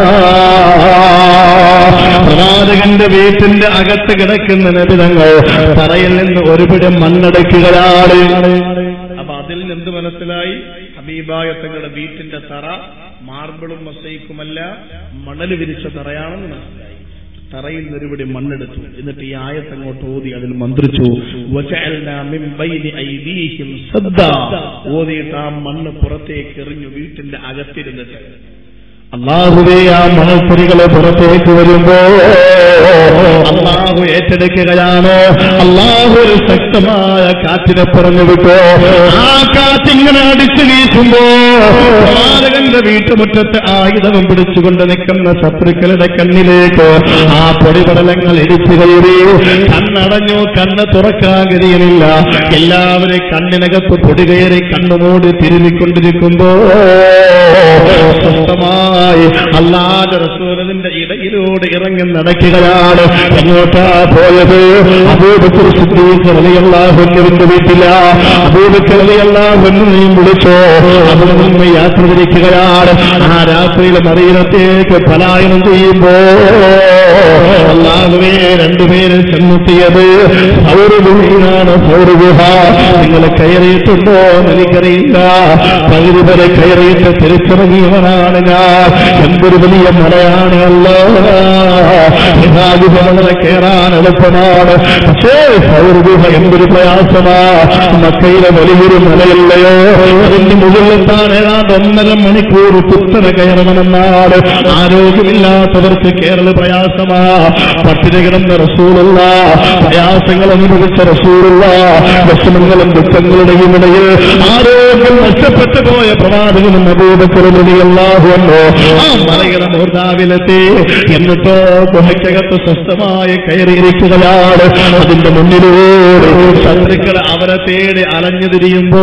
പ്രവാചകന്റെ വീട്ടിന്റെ അകത്ത് കിടക്കുന്ന നബിതങ്ങൾ തറയിൽ നിന്ന് ഒരുപിടി മണ്ണടക്കുകയാണ് അപ്പൊ അതിൽ നിന്ന് എന്ത് മനസ്സിലായി ഹബീബായ തങ്ങളുടെ വീട്ടിന്റെ തറ മാർബിളും മൊസൈക്കുമല്ല മണൽ വിരിച്ച തറയാണെന്ന് മനസ്സിലായി തറയിൽ നിന്ന് ഒരുപടി മണ്ണെടുത്തു എന്നിട്ട് ഈ ആയത്ത് അങ്ങോട്ട് ഓതി അതിൽ മന്ത്രിച്ചു വജഅൽനാ മിൻ ബൈനി ഐദീഹിം സദ്ദാ. ഓതിയിട്ട് ആ മണ്ണ് പുറത്തേക്ക് എറിഞ്ഞു വീട്ടിന്റെ അകത്തിരുന്നിട്ട് അള്ളാഹുവേ ആ മണൽപ്പൊരികളെ പുറത്തേക്ക് വരുമ്പോ അള്ളാഹു ഏറ്റെടുക്കുകയാണ് അള്ളാഹു ഒരു ശക്തമായ കാറ്റിനെ പറഞ്ഞു വിട്ടോ ആ കാറ്റിങ്ങനെ അടിച്ചു വീശുമ്പോ പ്രവാചകന്റെ വീട്ടുമുറ്റത്ത് ആയുധം പിടിച്ചുകൊണ്ട് നിൽക്കുന്ന ശത്രുക്കളുടെ കണ്ണിലേക്ക് ആ പൊടിപടലങ്ങൾ ഇടിച്ചു കയറി കണ്ണടഞ്ഞു കണ്ണ് തുറക്കാൻ കഴിയുന്നില്ല എല്ലാവരും കണ്ണിനകത്ത് പൊടി കയറി കണ്ണുമൂടി തിരുമിക്കൊണ്ടിരിക്കുമ്പോ സ്വസ്ഥമായി അല്ലാതെ റസൂലിന്റെ ഇടയിലൂടെ ഇറങ്ങി നടക്കുകയാണ് എങ്ങോട്ടാ പോയത് അബൂബക്കർ സിദ്ദീഖ് റളിയല്ലാഹുവിന്റെ വീട്ടില അബൂബക്കർ റളിയല്ലാഹുവിനെയും വിളിച്ചോ അവിടെ നിന്ന് യാത്ര തിരിക്കുകയാണ് ആ രാത്രിയിൽ മറീനത്തേക്ക് പലായനം ചെയ്യുമ്പോ അള്ളാഹുവേ രണ്ടുപേര് ചെന്നെത്തിയത് സൗരഗുഹയിലാണ് സൗരഗുഹ നിങ്ങൾ കയറിയിട്ടുണ്ടോ എന്ന് എനിക്കറിയില്ല പകുതി വരെ കയറിയിട്ട് തിരിച്ചിറങ്ങിയവനാണ് ഞാൻ എന്തൊരു വലിയ മലയാണ് അല്ലോ വളരെ കയറാൻ എളുപ്പമാണ് പക്ഷേ സൗരഗുഹ എന്തൊരു പ്രയാസമാ മക്കയിലെ വലിയൊരു മലയല്ലയോ അതിന്റെ മുകളിലെത്താൻ ഏതാണ്ട് ഒന്നര മണിക്കൂർ കുത്തന കയറണമെന്നാണ് ആരോഗ്യമില്ലാത്തവർക്ക് കേരള പ്രയാസമാ പട്ടിണി കിടന്ന റസൂലുള്ള പ്രയാസങ്ങൾ അനുഭവിച്ച റസൂലുള്ള വിഷമങ്ങളും ദുഃഖങ്ങളുടെയും ഇടയിൽ ആരോഗ്യം നഷ്ടപ്പെട്ടു പോയ പ്രവാചകനും അബൂബക്കറുമതിയല്ലാഹുവല്ലോ ആ മലയുടെ മൂർധാവിലെത്തി എന്നിട്ടോ ഗുഹയ്ക്കകത്ത് സ്വസ്ഥമായി കയറിയിരിക്കുകയാണ് അതിന്റെ മുന്നിലൂടെ ശത്രുക്കൾ അവരെ തേടി അലഞ്ഞു തിരിയുമ്പോ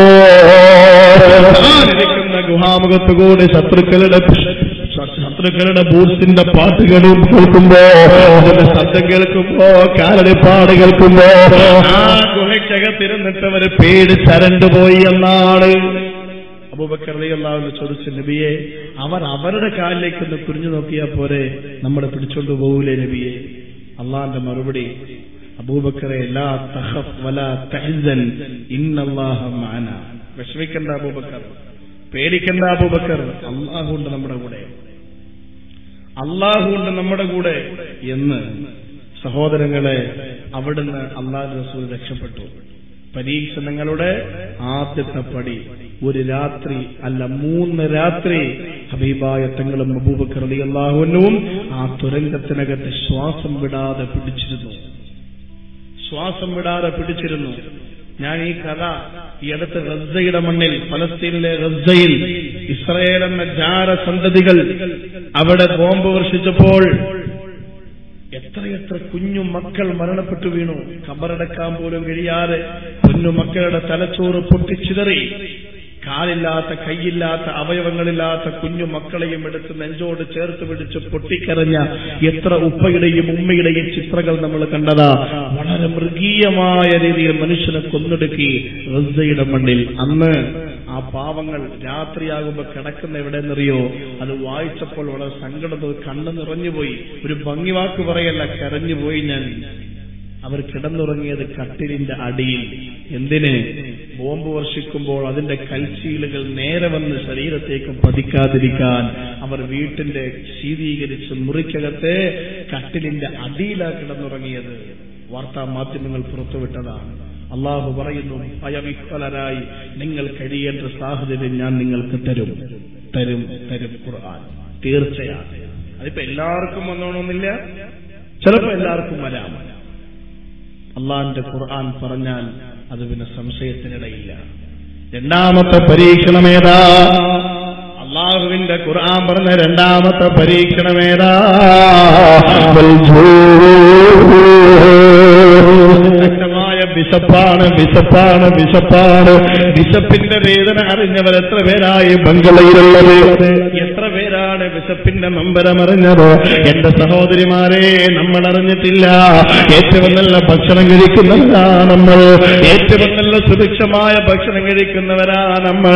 ആയിരിക്കുന്ന ഗുഹാമുഖത്ത് കൂടി ശത്രുക്കളുടെ ശത്രുക്കളുടെ ബൂട്ട്സിന്റെ പാട്ട് കേൾ കേൾക്കുമ്പോ അതിന്റെ ശബ്ദം കേൾക്കുമ്പോ കാലടിപ്പാട് കേൾക്കുമ്പോ ആ ഗുഹയ്ക്കകത്തിരുന്നിട്ട് അവര് പേടിച്ചരണ്ടു പോയി എന്നാണ് അബൂബക്കറിയാവുന്ന ചോദിച്ച നബിയെ അവർ അവരുടെ കാലിലേക്ക് ഒന്ന് കുരിഞ്ഞു നോക്കിയാൽ പോരെ നമ്മളെ പിടിച്ചോണ്ട് പോകൂലേ നബിയെ അള്ളാന്റെ മറുപടി അബൂബക്കറെ ലാ തഖഫ് വലാ തഹ്സൻ ഇന്നല്ലാഹ മഅന വിഷമിക്കണ്ട അബൂബക്കർ പേടിക്കണ്ട അബൂബക്കർ അള്ളാഹു ഉണ്ട് നമ്മുടെ കൂടെ അള്ളാഹു ഉണ്ട് നമ്മുടെ കൂടെ എന്ന് സഹോദരങ്ങളെ അവിടുന്ന് അള്ളാഹു റസൂൽ രക്ഷപ്പെട്ടു പരീക്ഷണങ്ങളുടെ ആദ്യത്തെ പടി ഒരു രാത്രി അല്ല മൂന്ന് രാത്രി ഹബീബായ തങ്ങളും അബൂബക്കർ അലി അള്ളാഹുവിനും ആ തുരങ്കത്തിനകത്ത് ശ്വാസം വിടാതെ പിടിച്ചിരുന്നു ശ്വാസം വിടാതെ പിടിച്ചിരുന്നു ഞാൻ ഈ കഥ ഈ അടുത്ത് റസ്സയുടെ മണ്ണിൽ ഫലസ്തീനിലെ റസ്സയിൽ ഇസ്രയേൽ എന്ന ജാരസന്തതികൾ അവിടെ ബോംബ് വർഷിച്ചപ്പോൾ എത്രയെത്ര കുഞ്ഞു മക്കൾ മരണപ്പെട്ടു വീണു കബറടക്കാൻ പോലും കഴിയാതെ കുഞ്ഞു മക്കളുടെ തലച്ചോറ് പൊട്ടിച്ചിതറി കാലില്ലാത്ത കൈയില്ലാത്ത അവയവങ്ങളില്ലാത്ത കുഞ്ഞു മക്കളെയും എടുത്ത് നെഞ്ചോട് ചേർത്ത് പിടിച്ച് പൊട്ടിക്കരഞ്ഞ എത്ര ഉപ്പയുടെയും ഉമ്മയുടെയും ചിത്രങ്ങൾ നമ്മൾ കണ്ടതാ വളരെ മൃഗീയമായ രീതിയിൽ മനുഷ്യനെ കൊന്നൊടുക്കി റസ്സയുടെ മണ്ണിൽ അന്ന് ആ പാവങ്ങൾ രാത്രിയാകുമ്പോ കിടക്കുന്ന എവിടെയെന്നറിയോ അത് വായിച്ചപ്പോൾ വളരെ സങ്കടം തോന്നി കണ്ണ് നിറഞ്ഞുപോയി ഒരു ഭംഗി വാക്ക് പറയല്ല കരഞ്ഞുപോയി ഞാൻ അവർ കിടന്നുറങ്ങിയത് കട്ടിലിന്റെ അടിയിൽ എന്തിന് ബോംബ് വർഷിക്കുമ്പോൾ അതിന്റെ കൽച്ചീലുകൾ നേരെ വന്ന് ശരീരത്തേക്ക് പതിക്കാതിരിക്കാൻ അവർ വീട്ടിന്റെ ശീതീകരിച്ച് മുറിക്കകത്തെ കട്ടിലിന്റെ അടിയിലാ കിടന്നുറങ്ങിയത് വാർത്താ മാധ്യമങ്ങൾ പുറത്തുവിട്ടതാണ് അള്ളാഹു പറയുന്നു ഭയവിഹ്വലരായി നിങ്ങൾ കഴിയേണ്ട സാഹചര്യം ഞാൻ നിങ്ങൾക്ക് തരും തരും തരും ഖുർആൻ തീർച്ചയാണ് അതിപ്പോ എല്ലാവർക്കും വന്നോണമെന്നില്ല ചിലപ്പോ എല്ലാവർക്കും വരാം അള്ളാന്റെ ഖുർആൻ പറഞ്ഞാൽ അത് പിന്നെ സംശയത്തിനിടയില്ല രണ്ടാമത്തെ പരീക്ഷണമേതാ അള്ളാഹുവിന്റെ ഖുർആൻ പറഞ്ഞ രണ്ടാമത്തെ പരീക്ഷണമേതാ ശക്തമായ വിശപ്പാണ് വിശപ്പാണ് വിശപ്പാണ് വിശപ്പിന്റെ വേദന അറിഞ്ഞവർ എത്ര പേരായി ബംഗളയിലുള്ളത് എത്ര പേരാണ് വിശപ്പിന്റെ നമ്പരം അറിഞ്ഞത് എന്റെ സഹോദരിമാരെ നമ്മൾ അറിഞ്ഞിട്ടില്ല ഏറ്റവും നല്ല ഭക്ഷണം കഴിക്കുന്നവരാ നമ്മൾ ഏറ്റവും നല്ല സുഭിക്ഷമായ ഭക്ഷണം കഴിക്കുന്നവരാ നമ്മൾ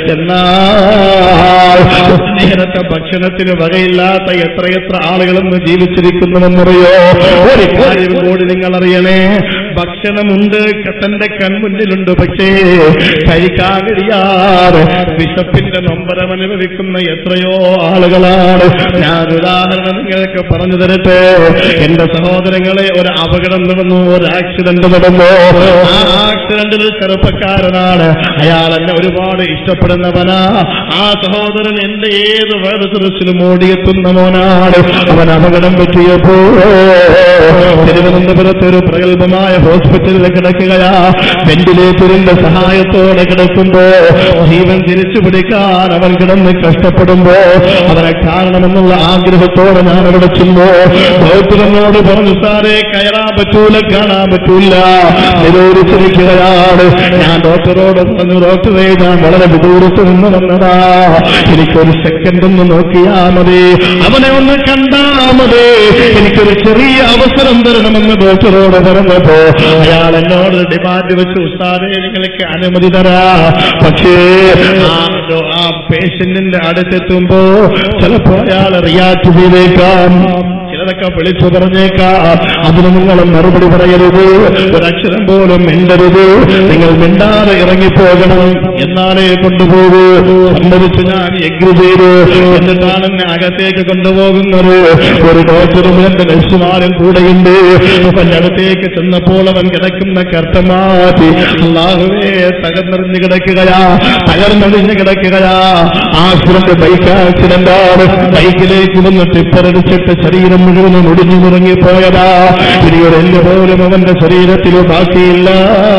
എന്നാൽ നേരത്തെ ഭക്ഷണത്തിന് വകയില്ലാത്ത എത്രയെത്ര ആളുകളെന്ന് ജീവിച്ചിരിക്കുന്നുവെന്നറിയോ ഒരു കാര്യം കൂടി നിങ്ങൾ അറിയണേ ഭക്ഷണമുണ്ട് തന്റെ കൺമുന്നിലുണ്ട് പക്ഷേ കഴിക്കാൻ കഴിയാതെ വിശപ്പിന്റെ നൊമ്പരം അനുഭവിക്കുന്ന എത്രയോ ആളുകളാണ് ഞാൻ ഉദാഹരണം നിങ്ങൾക്ക് പറഞ്ഞു തരട്ടെ എന്റെ സഹോദരങ്ങളെ ഒരു അപകടം നടന്നു ഒരു ആക്സിഡന്റ് നടന്നു ആ ആക്സിഡന്റിൽ ഒരു ചെറുപ്പക്കാരനാണ് അയാൾ എന്നെ ഒരുപാട് ഇഷ്ടപ്പെടുന്നവനാ ആ സഹോദരൻ എന്റെ ഏത് വേദസരസിലും ഓടിയെത്തുന്ന മോനാണ് അവൻ അപകടം പറ്റിയപ്പോ തിരുവനന്തപുരത്ത് ഒരു പ്രഗത്ഭമായ ഹോസ്പിറ്റലിൽ കിടക്കുകയാ വെന്റിലേറ്ററിന്റെ സഹായത്തോടെ കിടക്കുമ്പോ ജീവൻ തിരിച്ചു പിടിക്കാൻ അവൻ കിടന്ന് കഷ്ടപ്പെടുമ്പോ അവനെ കാണണമെന്നുള്ള ആഗ്രഹത്തോടെ ഞാൻ അവിടെ ചെന്നു ഡോക്ടറിനോട് പറഞ്ഞു സാറേ കയറാൻ പറ്റൂല കാണാൻ പറ്റൂല നിരോധിച്ചിരിക്കുകയാണ് ഞാൻ ഡോക്ടറോട് പറഞ്ഞു ഡോക്ടറെ ഞാൻ വളരെ വിദൂരത്ത് നിന്ന് വന്നതാ എനിക്കൊരു സെക്കൻഡ് ഒന്ന് നോക്കിയാ മതി അവനെ ഒന്ന് കണ്ടാ മതി എനിക്കൊരു ചെറിയ അവസരം തരണമെന്ന് ഡോക്ടറോട് പറഞ്ഞപ്പോ അയാൾ എന്നോട് ഡിമാൻഡ് വെച്ച് ഉസ്താദെ നിങ്ങൾക്ക് അനുമതി തരാ പക്ഷേ ആ ഡോ- ആ പേഷ്യന്റിന്റെ അടുത്തെത്തുമ്പോ ചിലപ്പോ അയാൾ റിയാക്ട് ചെയ്തേക്കാം ചിലതൊക്കെ വിളിച്ചു പറഞ്ഞേക്കാം അതിന് നിങ്ങൾ മറുപടി പറയരുത് ഒരക്ഷരം പോലും മിണ്ടരുത് നിങ്ങൾ മിണ്ടാതെ ഇറങ്ങിപ്പോകണം എന്നാലേ കൊണ്ടുപോകൂ സംഭവിച്ചു ഞാൻ എഗ്രി ചെയ്തു എന്നിട്ടാണ് എന്നെ അകത്തേക്ക് കൊണ്ടുപോകുന്നത് ഒരു ഡോക്ടറും എന്റെ നഴ്സുമാരും കൂടെയുണ്ട് അവന്റെ അടുത്തേക്ക് ചെന്നപ്പോൾ അവൻ കിടക്കുന്ന കർട്ടം മാറ്റി അള്ളാഹുവേ തകർന്നെറിഞ്ഞ് കിടക്കുകയാ തകർന്നെറിഞ്ഞ് കിടക്കുകയാ ആക്സിഡന്റ് ബൈക്ക് ആക്സിഡന്റ് ആണ് ബൈക്കിലേക്ക് വന്ന് ടിപ്പറടിച്ചിട്ട് ശരീരം മുഴുവനും ഒടിഞ്ഞു മുറങ്ങിപ്പോയതാ ഇനി ഒരു എല്ല് പോലും അവന്റെ ശരീരത്തിൽ ബാക്കിയില്ല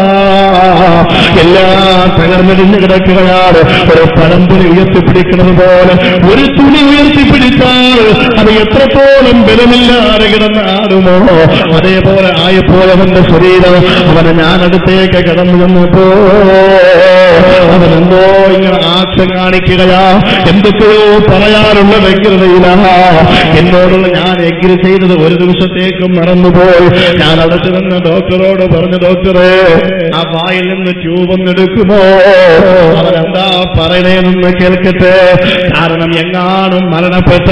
എല്ലാം തകർന്നെറിഞ്ഞ് കിടക്കുകയാണ് ഒരു പഴംപുലി ഉയർത്തിപ്പിടിക്കുന്നത് പോലെ ഒരു തുണി ഉയർത്തിപ്പിടിച്ചാൽ അത് എത്രത്തോളം ബലമില്ലാതെ കിടന്നാടുമോ അതേപോലെ ആയപ്പോൾ അവന്റെ ശരീരം അവനെ ഞാൻ അടുത്തേക്ക് കടന്നു വന്നപ്പോ അവനെന്തോ ഇങ്ങനെ ആക്ഷം കാണിക്കുകയാ എന്തൊക്കെയോ പറയാനുള്ള വ്യഗ്രതയിലാ എന്നോടുള്ള ഞാൻ എഗ്രി ചെയ്തത് ഒരു ദിവസത്തേക്കും മറന്നുപോയി ഞാൻ അടുത്ത് നിന്ന് ഡോക്ടറോട് പറഞ്ഞു ഡോക്ടറെ ആ വായിൽ നിന്ന് ട്യൂബ് ഒന്നെടുക്കുമോ അവനെന്താ പറയണേന്ന് കേൾക്കട്ടെ കാരണം എങ്ങാനും മരണപ്പെട്ട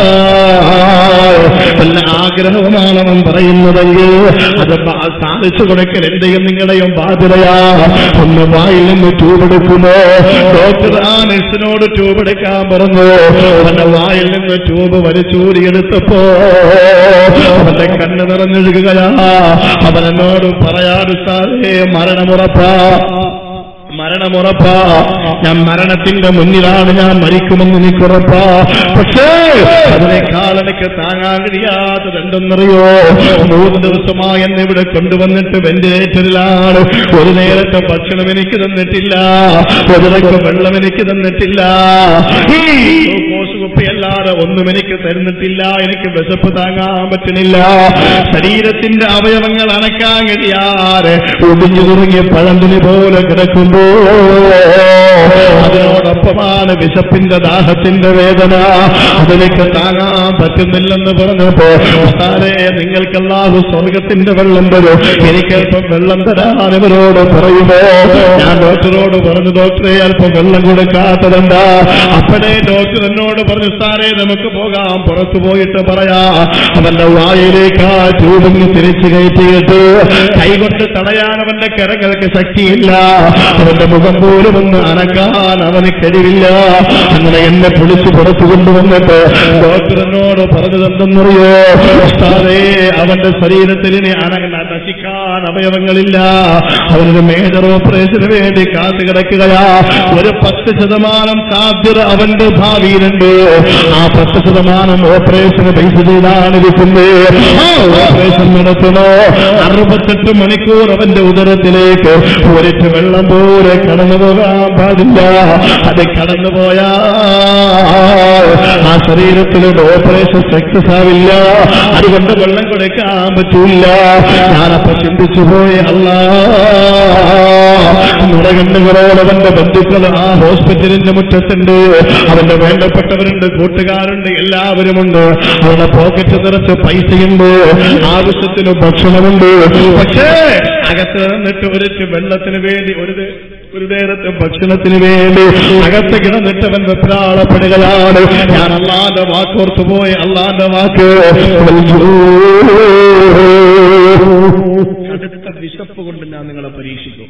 വല്ല ആഗ്രഹവുമാണ് അവൻ പറയുന്നതെങ്കിൽ അത് ബ- സാധിച്ചു കൊടുക്കൽ എന്റെയും നിങ്ങളുടെയും ബാധ്യതയാ ഒന്ന് വായിൽ നിന്ന് ട്യൂബ് എടുക്കുമോ ഡോക്ടർ ആ നഴ്സിനോട് ട്യൂബ് എടുക്കാൻ പറഞ്ഞു അവന്റെ വായിൽ നിന്ന് ട്യൂബ് വലിച്ചൂരിയെടുത്തപ്പോ അവന്റെ കണ്ണ് നിറഞ്ഞൊഴുകുകയാ അവൻ എന്നോട് പറയാറ് സാറേ മരണമുറപ്പാ മരണമുറപ്പാ ഞാൻ മരണത്തിന്റെ മുന്നിലാണ് ഞാൻ മരിക്കുമെന്ന് എനിക്കുറപ്പാ പക്ഷേ അതിനേക്കാൾ എനിക്ക് താങ്ങാൻ കഴിയാത്തത് എന്തെന്നറിയോ മൂന്ന് ദിവസമായി എന്നെ ഇവിടെ കൊണ്ടുവന്നിട്ട് വെന്റിലേറ്ററിലാണ് ഒരു നേരത്തെ ഭക്ഷണം എനിക്ക് തന്നിട്ടില്ല ഒരിടക്ക് വെള്ളം എനിക്ക് തന്നിട്ടില്ല ഈ ഗ്ലൂക്കോസ് കുപ്പിയല്ലാതെ ഒന്നും എനിക്ക് തരുന്നിട്ടില്ല എനിക്ക് വിശപ്പ് താങ്ങാൻ പറ്റുന്നില്ല ശരീരത്തിന്റെ അവയവങ്ങൾ അനക്കാൻ കഴിയാതെ ഒടിഞ്ഞു തുടങ്ങിയ പഴന്തിന് പോലെ കിടക്കുമ്പോ അതിനോടൊപ്പമാണ് വിശപ്പിന്റെ ദാഹത്തിന്റെ വേദന അതിലേക്ക് താങ്ങാൻ പറ്റുന്നില്ലെന്ന് പറഞ്ഞപ്പോ സാറേ നിങ്ങൾക്കല്ലാഹു സ്വർഗത്തിന്റെ വെള്ളം തരും എനിക്കല്പം വെള്ളം തരാൻ ഇവരോട് പറയുമോ ഞാൻ ഡോക്ടറോട് പറഞ്ഞു ഡോക്ടറെ അല്പം വെള്ളം കൊടുക്കാത്തതെന്താ അപ്പോഴേ ഡോക്ടർ എന്നോട് പറഞ്ഞു സാറേ നമുക്ക് പോകാം പുറത്തു പോയിട്ട് പറയാ അവന്റെ വായിലേക്ക് ആ ട്യൂബിങ് തിരിച്ചു കയറ്റിയിട്ട് കൈകൊണ്ട് തടയാൻ അവന്റെ കരങ്ങൾക്ക് ശക്തിയില്ല അവന്റെ മുഖം പോലും ഒന്ന് അനക്കാൻ അവന് കഴിവില്ല അങ്ങനെ എന്നെ പിടിച്ചു പുറത്തു കൊണ്ടുവന്നിട്ട് ഡോക്ടർ എന്നോട് പറഞ്ഞതെന്തെന്നറിയോ ഉസ്താദേ അവന്റെ ശരീരത്തിൽ ഇനി അനങ്ങ നശിക്കാൻ അവയവങ്ങളില്ല അവനൊരു മേജർ ഓപ്പറേഷന് വേണ്ടി കാത്തു കിടക്കുകയാ ഒരു പത്ത് ശതമാനം സാധ്യത അവന്റെ ഭാവിയിലുണ്ട് ആ പത്ത് ശതമാനം ഓപ്പറേഷന് പൈസ ചെയ്താണ് ഇരിക്കുന്നത് ആ ഓപ്പറേഷൻ നടത്തണോ അറുപത്തെട്ട് മണിക്കൂർ അവന്റെ ഉദരത്തിലേക്ക് ഒരിറ്റ് വെള്ളം പോലെ കടന്നു പോകാൻ പാടില്ല അത് കടന്നു പോയാ ആ ശരീരത്തിലൊരു ഓപ്പറേഷൻ സക്സസ് ആവില്ല അതുകൊണ്ട് വെള്ളം കൊടുക്കാൻ പറ്റൂല ഞാനപ്പോ ചിന്തിച്ചു പോയി അല്ല നിറകണ്ണുകളോട് അവന്റെ ബന്ധുക്കൾ ആ ഹോസ്പിറ്റലിന്റെ മുറ്റത്തുണ്ട് അവന്റെ വേണ്ടപ്പെട്ടവരുണ്ട് കൂട്ടുകാരുണ്ട് എല്ലാവരുമുണ്ട് അവരുടെ പോക്കറ്റ് നിറച്ച് പൈസയുണ്ട് ആവശ്യത്തിന് ഭക്ഷണമുണ്ട് പക്ഷേ അകത്ത് നിന്നിട്ട് ഒരു വെള്ളത്തിന് വേണ്ടി ഒരു ദേ- ഒരു നേരത്തെ ഭക്ഷണത്തിന് വേണ്ടി അകത്ത് കിടന്നിട്ടവൻ വെപ്രാളപ്പെടുകയാണ് ഞാൻ അള്ളാന്റെ വാക്കോർത്തു പോയി അള്ളാന്റെ വാക്ക് കടുത്ത വിഷം ഞാൻ നിങ്ങളെ പരീക്ഷിക്കും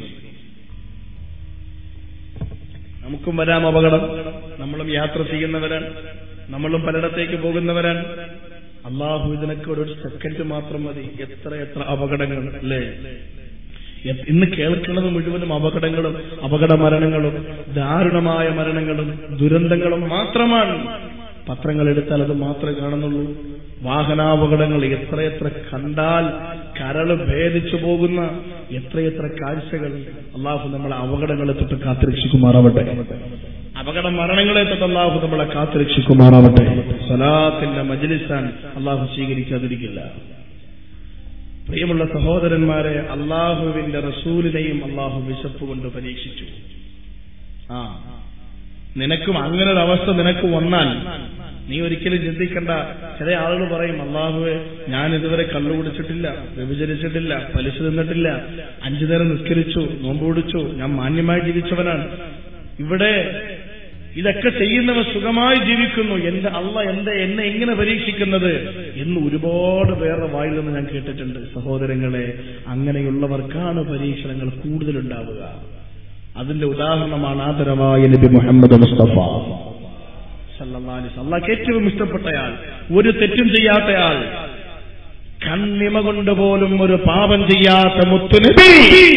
നമുക്കും വരാം അപകടം നമ്മളും യാത്ര ചെയ്യുന്നവരാണ് നമ്മളും പലയിടത്തേക്ക് പോകുന്നവരാണ് അള്ളാഹു ഇതിനൊക്കെ ഒരു സെക്കൻഡ് മാത്രം മതി എത്ര എത്ര അപകടങ്ങൾ അല്ലേ എ- ഇന്ന് കേൾക്കുന്നത് മുഴുവനും അപകടങ്ങളും അപകട മരണങ്ങളും ദാരുണമായ മരണങ്ങളും ദുരന്തങ്ങളും മാത്രമാണ് പത്രങ്ങൾ എടുത്താൽ അത് മാത്രമേ കാണുന്നുള്ളൂ വാഹനാപകടങ്ങൾ എത്രയെത്ര കണ്ടാൽ കരള് ഭേദിച്ചു പോകുന്ന എത്രയെത്ര കാഴ്ചകൾ അള്ളാഹു നമ്മളെ അപകടങ്ങളെ തൊട്ട് കാത്തിരക്ഷിക്കുമാറാവട്ടെ അപകട മരണങ്ങളെ തൊട്ട് അള്ളാഹു നമ്മളെ കാത്തിരക്ഷിക്കുമാറാവട്ടെ സലാത്തിന്റെ മജ്ലിസാൻ അള്ളാഹു സ്വീകരിക്കാതിരിക്കില്ല പ്രിയമുള്ള സഹോദരന്മാരെ അള്ളാഹുവിന്റെ റസൂലിനെയും അള്ളാഹു വിശപ്പ് കൊണ്ട് പരീക്ഷിച്ചു ആ നിനക്കും അങ്ങനെ ഒരു അവസ്ഥ നിനക്ക് വന്നാൽ നീ ഒരിക്കലും ചിന്തിക്കണ്ട ചില ആളുകൾ പറയും അള്ളാഹുവെ ഞാൻ ഇതുവരെ കള്ളു കുടിച്ചിട്ടില്ല വ്യഭിചരിച്ചിട്ടില്ല പലിശ തിന്നിട്ടില്ല അഞ്ചു നേരം നിസ്കരിച്ചു നോമ്പ് പിടിച്ചു ഞാൻ മാന്യമായി ജീവിച്ചവനാണ് ഇവിടെ ഇതൊക്കെ ചെയ്യുന്നവർ സുഖമായി ജീവിക്കുന്നു എന്റെ അള്ള എന്റെ എന്നെ എങ്ങനെ പരീക്ഷിക്കുന്നത് എന്ന് ഒരുപാട് പേരുടെ വായിൽ നിന്ന് ഞാൻ കേട്ടിട്ടുണ്ട് സഹോദരങ്ങളെ അങ്ങനെയുള്ളവർക്കാണ് പരീക്ഷണങ്ങൾ കൂടുതലുണ്ടാവുക അതിന്റെ ഉദാഹരണമാണ് ആദരവായ നബി മുഹമ്മദ് മുസ്തഫ സല്ലല്ലാഹു അലൈഹി വസല്ലം. അള്ളാഹ്ക്ക് ഏറ്റവും ഇഷ്ടപ്പെട്ടയാൾ ഒരു തെറ്റും ചെയ്യാത്തയാൾ കണ്ണിമ കൊണ്ട് പോലും ഒരു പാപം ചെയ്യാത്ത മുത്തുനബി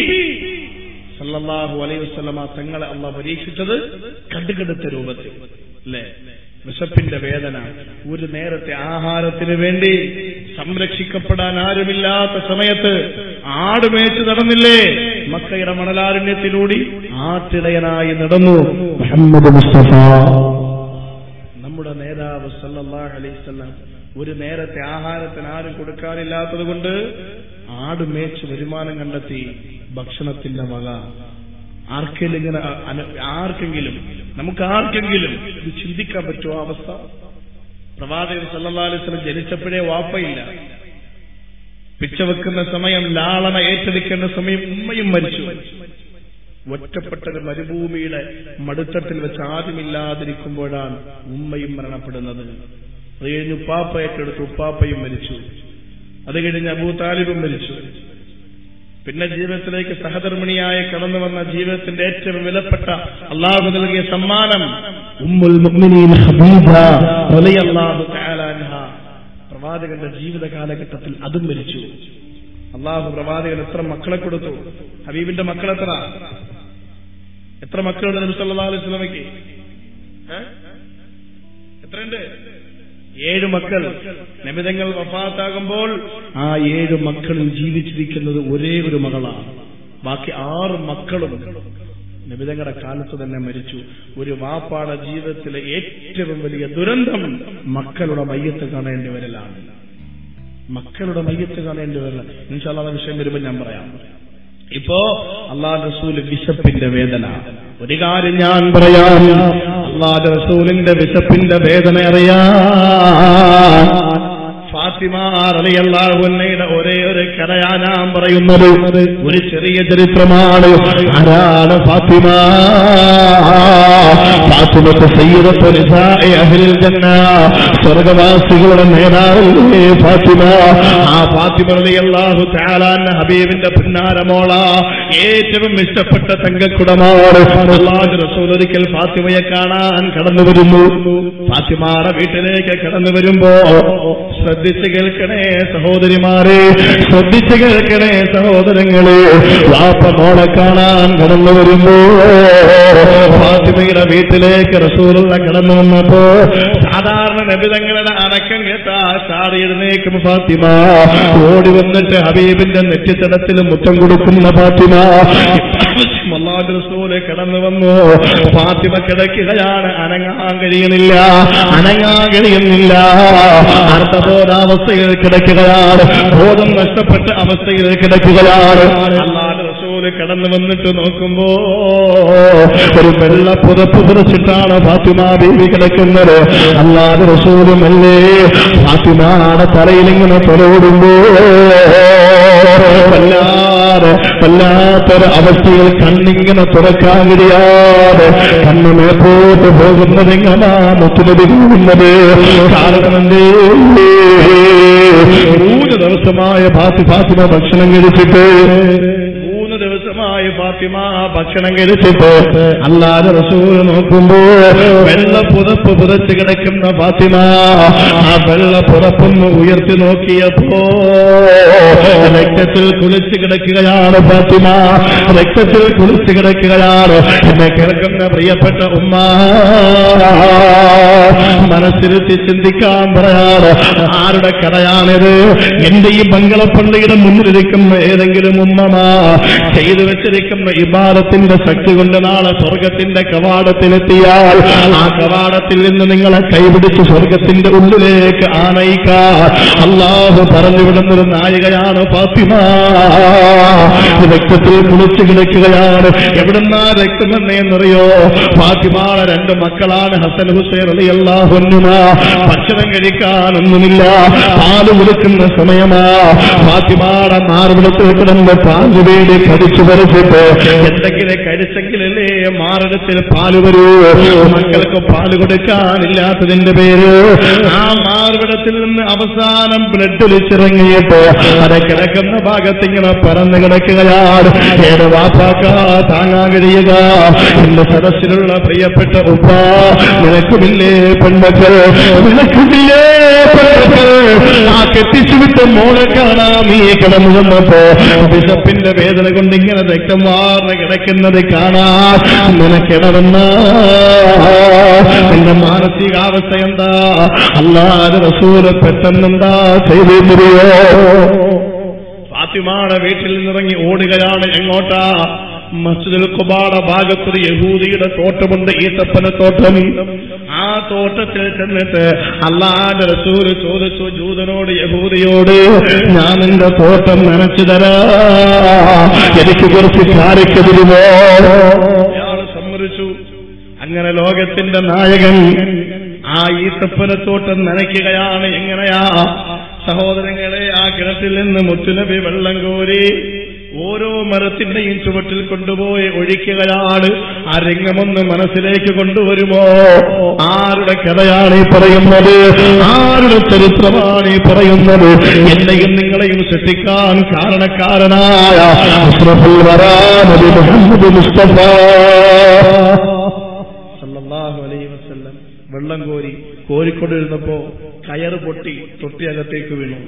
സല്ലല്ലാഹു അലൈഹി വസല്ലമ തങ്ങളെ അള്ളാഹ് പരീക്ഷിച്ചത് കണ്ടുകെടുത്ത രൂപത്തിൽ അല്ലേ വിശപ്പിന്റെ വേദന ഒരു നേരത്തെ ആഹാരത്തിന് വേണ്ടി സംരക്ഷിക്കപ്പെടാൻ ആരുമില്ലാത്ത സമയത്ത് ആട് മേച്ച് നടന്നില്ലേ മക്കയുടെ മണലാരണ്യത്തിലൂടി ആട്ടിടയനായി നടന്നു മുഹമ്മദ് മുസ്തഫ നമ്മുടെ നേതാവ് സല്ലല്ലാഹു അലൈഹി വസല്ലം ഒരു നേരത്തെ ആഹാരത്തിന് ആരും കൊടുക്കാനില്ലാത്തത് കൊണ്ട് ആട് മേച്ച് വരുമാനം കണ്ടെത്തി ഭക്ഷണത്തിന്റെ വക ആർക്കെങ്കിലും ഇങ്ങനെ അ- അന- ആർക്കെങ്കിലും നമുക്ക് ആർക്കെങ്കിലും ഇത് ചിന്തിക്കാൻ പറ്റുമോ ആ അവസ്ഥ പ്രവാചകൻ സല്ലല്ലാഹു അലൈഹി വസല്ലം ജനിച്ചപ്പോഴേ വാപ്പയില്ല പിച്ച വെക്കുന്ന സമയം ലാളന ഏറ്റെടുക്കേണ്ട സമയം ഉമ്മയും മരിച്ചു ഒറ്റപ്പെട്ട ഒരു മരുഭൂമിയുടെ മടുത്തത്തിൽ വെച്ച് ആദ്യമില്ലാതിരിക്കുമ്പോഴാണ് ഉമ്മയും മരണപ്പെടുന്നത് അത് കഴിഞ്ഞ് ഉപ്പാപ്പ ഏറ്റെടുത്ത് ഉപ്പാപ്പയും മരിച്ചു അത് കഴിഞ്ഞ് അബൂ താലിബും മരിച്ചു പിന്നെ ജീവിതത്തിലേക്ക് സഹധർമ്മിണിയായി കടന്നു വന്ന ജീവിതത്തിന്റെ ഏറ്റവും വിലപ്പെട്ട അള്ളാഹു നൽകിയ സമ്മാനം ഉമ്മുൽ മുഅ്മിനീൻ ഖദീജ റളിയല്ലാഹു തആല അൻഹ പ്രവാചകന്റെ ജീവിത കാലഘട്ടത്തിൽ അതും മരിച്ചു അള്ളാഹു പ്രവാചകൻ എത്ര മക്കളെ കൊടുത്തു ഹബീബിന്റെ മക്കൾ എത്ര എത്ര മക്കളുണ്ട് നബി സല്ലല്ലാഹു അലൈഹി വസല്ലമയ്ക്ക് ഏ? എത്രയുണ്ട് ഏഴ് മക്കൾ നബിതങ്ങൾ വഫാത്താകുമ്പോൾ ആ ഏഴ് മക്കളിൽ ജീവിച്ചിരിക്കുന്നത് ഒരേ ഒരു മകളാണ് ബാക്കി ആറ് മക്കളും നബിതങ്ങളുടെ കാലത്ത് തന്നെ മരിച്ചു ഒരു വാപ്പാടെ ജീവിതത്തിലെ ഏറ്റവും വലിയ ദുരന്തം മക്കളുടെ മയ്യത്ത് കാണേണ്ടി വരലാണ് മക്കളുടെ മയ്യത്ത് കാണേണ്ടി വരില്ല ഇൻഷാല്ല വിഷയം വരുമ്പോൾ ഞാൻ പറയാം ഇപ്പോ അള്ളാഹ് റസൂല് വിശപ്പിന്റെ വേദന ഒരു കാര്യം ഞാൻ പറയാം അള്ളാഹ് റസൂലിന്റെ വിശപ്പിന്റെ വേദന അറിയാം ഫാത്തിമ റളിയല്ലാഹുവിന്റെ ഒരേ ഒരു കഥയാ ഞാൻ പറയുന്നത് ഒരു ചെറിയ ചരിത്രമാണ് ആരാണ് ഫാത്തിമ ഫാത്തിമത്ത് സയ്യിദത്ത് നിസാഇ അഹ്ലിൽ ജന്ന സ്വർഗവാസികളുടെ നേതാവല്ലേ ഫാത്തിമ ആ ഫാത്തിമ റളിയല്ലാഹു തആല അൻഹ ഹബീബിന്റെ പുന്നാരമോള ഏറ്റവും ഇഷ്ടപ്പെട്ട തങ്കക്കുടമാണ് അല്ലാഹു റസൂൽ ഒരിക്കൽ ഫാത്തിമയെ കാണാൻ കടന്നു വരുന്നു ഫാത്തിമാടെ വീട്ടിലേക്ക് കടന്നു വരുമ്പോ ശ്രദ്ധിച്ച് കേൾക്കണേ സഹോദരിമാരെ ശ്രദ്ധിച്ചു കേൾക്കണേ സഹോദരങ്ങളെ വാപ്പ മോളെ കാണാൻ കടന്നു വരുമ്പോ ഫാത്തിമയുടെ വീട്ടിലേക്ക് റസൂലുള്ള കടന്നു വന്നപ്പോ സാധാരണ നബിതങ്ങളുടെ അനക്കം കേട്ടാ ചാടി എഴുന്നേക്കും ഫാത്തിമ ഓടി വന്നിട്ട് ഹബീബിന്റെ നെറ്റിത്തടത്തിൽ മുത്തം കൊടുക്കുന്ന ഫാത്തിമ അല്ലാഹു റസൂല് കടന്നു വന്നു ഫാത്തിമ കിടക്കുകയാണ് അനങ്ങാൻ കഴിയുന്നില്ല അനങ്ങാൻ കഴിയുന്നില്ല അർത്ഥബോധാവസ്ഥയിൽ കിടക്കുകയാണ് ബോധം നഷ്ടപ്പെട്ട അവസ്ഥയിൽ കിടക്കുകയാണ് അല്ലാഹു റസൂല് കടന്നു വന്നിട്ട് നോക്കുമ്പോ ഒരു വെള്ള പുതപ്പ് പുറച്ചിട്ടാണ് ഫാത്തിമ ബീവി കിടക്കുന്നത് അല്ലാതെ റസൂലുമല്ലേ ഫാത്തിമയുടെ തലയിൽ ഇങ്ങനെ തൊലവിടുമ്പോ വല്ലാതെ വല്ലാത്തൊരു അവസ്ഥയിൽ കണ്ണിങ്ങനെ തുറക്കാൻ കഴിയാതെ കണ്ണ് മേപ്പോട്ട് പോകുന്നത് എങ്ങനാ മുത്തുനബി പോകുന്നത് കാരണം എന്തേ മൂന്ന് ദിവസമായ ഫാത്തി ഫാത്തിമ ഭക്ഷണം കഴിച്ചിട്ട് മൂന്ന് ദിവസമായി ഫാത്തിമ ഭക്ഷണം കഴിച്ചിട്ട് അല്ലാതെ റസൂൽ നോക്കുമ്പോ വെള്ള പുതപ്പ് പുതച്ച് കിടക്കുന്ന ഫാത്തിമ ആ വെള്ള പുതപ്പൊന്ന് ഉയർത്തി നോക്കിയപ്പോ രക്തത്തിൽ കുളിച്ച് കിടക്കുകയാണ് ഫാത്തിമ രക്തത്തിൽ കുളിച്ച് കിടക്കുകയാണ് എന്നെ കേൾക്കുന്ന പ്രിയപ്പെട്ട ഉമ്മ മനസ്സിരുത്തി ചിന്തിക്കാൻ പറയാണ് ആരുടെ കഥയാണിത് എന്റെ ഈ ബംഗളപ്പള്ളിയുടെ മുന്നിലിരിക്കുന്ന ഏതെങ്കിലും ഉമ്മമാ ചെയ്തു വെച്ചിരിക്കുന്ന ഇബാദത്തിന്റെ ശക്തി കൊണ്ട് നാളെ സ്വർഗത്തിന്റെ കവാടത്തിലെത്തിയാൽ ആ കവാടത്തിൽ നിന്ന് നിങ്ങളെ കൈപിടിച്ച് സ്വർഗത്തിന്റെ ഉള്ളിലേക്ക് ആനയിക്കാൻ അള്ളാഹു പറഞ്ഞു വിടുന്നൊരു നായികയാണ് ഫാത്തിമ രക്തത്തിൽ കുളിച്ചു കിടക്കുകയാണ് എവിടുന്നാ രക്തമെന്നേന്നറിയോ ഫാത്തിമാടെ രണ്ട് മക്കളാണ് ഹസൻ ഹുസൈൻ അലി അള്ളാഹുന്നുമ ഭക്ഷണം കഴിക്കാനൊന്നുമില്ല പാല് കൊടുക്കുന്ന സമയമാ ഫാത്തിമാടെ മാർവിടത്തിൽ കിടന്ന് പാല് വേണ്ടി കടിച്ചു പറിച്ചിട്ട് എന്തെങ്കിലും കഴിച്ചെങ്കിലല്ലേ മാറിടത്തിൽ പാല് വരൂ മക്കൾക്ക് പാല് കൊടുക്കാനില്ലാത്തതിന്റെ പേര് ആ മാർവിടത്തിൽ നിന്ന് അവസാനം ബ്ലഡ് ഒലിച്ചിറങ്ങിയിട്ട് അത് കിടക്കുന്ന ഭാഗത്ത് ഇങ്ങനെ പറന്ന് കിടക്കുകയാണ് ഏത് വാപ്പാക്കാ താങ്ങാൻ കഴിയുക എന്റെ സദസ്സിലുള്ള പ്രിയപ്പെട്ട ഉപ്പ നിനക്കുമില്ലേ പെൺമക്കൾ നിനക്കുമില്ലേ പെൺമക്കൾ ആ കെട്ടിച്ചു വിട്ട മോളെ കാണാൻ നീ കിടന്നു വന്നപ്പോ ബിഷപ്പിന്റെ വേദന കൊണ്ട് ഇങ്ങനെ രക്തം മാറി കിടക്കുന്നത് കാണാൻ നിനക്കിടവെന്ന എന്റെ മാനസികാവസ്ഥ എന്താ അല്ലാതെ റസൂല് പെട്ടെന്നെന്താ ചെയ്തിരുന്നോ ഫാത്തിമാടെ വീട്ടിൽ നിന്നിറങ്ങി ഓടുകയാണ് എങ്ങോട്ടാ മസ്ജിദുൽ കുബാട ഭാഗത്തൊരു യഹൂദിയുടെ തോട്ടമുണ്ട് ഈത്തപ്പന തോട്ടം ആ തോട്ടത്തിൽ ചെന്നിട്ട് അള്ളാന്റെ റസൂല് ചോദിച്ചു ജൂതനോട് യഹൂദിയോട് ഞാൻ നിന്റെ തോട്ടം നനച്ചു തരാ എനിക്ക് കുറച്ച് ചാരക്ക് തരുമോ അയാൾ സമ്മതിച്ചു അങ്ങനെ ലോകത്തിന്റെ നായകൻ ആ ഈത്തപ്പനത്തോട്ടം നനയ്ക്കുകയാണ് എങ്ങനെയാ സഹോദരങ്ങളെ ആ കിണറ്റിൽ നിന്ന് മുത്തുനബി വെള്ളം കോരി ഓരോ മരത്തിന്റെയും ചുവട്ടിൽ കൊണ്ടുപോയി ഒഴിക്കുകയാണ് ആ രംഗമൊന്ന് മനസ്സിലേക്ക് കൊണ്ടുവരുമോ ആരുടെ കഥയാണ് ഈ പറയുന്നത് ആരുടെ ചരിത്രമാണ് ഈ പറയുന്നത് എന്നെയും നിങ്ങളെയും സൃഷ്ടിക്കാൻ കാരണക്കാരനായ അഷ്റഫുൽ വറാ നബി മുഹമ്മദ് മുസ്തഫ സല്ലല്ലാഹു അലൈഹി വസല്ലം വെള്ളം കോരി കോരിക്കൊണ്ടിരുന്നപ്പോ കയറ് പൊട്ടി തൊട്ടിയകത്തേക്ക് വീണു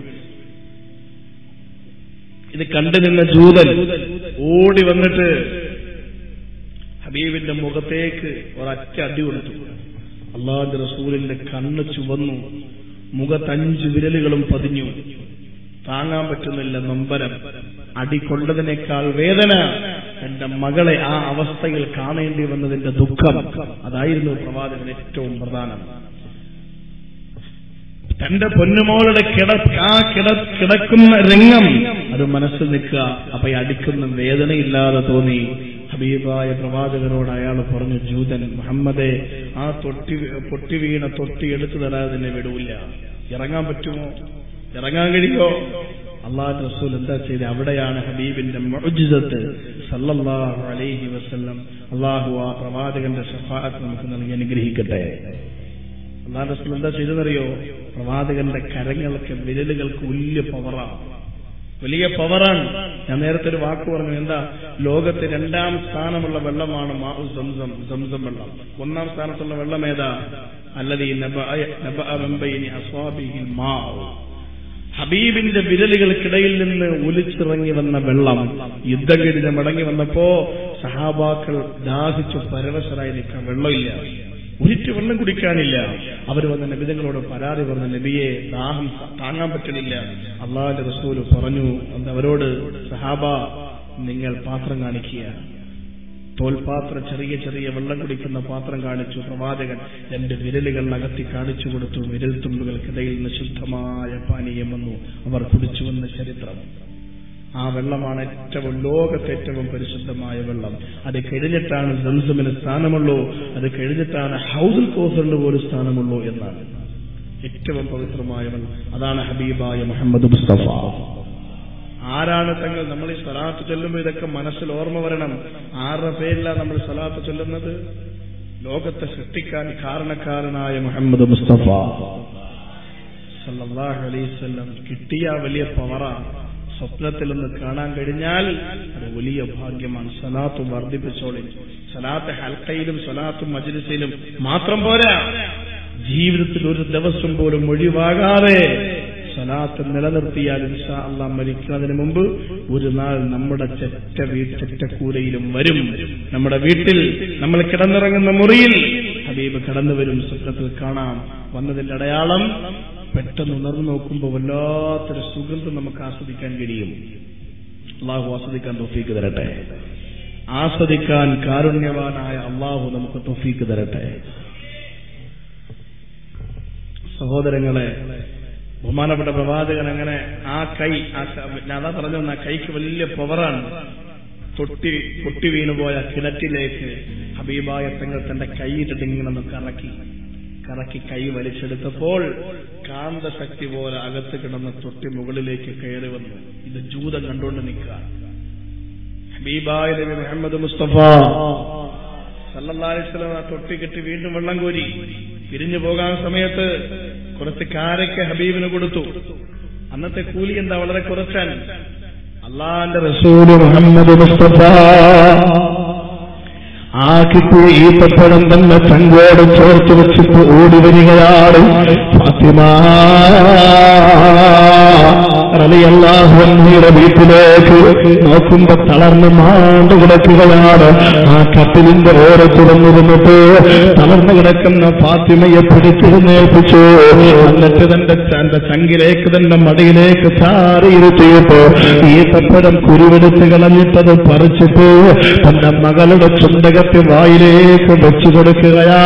ഇത് കണ്ടു നിന്ന ജൂതൻ ഓടി വന്നിട്ട് ഹബീബിന്റെ മുഖത്തേക്ക് ഒരൊറ്റ അടി കൊടുത്തു അള്ളാഹുന്റെ റസൂലിന്റെ കണ്ണ് ചുവന്നു മുഖത്തഞ്ച് വിരലുകളും പതിഞ്ഞു താങ്ങാൻ പറ്റുന്നില്ല നൊമ്പരം അടി കൊണ്ടതിനേക്കാൾ വേദന എന്റെ മകളെ ആ അവസ്ഥയിൽ കാണേണ്ടി വന്നതിന്റെ ദുഃഖം അതായിരുന്നു പ്രവാചകൻ ഏറ്റവും പ്രധാനം തന്റെ പൊന്നുമോളുടെ കിട ആ കിട കിടക്കുന്ന രംഗം അത് മനസ്സിൽ നിൽക്കുക അപ്പൊ ഈ അടിക്കുന്ന വേദനയില്ലാതെ തോന്നി ഹബീബായ പ്രവാചകനോട് അയാൾ പറഞ്ഞു ജൂതൻ മുഹമ്മദെ ആ തൊട്ടി പൊട്ടി വീണ തൊട്ടി എടുത്തു തരാതെ തന്നെ വിടൂല്ല ഇറങ്ങാൻ പറ്റുമോ ഇറങ്ങാൻ കഴിയുമോ അള്ളാഹു റസൂൽ എന്താ ചെയ്ത് അവിടെയാണ് ഹബീബിന്റെ മുഅ്ജിസത്ത് സല്ലല്ലാഹു അലൈഹി വസല്ലം അള്ളാഹു ആ പ്രവാചകന്റെ ഷഫാഅത്ത് നമുക്ക് നൽകി അനുഗ്രഹിക്കട്ടെ അള്ളാഹു റസൂൽ എന്താ ചെയ്തെന്നറിയോ പ്രവാചകന്റെ കരങ്ങൾക്ക് വിരലുകൾക്ക് വലിയ പവറാണ് വലിയ പവറാണ് ഞാൻ നേരത്തെ ഒരു വാക്ക് പറഞ്ഞു എന്താ ലോകത്ത് രണ്ടാം സ്ഥാനമുള്ള വെള്ളമാണ് മാഉ സംസം സംസം വെള്ളം ഒന്നാം സ്ഥാനത്തുള്ള വെള്ളം ഏതാ അല്ലത് ഈ അസ്വാബിഹിൽ മാഉ ഹബീബിന്റെ വിരലുകൾക്കിടയിൽ നിന്ന് ഒലിച്ചിറങ്ങി വന്ന വെള്ളം യുദ്ധം കഴിഞ്ഞ് മടങ്ങി വന്നപ്പോ സഹാബാക്കൾ ദാഹിച്ചു പരവശരായി നിൽക്കാൻ വെള്ളമില്ല ഒരിറ്റ് വെള്ളം കുടിക്കാനില്ല അവർ വന്ന നബിതങ്ങളോട് പരാതി പറഞ്ഞ നബിയെ ദാഹം താങ്ങാൻ പറ്റണില്ല അള്ളാഹിന്റെ റസൂല് പറഞ്ഞു അന്ന് അവരോട് സഹാബ നിങ്ങൾ പാത്രം കാണിക്കുക തോൽപാത്രം ചെറിയ ചെറിയ വെള്ളം കുടിക്കുന്ന പാത്രം കാണിച്ചു പ്രവാചകൻ രണ്ട് വിരലുകൾ അകത്തി കാണിച്ചു കൊടുത്തു വിരൽ തുമ്പുകൾക്കിടയിൽ നിന്ന് ശുദ്ധമായ പാനീയം വന്നു അവർ കുടിച്ചുവെന്ന ചരിത്രം ആ വെള്ളമാണ് ഏറ്റവും ലോകത്തെ ഏറ്റവും പരിശുദ്ധമായ വെള്ളം അത് കഴിഞ്ഞിട്ടാണ് സംസമിന് സ്ഥാനമുള്ളൂ അത് കഴിഞ്ഞിട്ടാണ് ഹൗദുൽ കോസറിന് പോലും സ്ഥാനമുള്ളൂ എന്നാണ് ഏറ്റവും പവിത്രമായ വെള്ളം അതാണ് ഹബീബായ മുഹമ്മദ് മുസ്തഫ ആരാണ് തങ്ങൾ നമ്മൾ ഈ സ്വലാത്ത് ചൊല്ലുമ്പോൾ ഇതൊക്കെ മനസ്സിൽ ഓർമ്മ വരണം ആരുടെ പേരിലാണ് നമ്മൾ സ്വലാത്ത് ചൊല്ലുന്നത് ലോകത്തെ സൃഷ്ടിക്കാൻ കാരണക്കാരനായ മുഹമ്മദ് മുസ്തഫ സല്ലല്ലാഹു അലൈഹി വസല്ലം കിട്ടിയ വലിയ പവറ സ്വപ്നത്തിലൊന്ന് കാണാൻ കഴിഞ്ഞാൽ അത് വലിയ ഭാഗ്യമാണ് സലാത്ത് വർദ്ധിപ്പിച്ചോളി സലാത്ത് ഹൽക്കയിലും സലാത്തും മജ്ലിസിലും മാത്രം പോരാ ജീവിതത്തിൽ ഒരു ദിവസം പോലും ഒഴിവാകാതെ സലാത്ത് നിലനിർത്തിയാൽ ഇൻഷാ അള്ളാ മരിക്കുന്നതിന് മുമ്പ് ഒരു നാൾ നമ്മുടെ ചെറ്റ വീട്ടറ്റ കൂരയിലും വരും നമ്മുടെ വീട്ടിൽ നമ്മൾ കിടന്നിറങ്ങുന്ന മുറിയിൽ ഹബീബ് കടന്നു വരും സ്വപ്നത്തിൽ കാണാം വന്നതിന്റെ അടയാളം പെട്ടെന്ന് ഉണർന്നു നോക്കുമ്പോൾ വല്ലാത്തൊരു സുഗന്ധം നമുക്ക് ആസ്വദിക്കാൻ കഴിയും അള്ളാഹു ആസ്വദിക്കാൻ തൊഫീക്ക് തരട്ടെ ആസ്വദിക്കാൻ കാരുണ്യവാനായ അള്ളാഹു നമുക്ക് തൊഫീക്ക് തരട്ടെ സഹോദരങ്ങളെ ബഹുമാനപ്പെട്ട പ്രവാചകൻ അങ്ങനെ ആ കൈ ആ ക- ഞാൻ അതാ പറഞ്ഞു വന്ന ആ കൈക്ക് വലിയ പവറാണ് തൊട്ടി പൊട്ടി വീണുപോയ കിണറ്റിലേക്ക് ഹബീബായ തങ്ങൾ തന്റെ കൈയിട്ടിട്ട് ഇങ്ങനെ ഒന്ന് കറക്കി കറക്കി കൈ വലിച്ചെടുത്തപ്പോൾ കാന്തശക്തി പോലെ അകത്ത് കിടന്ന തൊട്ടി മുകളിലേക്ക് കയറി വന്നു ഇത് ജൂതം കണ്ടുകൊണ്ട് നിൽക്കുക ഹബീബായ നബി മുഹമ്മദ് മുസ്തഫ സല്ലല്ലാഹുലം ആ തൊട്ടി കെട്ടി വീണ്ടും വെള്ളം കോരി പിരിഞ്ഞു പോകാൻ സമയത്ത് കുറച്ച് കാരയ്ക്ക് ഹബീബിന് കൊടുത്തു അന്നത്തെ കൂലി എന്താ വളരെ കുറച്ചാൻ അള്ളാന്റെ റസൂല് മുഹമ്മദ് മുസ്തഫ ആ കിട്ടിയ ഈത്തപ്പഴം തന്നെ ചങ്കോട് ചേർത്ത് വെച്ചിട്ട് ഓടി വരികയാണ് ഫാത്തിമ റളിയല്ലാഹുവിന്റെ വീട്ടിലേക്ക് നോക്കുമ്പോ തളർന്ന് മാണ്ട് കിടക്കുകയാണ് ആ കട്ടിലിന്റെ ഓരോ തുറന്നിരുന്നിട്ട് തളർന്നു കിടക്കുന്ന ഫാത്തിമയെ പിടിച്ചിരുന്നേൽപ്പിച്ചു എന്നിട്ട് തന്റെ തന്റെ ചങ്കിലേക്ക് തന്റെ മടിയിലേക്ക് ചാറിയിരുത്തിയിട്ട് ഈ തപ്പഴം കുരുവെടുത്ത് കളഞ്ഞിട്ടത് പറിച്ചിട്ട് തന്റെ മകളുടെ ചുണ്ടകത്തെ വായിലേക്ക് വെച്ചു കൊടുക്കുകയാ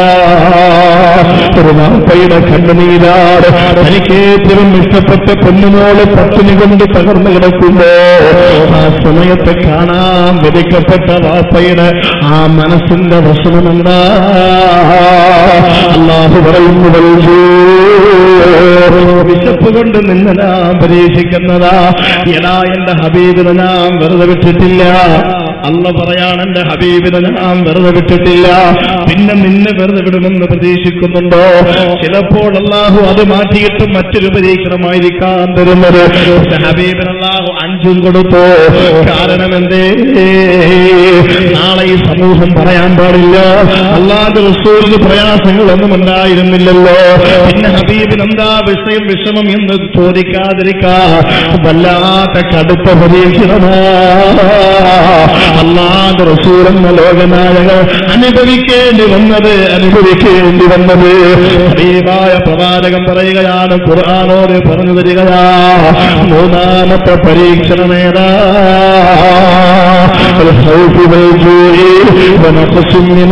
ഒരു വാപ്പയുടെ കണ്ണുനീരാട് തനിക്ക് ഏറ്റവും ഇഷ്ടപ്പെട്ട പൊന്നുമോള് പട്ടിണി കൊണ്ട് തകർന്നു കിടക്കുമ്പോ ആ സമയത്ത് കാണാൻ വിധിക്കപ്പെട്ട വാപ്പയുടെ ആ മനസ്സിന്റെ വിഷമമെന്താ അള്ളാഹു പറയുന്നു വൽജൂ. വിശപ്പ് കൊണ്ട് നിന്ന് നാം പരീക്ഷിക്കുന്നതാ എടാ എന്റെ ഹബീബിനെ നാം വെറുതെ വിട്ടിട്ടില്ല അല്ല പറയാണ് എന്റെ ഹബീബിനെ നാം വെറുതെ വിട്ടിട്ടില്ല പിന്നെ നിന്നെ വെറുതെ വിടുമെന്ന് പ്രതീക്ഷിക്കുന്നുണ്ടോ ചിലപ്പോൾ അള്ളാഹു അത് മാറ്റിയിട്ട് മറ്റൊരു പരീക്ഷണമായിരിക്കാൻ തരുന്നത് പക്ഷെ ഹബീബിന് അള്ളാഹു അഞ്ചും കൊടുത്തു കാരണം എന്തേ നാളെ ഈ സമൂഹം പറയാൻ പാടില്ല അള്ളാഹ് റസൂലിന് പ്രയാസങ്ങളൊന്നും ഉണ്ടായിരുന്നില്ലല്ലോ പിന്നെ ഹബീബിന് എന്താ വിഷയം വിഷമം എന്ന് ചോദിക്കാതിരിക്കാ വല്ലാത്ത കടുത്ത പരീക്ഷണമാ അള്ളാഹ് റസൂൽ എന്ന ലോകനായകർ അനുഭവിക്കേണ്ടി വന്നത് അനുഭവിക്കേണ്ടി വന്നത് ഹബീബായ പ്രവാചകം പറയുകയാണ് ഖുർആാനോട് പറഞ്ഞു തരികയാ മൂന്നാമത്തെ പരീക്ഷണമേതാ الخوف والجوع ونقص من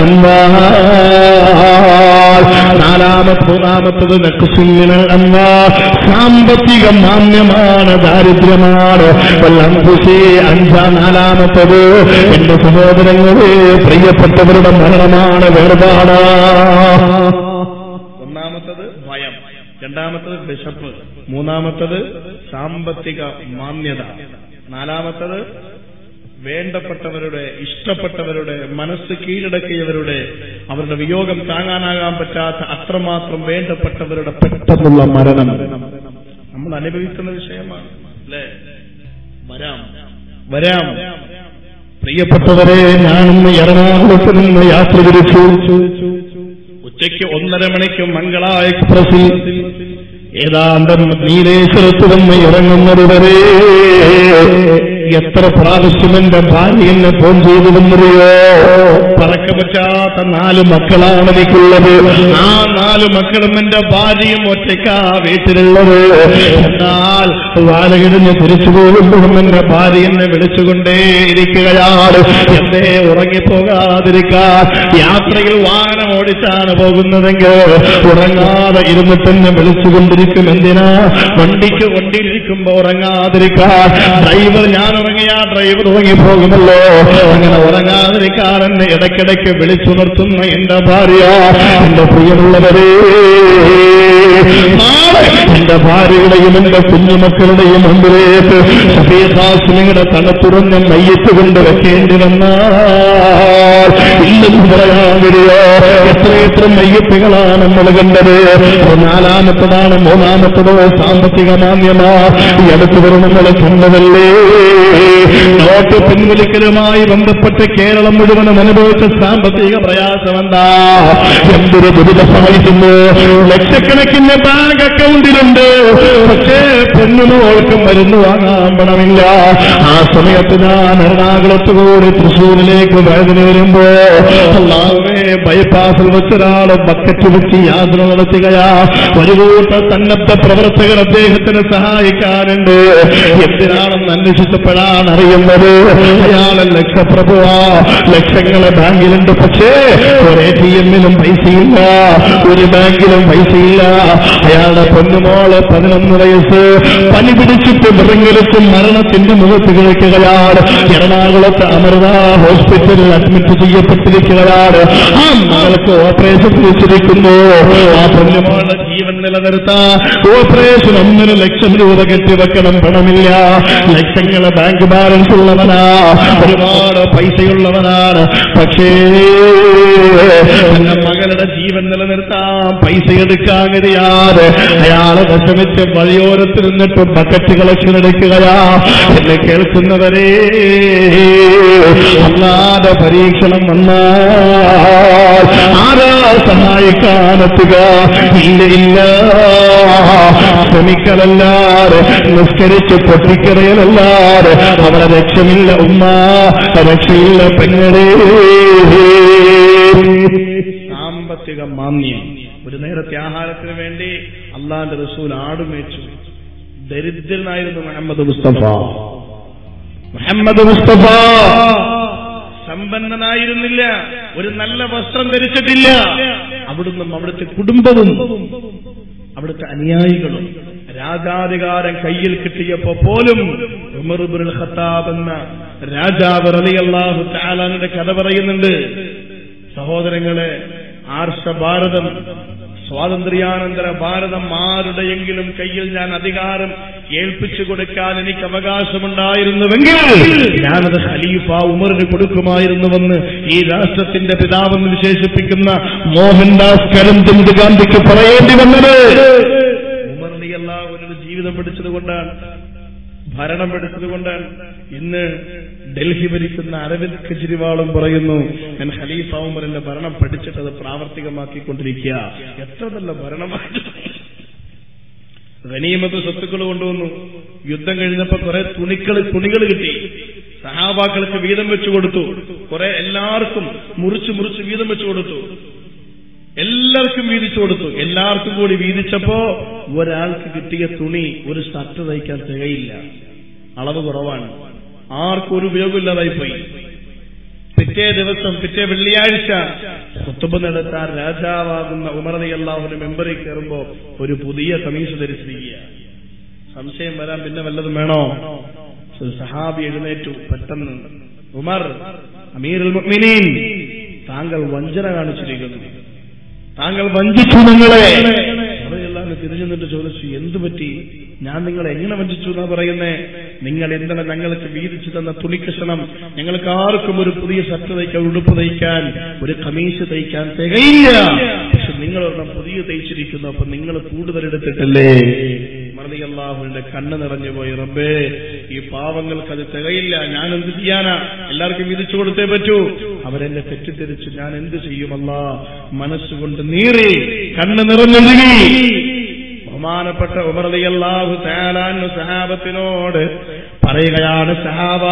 الأموال നാലാമത് മൂന്നാമത്തത് നക്കുസിങ്ങനെ എന്ന സാമ്പത്തിക മാന്യമാണ് ദാരിദ്ര്യമാണ് വല്ലംകുശി അഞ്ചാം നാലാമത്തത് എന്റെ സഹോദരങ്ങളെ പ്രിയപ്പെട്ടവരുടെ മരണമാണ് വേർപാട് ഒന്നാമത്തത് ഭയം രണ്ടാമത്തത് വിശപ്പ് മൂന്നാമത്തത് സാമ്പത്തിക മാന്യത നാലാമത്തത് വേണ്ടപ്പെട്ടവരുടെ ഇഷ്ടപ്പെട്ടവരുടെ മനസ്സ് കീഴടക്കിയവരുടെ അവരുടെ വിയോഗം താങ്ങാനാകാൻ പറ്റാത്ത അത്രമാത്രം വേണ്ടപ്പെട്ടവരുടെ പെട്ടെന്നുള്ള മരണം നമ്മൾ അനുഭവിക്കുന്ന വിഷയമാണ് അല്ലേ വരാം വരാം പ്രിയപ്പെട്ടവരെ ഞാനിന്ന് എറണാകുളത്ത് നിന്ന് യാത്ര തിരിച്ചു ഉച്ചയ്ക്ക് ഒന്നര മണിക്ക് മംഗളായ എക്സ്പ്രസിൽ ഏതാണ്ട് നീലേശ്വരത്ത് നിന്ന് ഇറങ്ങുന്നത് വരെ എത്ര പ്രാവശ്യം എന്റെ ഭാര്യ എന്നെ ഫോൺ ചെയ്തതെന്നറിയോ പറക്ക പറ്റാത്ത നാല് മക്കളാണ് എനിക്കുള്ളത് ആ നാല് മക്കളും എന്റെ ഭാര്യയും ഒറ്റയ്ക്കാ വീട്ടിലുള്ളത് എന്നാൽ വാലകിടിഞ്ഞ് തിരിച്ചു പോകുമ്പോഴും എന്റെ ഭാര്യ എന്നെ വിളിച്ചുകൊണ്ടേ ഇരിക്കുകയാണ് എന്തേ ഉറങ്ങിപ്പോകാതിരിക്കാൻ യാത്രയിൽ വാഹനം ഓടിച്ചാണ് പോകുന്നതെങ്കിൽ ഉറങ്ങാതെ ഇരുന്നിട്ട് എന്നെ വിളിച്ചുകൊണ്ടിരിക്കും എന്തിനാ വണ്ടിക്ക് വണ്ടിയിലിരിക്കുമ്പോ ഉറങ്ങാതിരിക്കാൻ ഡ്രൈവർ ഞാൻ ഉറങ്ങിയാ ഡ്രൈവർ ഉറങ്ങിപ്പോകുമല്ലോ അങ്ങനെ ഉറങ്ങാതിരിക്കാൻ എന്നെ ഇടയ്ക്കിടയ്ക്ക് വിളിച്ചുണർത്തുന്ന എന്റെ ഭാര്യ എന്റെ പ്രിയമുള്ളവരെ നാളെ എന്റെ ഭാര്യയുടെയും എന്റെ കുഞ്ഞുമക്കളുടെയും മുമ്പിലേക്ക് സഫീദാസിനിയുടെ തണുത്തുറഞ്ഞ മയ്യത്ത് കൊണ്ട് വെക്കേണ്ടി വന്നാൽ ഈ ഇല്ലെന്ന് പറയാൻ കഴിയോ എത്രയെത്ര മയ്യത്തുകളാണ് നമ്മൾ കണ്ടത് നാലാമത്തതാണ് മൂന്നാമത്തതോ സാമ്പത്തിക മാന്യമാ ഈ അടുത്ത് വരും നമ്മൾ കണ്ടതല്ലേ നോട്ട് പിൻവലിക്കലുമായി ബന്ധപ്പെട്ട് കേരളം മുഴുവനും അനുഭവിച്ച സാമ്പത്തിക പ്രയാസം എന്താ എന്തൊരു ദുരിതമായിരുന്നു ലക്ഷക്കണക്കിന് ബാങ്ക് അക്കൗണ്ടിലുണ്ട് പക്ഷേ പെണ്ണുമോൾക്ക് മരുന്ന് വാങ്ങാൻ പണമില്ല ആ സമയത്ത് ഞാൻ എറണാകുളത്ത് കൂടി തൃശ്ശൂരിലേക്ക് വേദന വരുമ്പോ അല്ലാവേ ബൈപ്പാസിൽ വെച്ചൊരാള് ബക്കറ്റ് വെച്ച് യാത്ര നടത്തുകയാ ഒരു കൂട്ട സന്നദ്ധ പ്രവർത്തകർ അദ്ദേഹത്തിന് സഹായിക്കാനുണ്ട് എന്തിനാണെന്ന് അന്വേഷിച്ചപ്പോഴാണ് അറിയുന്നത് അയാളെ ലക്ഷപ്രഭുവാ ലക്ഷങ്ങളെ ബാങ്കിലുണ്ട് പക്ഷേ ഒരു എ ടി എമ്മിലും പൈസയില്ല ഒരു ബാങ്കിലും പൈസയില്ല അയാളുടെ പൊന്നുമോള് പതിനൊന്ന് വയസ്സ് പനി പിടിച്ചിട്ട് വിറങ്ങലിച്ചും മരണത്തിന്റെ മുഖത്ത് കിടക്കുകയാണ് എറണാകുളത്ത് അമൃത ഹോസ്പിറ്റലിൽ അഡ്മിറ്റ് ചെയ്യപ്പെട്ടിരിക്കുകയാണ് ആ മകൾക്ക് ഓപ്പറേഷൻ വിളിച്ചിരിക്കുന്നു ആ പൊന്നുമോളുടെ ജീവൻ നിലനിർത്താൻ ഓപ്പറേഷൻ ഒന്നര ലക്ഷം രൂപ കെട്ടിവെക്കണം പണമില്ല ലക്ഷങ്ങളെ ബാങ്ക് ബാലൻസ് ഉള്ളവനാ ഒരുപാട് പൈസയുള്ളവനാണ് പക്ഷേ തന്റെ മകളുടെ ജീവൻ നിലനിർത്താൻ പൈസ എടുക്കാൻ കഴിയാതെ അയാളെ വിഷമിച്ച് വഴിയോരത്ത് നിന്നിട്ട് ബക്കറ്റ് കളക്ഷൻ എടുക്കുകയാ എന്നെ കേൾക്കുന്നവരെ അല്ലാതെ പരീക്ഷണം വന്നാൽ ആരാ സഹായിക്കാനെത്തുക ഇല്ല ഇല്ല ശ്രമിക്കലല്ലാതെ നിസ്കരിച്ച് പൊട്ടിക്കറിയലല്ലാതെ അവരെ രക്ഷമില്ല ഉമ്മ രക്ഷയില്ല പെങ്ങളേ സാമ്പത്തിക മാന്യം ഒരു നേരത്തെ ആഹാരത്തിന് വേണ്ടി അള്ളാന്റെ റസൂൽ ആടുമേച്ചു ദരിദ്രനായിരുന്നു മുഹമ്മദ് മുസ്തഫ മുഹമ്മദ് മുസ്തഫ സമ്പന്നനായിരുന്നില്ല ഒരു നല്ല വസ്ത്രം ധരിച്ചിട്ടില്ല അവിടുന്ന് അവിടുത്തെ കുടുംബവും അവിടുത്തെ അനുയായികളും രാജാധികാരം കയ്യിൽ കിട്ടിയപ്പോ പോലും ഉമർ ഇബ്നുൽ ഖത്താബ് എന്ന രാജാവ് റളിയല്ലാഹു തആലാന്റെ കഥ പറയുന്നുണ്ട് സഹോദരങ്ങളെ ആർഷ ഭാരതം സ്വാതന്ത്ര്യാനന്തര ഭാരതം ആരുടെയെങ്കിലും കയ്യിൽ ഞാൻ അധികാരം ഏൽപ്പിച്ചു കൊടുക്കാൻ എനിക്ക് അവകാശമുണ്ടായിരുന്നുവെങ്കിൽ ഞാനത് ഖലീഫ ഉമറിന് കൊടുക്കുമായിരുന്നുവെന്ന് ഈ രാഷ്ട്രത്തിന്റെ പിതാവെന്ന് വിശേഷിപ്പിക്കുന്ന മോഹൻദാസ് കരംചന്ദ് ഗാന്ധിക്ക് പറയേണ്ടി വന്നത് ഉമറിനെ എല്ലാവരുടെ ജീവിതം പിടിച്ചത് കൊണ്ടാണ് ഭരണം പിടിച്ചത് കൊണ്ടാണ് ഇന്ന് ഡൽഹി ഭരിക്കുന്ന അരവിന്ദ് കെജ്രിവാളും പറയുന്നു ഞാൻ ഖലീഫ ഉമറിന്റെ ഭരണം പഠിച്ചിട്ട് അത് പ്രാവർത്തികമാക്കിക്കൊണ്ടിരിക്കുക എത്ര നല്ല ഭരണമാണ് ഗനീമത്ത് സ്വത്തുക്കൾ കൊണ്ടുവന്നു യുദ്ധം കഴിഞ്ഞപ്പോ കുറെ തുണികൾ തുണികൾ കിട്ടി സഹാബാക്കൾക്ക് വീതം വെച്ചു കൊടുത്തു കുറെ എല്ലാവർക്കും മുറിച്ച് മുറിച്ച് വീതം വെച്ചു കൊടുത്തു എല്ലാവർക്കും വീതിച്ചു കൊടുത്തു എല്ലാവർക്കും കൂടി വീതിച്ചപ്പോ ഒരാൾക്ക് കിട്ടിയ തുണി ഒരു ഷർട്ട് തയ്ക്കാൻ തികയില്ല അളവ് കുറവാണ് ആർക്കും ഒരു ഉപയോഗമില്ലാതായി പോയി പിറ്റേ ദിവസം പിറ്റേ വെള്ളിയാഴ്ച കുത്തുബ് നടത്താൻ രാജാവാകുന്ന ഉമറതി അള്ളാഹുവിന്റെ മെമ്പറിൽ കയറുമ്പോ ഒരു പുതിയ കമീസ് ധരിച്ചിരിക്കുക സംശയം വരാൻ പിന്നെ വല്ലതും വേണോ ഒരു സഹാബി എഴുന്നേറ്റു പെട്ടെന്ന് ഉമർ അമീറുൽ മുഅ്മിനീൻ താങ്കൾ വഞ്ചന കാണിച്ചിരിക്കുന്നു താങ്കൾ വഞ്ചിച്ചു നിങ്ങളെ അവരെല്ലാം തിരിഞ്ഞു നിന്നിട്ട് ചോദിച്ചു എന്തു പറ്റി ഞാൻ നിങ്ങളെ എങ്ങനെ വഞ്ചിച്ചു എന്നാ പറയുന്നേ നിങ്ങൾ എന്താണ് ഞങ്ങൾക്ക് വീതിച്ചു തന്ന തുണിക്കഷണം ഞങ്ങൾക്ക് ആർക്കും ഒരു പുതിയ ഷർട്ട് തയ്ക്കാൻ ഉടുപ്പ് തയ്ക്കാൻ ഒരു കമീസ് തയ്ക്കാൻ തികയില്ല പക്ഷെ നിങ്ങൾ ഒരെണ്ണം പുതിയ തയ്ച്ചിരിക്കുന്നു അപ്പൊ നിങ്ങൾ കൂടുതൽ എടുത്തിട്ടല്ലേ മറതിയല്ലാഹുവിന്റെ കണ്ണ് നിറഞ്ഞു പോയി റബ്ബേ ഈ പാവങ്ങൾക്ക് അത് തികയില്ല ഞാൻ എന്ത് ചെയ്യാനാ എല്ലാവർക്കും വിധിച്ചു കൊടുത്തേ പറ്റൂ അവരെന്നെ തെറ്റിദ്ധരിച്ചു ഞാൻ എന്ത് ചെയ്യുമല്ല മനസ്സുകൊണ്ട് നീറി കണ്ണ് നിറഞ്ഞൊഴുകി ബഹുമാനപ്പെട്ട ഉമർദിയല്ലാഹു താലാന്നു സഹാബത്തിനോട് പറയുകയാണ് സഹാബ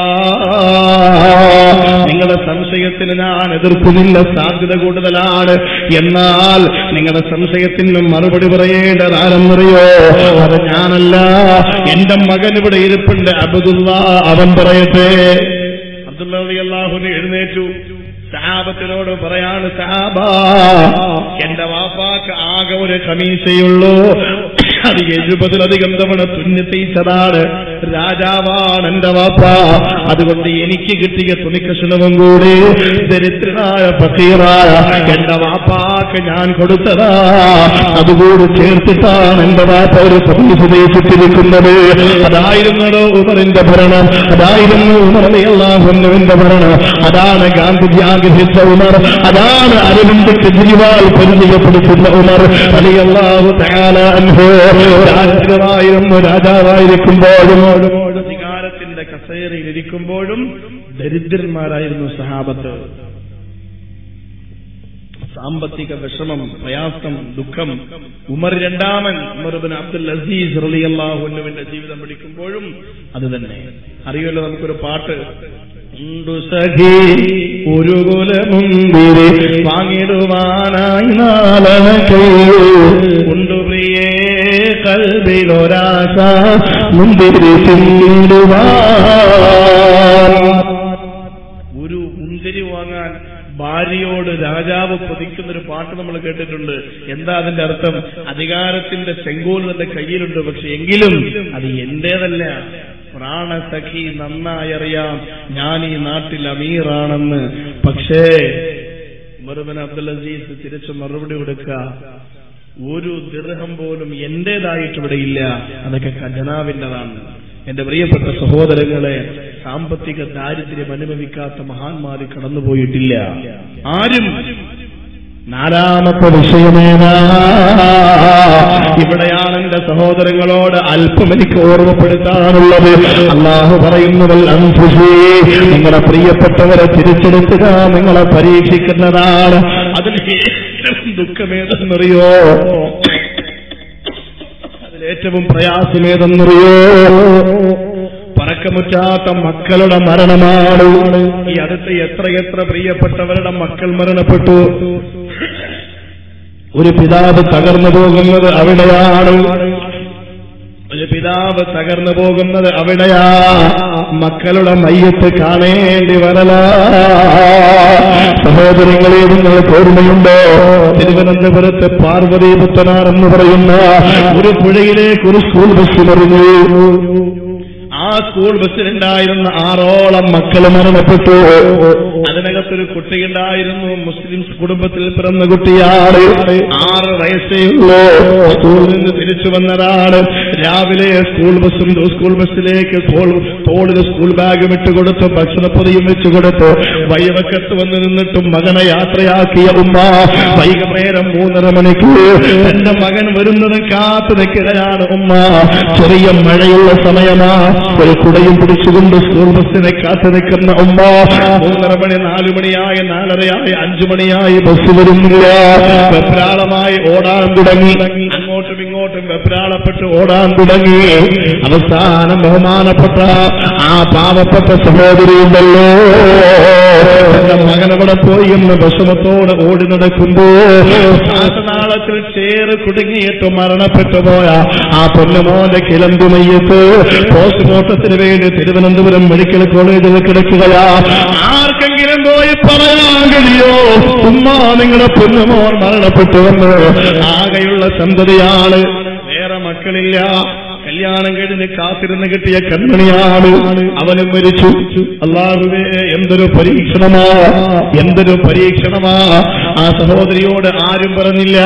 നിങ്ങളുടെ സംശയത്തിന് ഞാൻ എതിർക്കുന്നില്ല സാധ്യത കൂടുതലാണ് എന്നാൽ നിങ്ങളുടെ സംശയത്തിന് മറുപടി പറയേണ്ടത് ആരെന്നറിയോ അത് ഞാനല്ല എന്റെ മകൻ ഇവിടെ ഇരിപ്പുണ്ട് അബ്ദുള്ള അവൻ പറയട്ടെ അബ്ദുള്ള അള്ളാഹുന് എഴുന്നേറ്റു സഹാബത്തിനോട് പറയാണ് സഹാബ എന്റെ വാപ്പാക്ക് ആകെ ഒരു കമീസയുള്ളൂ അത് എഴുപതിലധികം തവണ തുന്നി തയ്ച്ചതാണ് രാജാവാണ് എന്റെ വാപ്പ അതുകൊണ്ട് എനിക്ക് കിട്ടിയ തുണിക്കഷണവും കൂടി ദരിദ്രനായ ഫക്കീറായ എന്റെ വാപ്പാക്ക് ഞാൻ കൊടുത്തതാ അതുകൂടി ചേർത്തിട്ടാണ് എന്റെ വാപ്പ ഒരു സർവീസ് ദേശത്തിരിക്കുന്നത് അതായിരുന്നോ ഉമറിന്റെ ഭരണം അതായിരുന്നു ഉമർ അള്ളാഹുവിന്റെ ഭരണം അതാണ് ഗാന്ധിജി ആഗ്രഹിച്ച ഉമർ അതാണ് അരവിന്ദ് കെജ്രിവാൾ പരിചയപ്പെടുത്തുന്ന ഉമർ അലി അള്ളാഹു രാജാവായിരുന്നു രാജാവായിരിക്കുമ്പോഴും അധികാരത്തിന്റെ കസേരയിൽ ഇരിക്കുമ്പോഴും ദരിദ്രന്മാരായിരുന്നു സഹാബത്ത് സാമ്പത്തിക വിഷമം പ്രയാസം ദുഃഖം ഉമർ രണ്ടാമൻ ഉമർബിൻ അബ്ദുൽ അസീസ് റളിയല്ലാഹുവിന്റെ ജീവിതം പിടിക്കുമ്പോഴും അത് തന്നെ അറിയുമല്ലോ നമുക്കൊരു പാട്ട് ഉണ്ടു സഖി ഒരു കുലമുന്തിരി വാങ്ങിടുവാനായി നാളന കയ്യോ ഉണ്ടു പ്രിയേ കൽവിലൊരാശ മുന്തിരി തിന്നിടുവാൻ ഒരു മുന്തിരി വാങ്ങാൻ ഭാര്യയോട് രാജാവ് പൊതിക്കുന്ന ഒരു പാട്ട് നമ്മൾ കേട്ടിട്ടുണ്ട് എന്താ അതിന്റെ അർത്ഥം അധികാരത്തിന്റെ ചെങ്കോൽ തന്റെ കയ്യിലുണ്ട് പക്ഷെ എങ്കിലും അത് എന്റേതല്ല പ്രാണസഖി നന്നായി അറിയാം ഞാൻ ഈ നാട്ടിൽ അമീറാണെന്ന് പക്ഷേ ഉമർബൻ അബ്ദുൽ അസീസ് തിരിച്ചു മറുപടി കൊടുക്കുക ഒരു ദൃഹം പോലും എന്റേതായിട്ട് ഇവിടെ ഇല്ല അതൊക്കെ ഖജനാവിൻ്റെതാണ് എന്റെ പ്രിയപ്പെട്ട സഹോദരങ്ങളെ സാമ്പത്തിക ദാരിദ്ര്യം അനുഭവിക്കാത്ത മഹാന്മാര് കടന്നുപോയിട്ടില്ല ആരും നാലാമത്തെ വിഷയമേനാ ഇവിടെയാണ് എന്റെ സഹോദരങ്ങളോട് അല്പം എനിക്ക് ഓർമ്മപ്പെടുത്താനുള്ളത് അള്ളാഹു പറയുന്നവൽ അൻഫുസി നിങ്ങളെ പ്രിയപ്പെട്ടവരെ തിരിച്ചെടുക്കുക നിങ്ങളെ പരീക്ഷിക്കുന്നതാണ് അതിൽ ഏറ്റവും ദുഃഖമേതെന്നറിയോ അതിലേറ്റവും പ്രയാസമേതെന്നറിയോ പറക്കമുറ്റാത്ത മക്കളുടെ മരണമാണ് ഈ അടുത്ത് എത്ര എത്ര പ്രിയപ്പെട്ടവരുടെ മക്കൾ മരണപ്പെട്ടു ഒരു പിതാവ് തകർന്നു പോകുന്നത് അവിടെയാണ് ഒരു പിതാവ് തകർന്നു പോകുന്നത് അവിടെയാ മക്കളുടെ മയ്യത്ത് കാണേണ്ടി വരല സഹോദരങ്ങളെ നിങ്ങൾക്ക് ഓർമ്മയുണ്ടോ തിരുവനന്തപുരത്ത് പാർവതി പുത്തനാർ എന്ന് പറയുന്ന ഒരു പുഴയിലേക്ക് ഒരു സ്കൂൾ ബസ് മറിഞ്ഞു ആ സ്കൂൾ ബസ്സിലുണ്ടായിരുന്ന ആറോളം മക്കൾ മരണപ്പെട്ടു അതിനകത്തൊരു കുട്ടിയുണ്ടായിരുന്നു മുസ്ലിം കുടുംബത്തിൽ പിറന്ന കുട്ടിയാണ് ആറ് വയസ്സേ ഉള്ളൂ സ്കൂളിൽ നിന്ന് തിരിച്ചു വന്നതാണ് രാവിലെ സ്കൂൾ ബസ്സും സ്കൂൾ ബസ്സിലേക്ക് തോൾ- തോളിന് സ്കൂൾ ബാഗും ഇട്ട് കൊടുത്ത് ഭക്ഷണപ്പൊതിയും വെച്ചു കൊടുത്ത് വൈവക്കത്ത് വന്ന് നിന്നിട്ടും മകനെ യാത്രയാക്കിയ ഉമ്മ വൈകുന്നേരം മൂന്നര മണിക്ക് എന്റെ മകൻ വരുന്നത് കാത്തു നിൽക്കുകയാണ് ഉമ്മ ചെറിയ മഴയുള്ള സമയമാ ഒരു കുടയും പിടിച്ചുകൊണ്ട് സ്കൂൾ ബസ്സിനെ കാത്തു നിൽക്കുന്ന ഉമ്മ മൂന്നര മണി നാലു മണിയായി നാലരയായി അഞ്ചു മണിയായി ബസ് വരുന്നില്ല വെപ്രാളമായി ഓടാൻ തുടങ്ങി അങ്ങോട്ടും ഇങ്ങോട്ടും വെപ്രാളപ്പെട്ട് ഓടാൻ തുടങ്ങി അവസാനം ബഹുമാനപ്പെട്ട ആ പാവപ്പെട്ട സഹോദരിയുണ്ടല്ലോ എന്റെ മകനവിടെ പോയി എന്ന് വിഷമത്തോടെ ഓടി നടക്കുമ്പോ ശ്വാസനാളത്തിൽ ചേറ് കുടുങ്ങിയിട്ട് മരണപ്പെട്ടു പോയ ആ പൊന്നുമോന്റെ കിളമ്പുമയ്യത്ത് പോസ്റ്റ്മോർട്ടത്തിന് വേണ്ടി തിരുവനന്തപുരം മെഡിക്കൽ കോളേജിൽ കിടക്കുകയാ ആർക്കെങ്കിലും പോയി പറയാൻ കഴിയോ ഉമ്മ നിങ്ങളുടെ പൊന്നുമോൻ മരണപ്പെട്ടുവെന്ന് ആകെയുള്ള സന്തതിയാണ് വേറെ മക്കളില്ല കല്യാണം കഴിഞ്ഞ് കാത്തിരുന്ന് കിട്ടിയ കൺമണിയാണ് അവനും മരിച്ചു അള്ളാഹുവേ എന്തൊരു പരീക്ഷണമാ എന്തൊരു പരീക്ഷണമാ ആ സഹോദരിയോട് ആരും പറഞ്ഞില്ല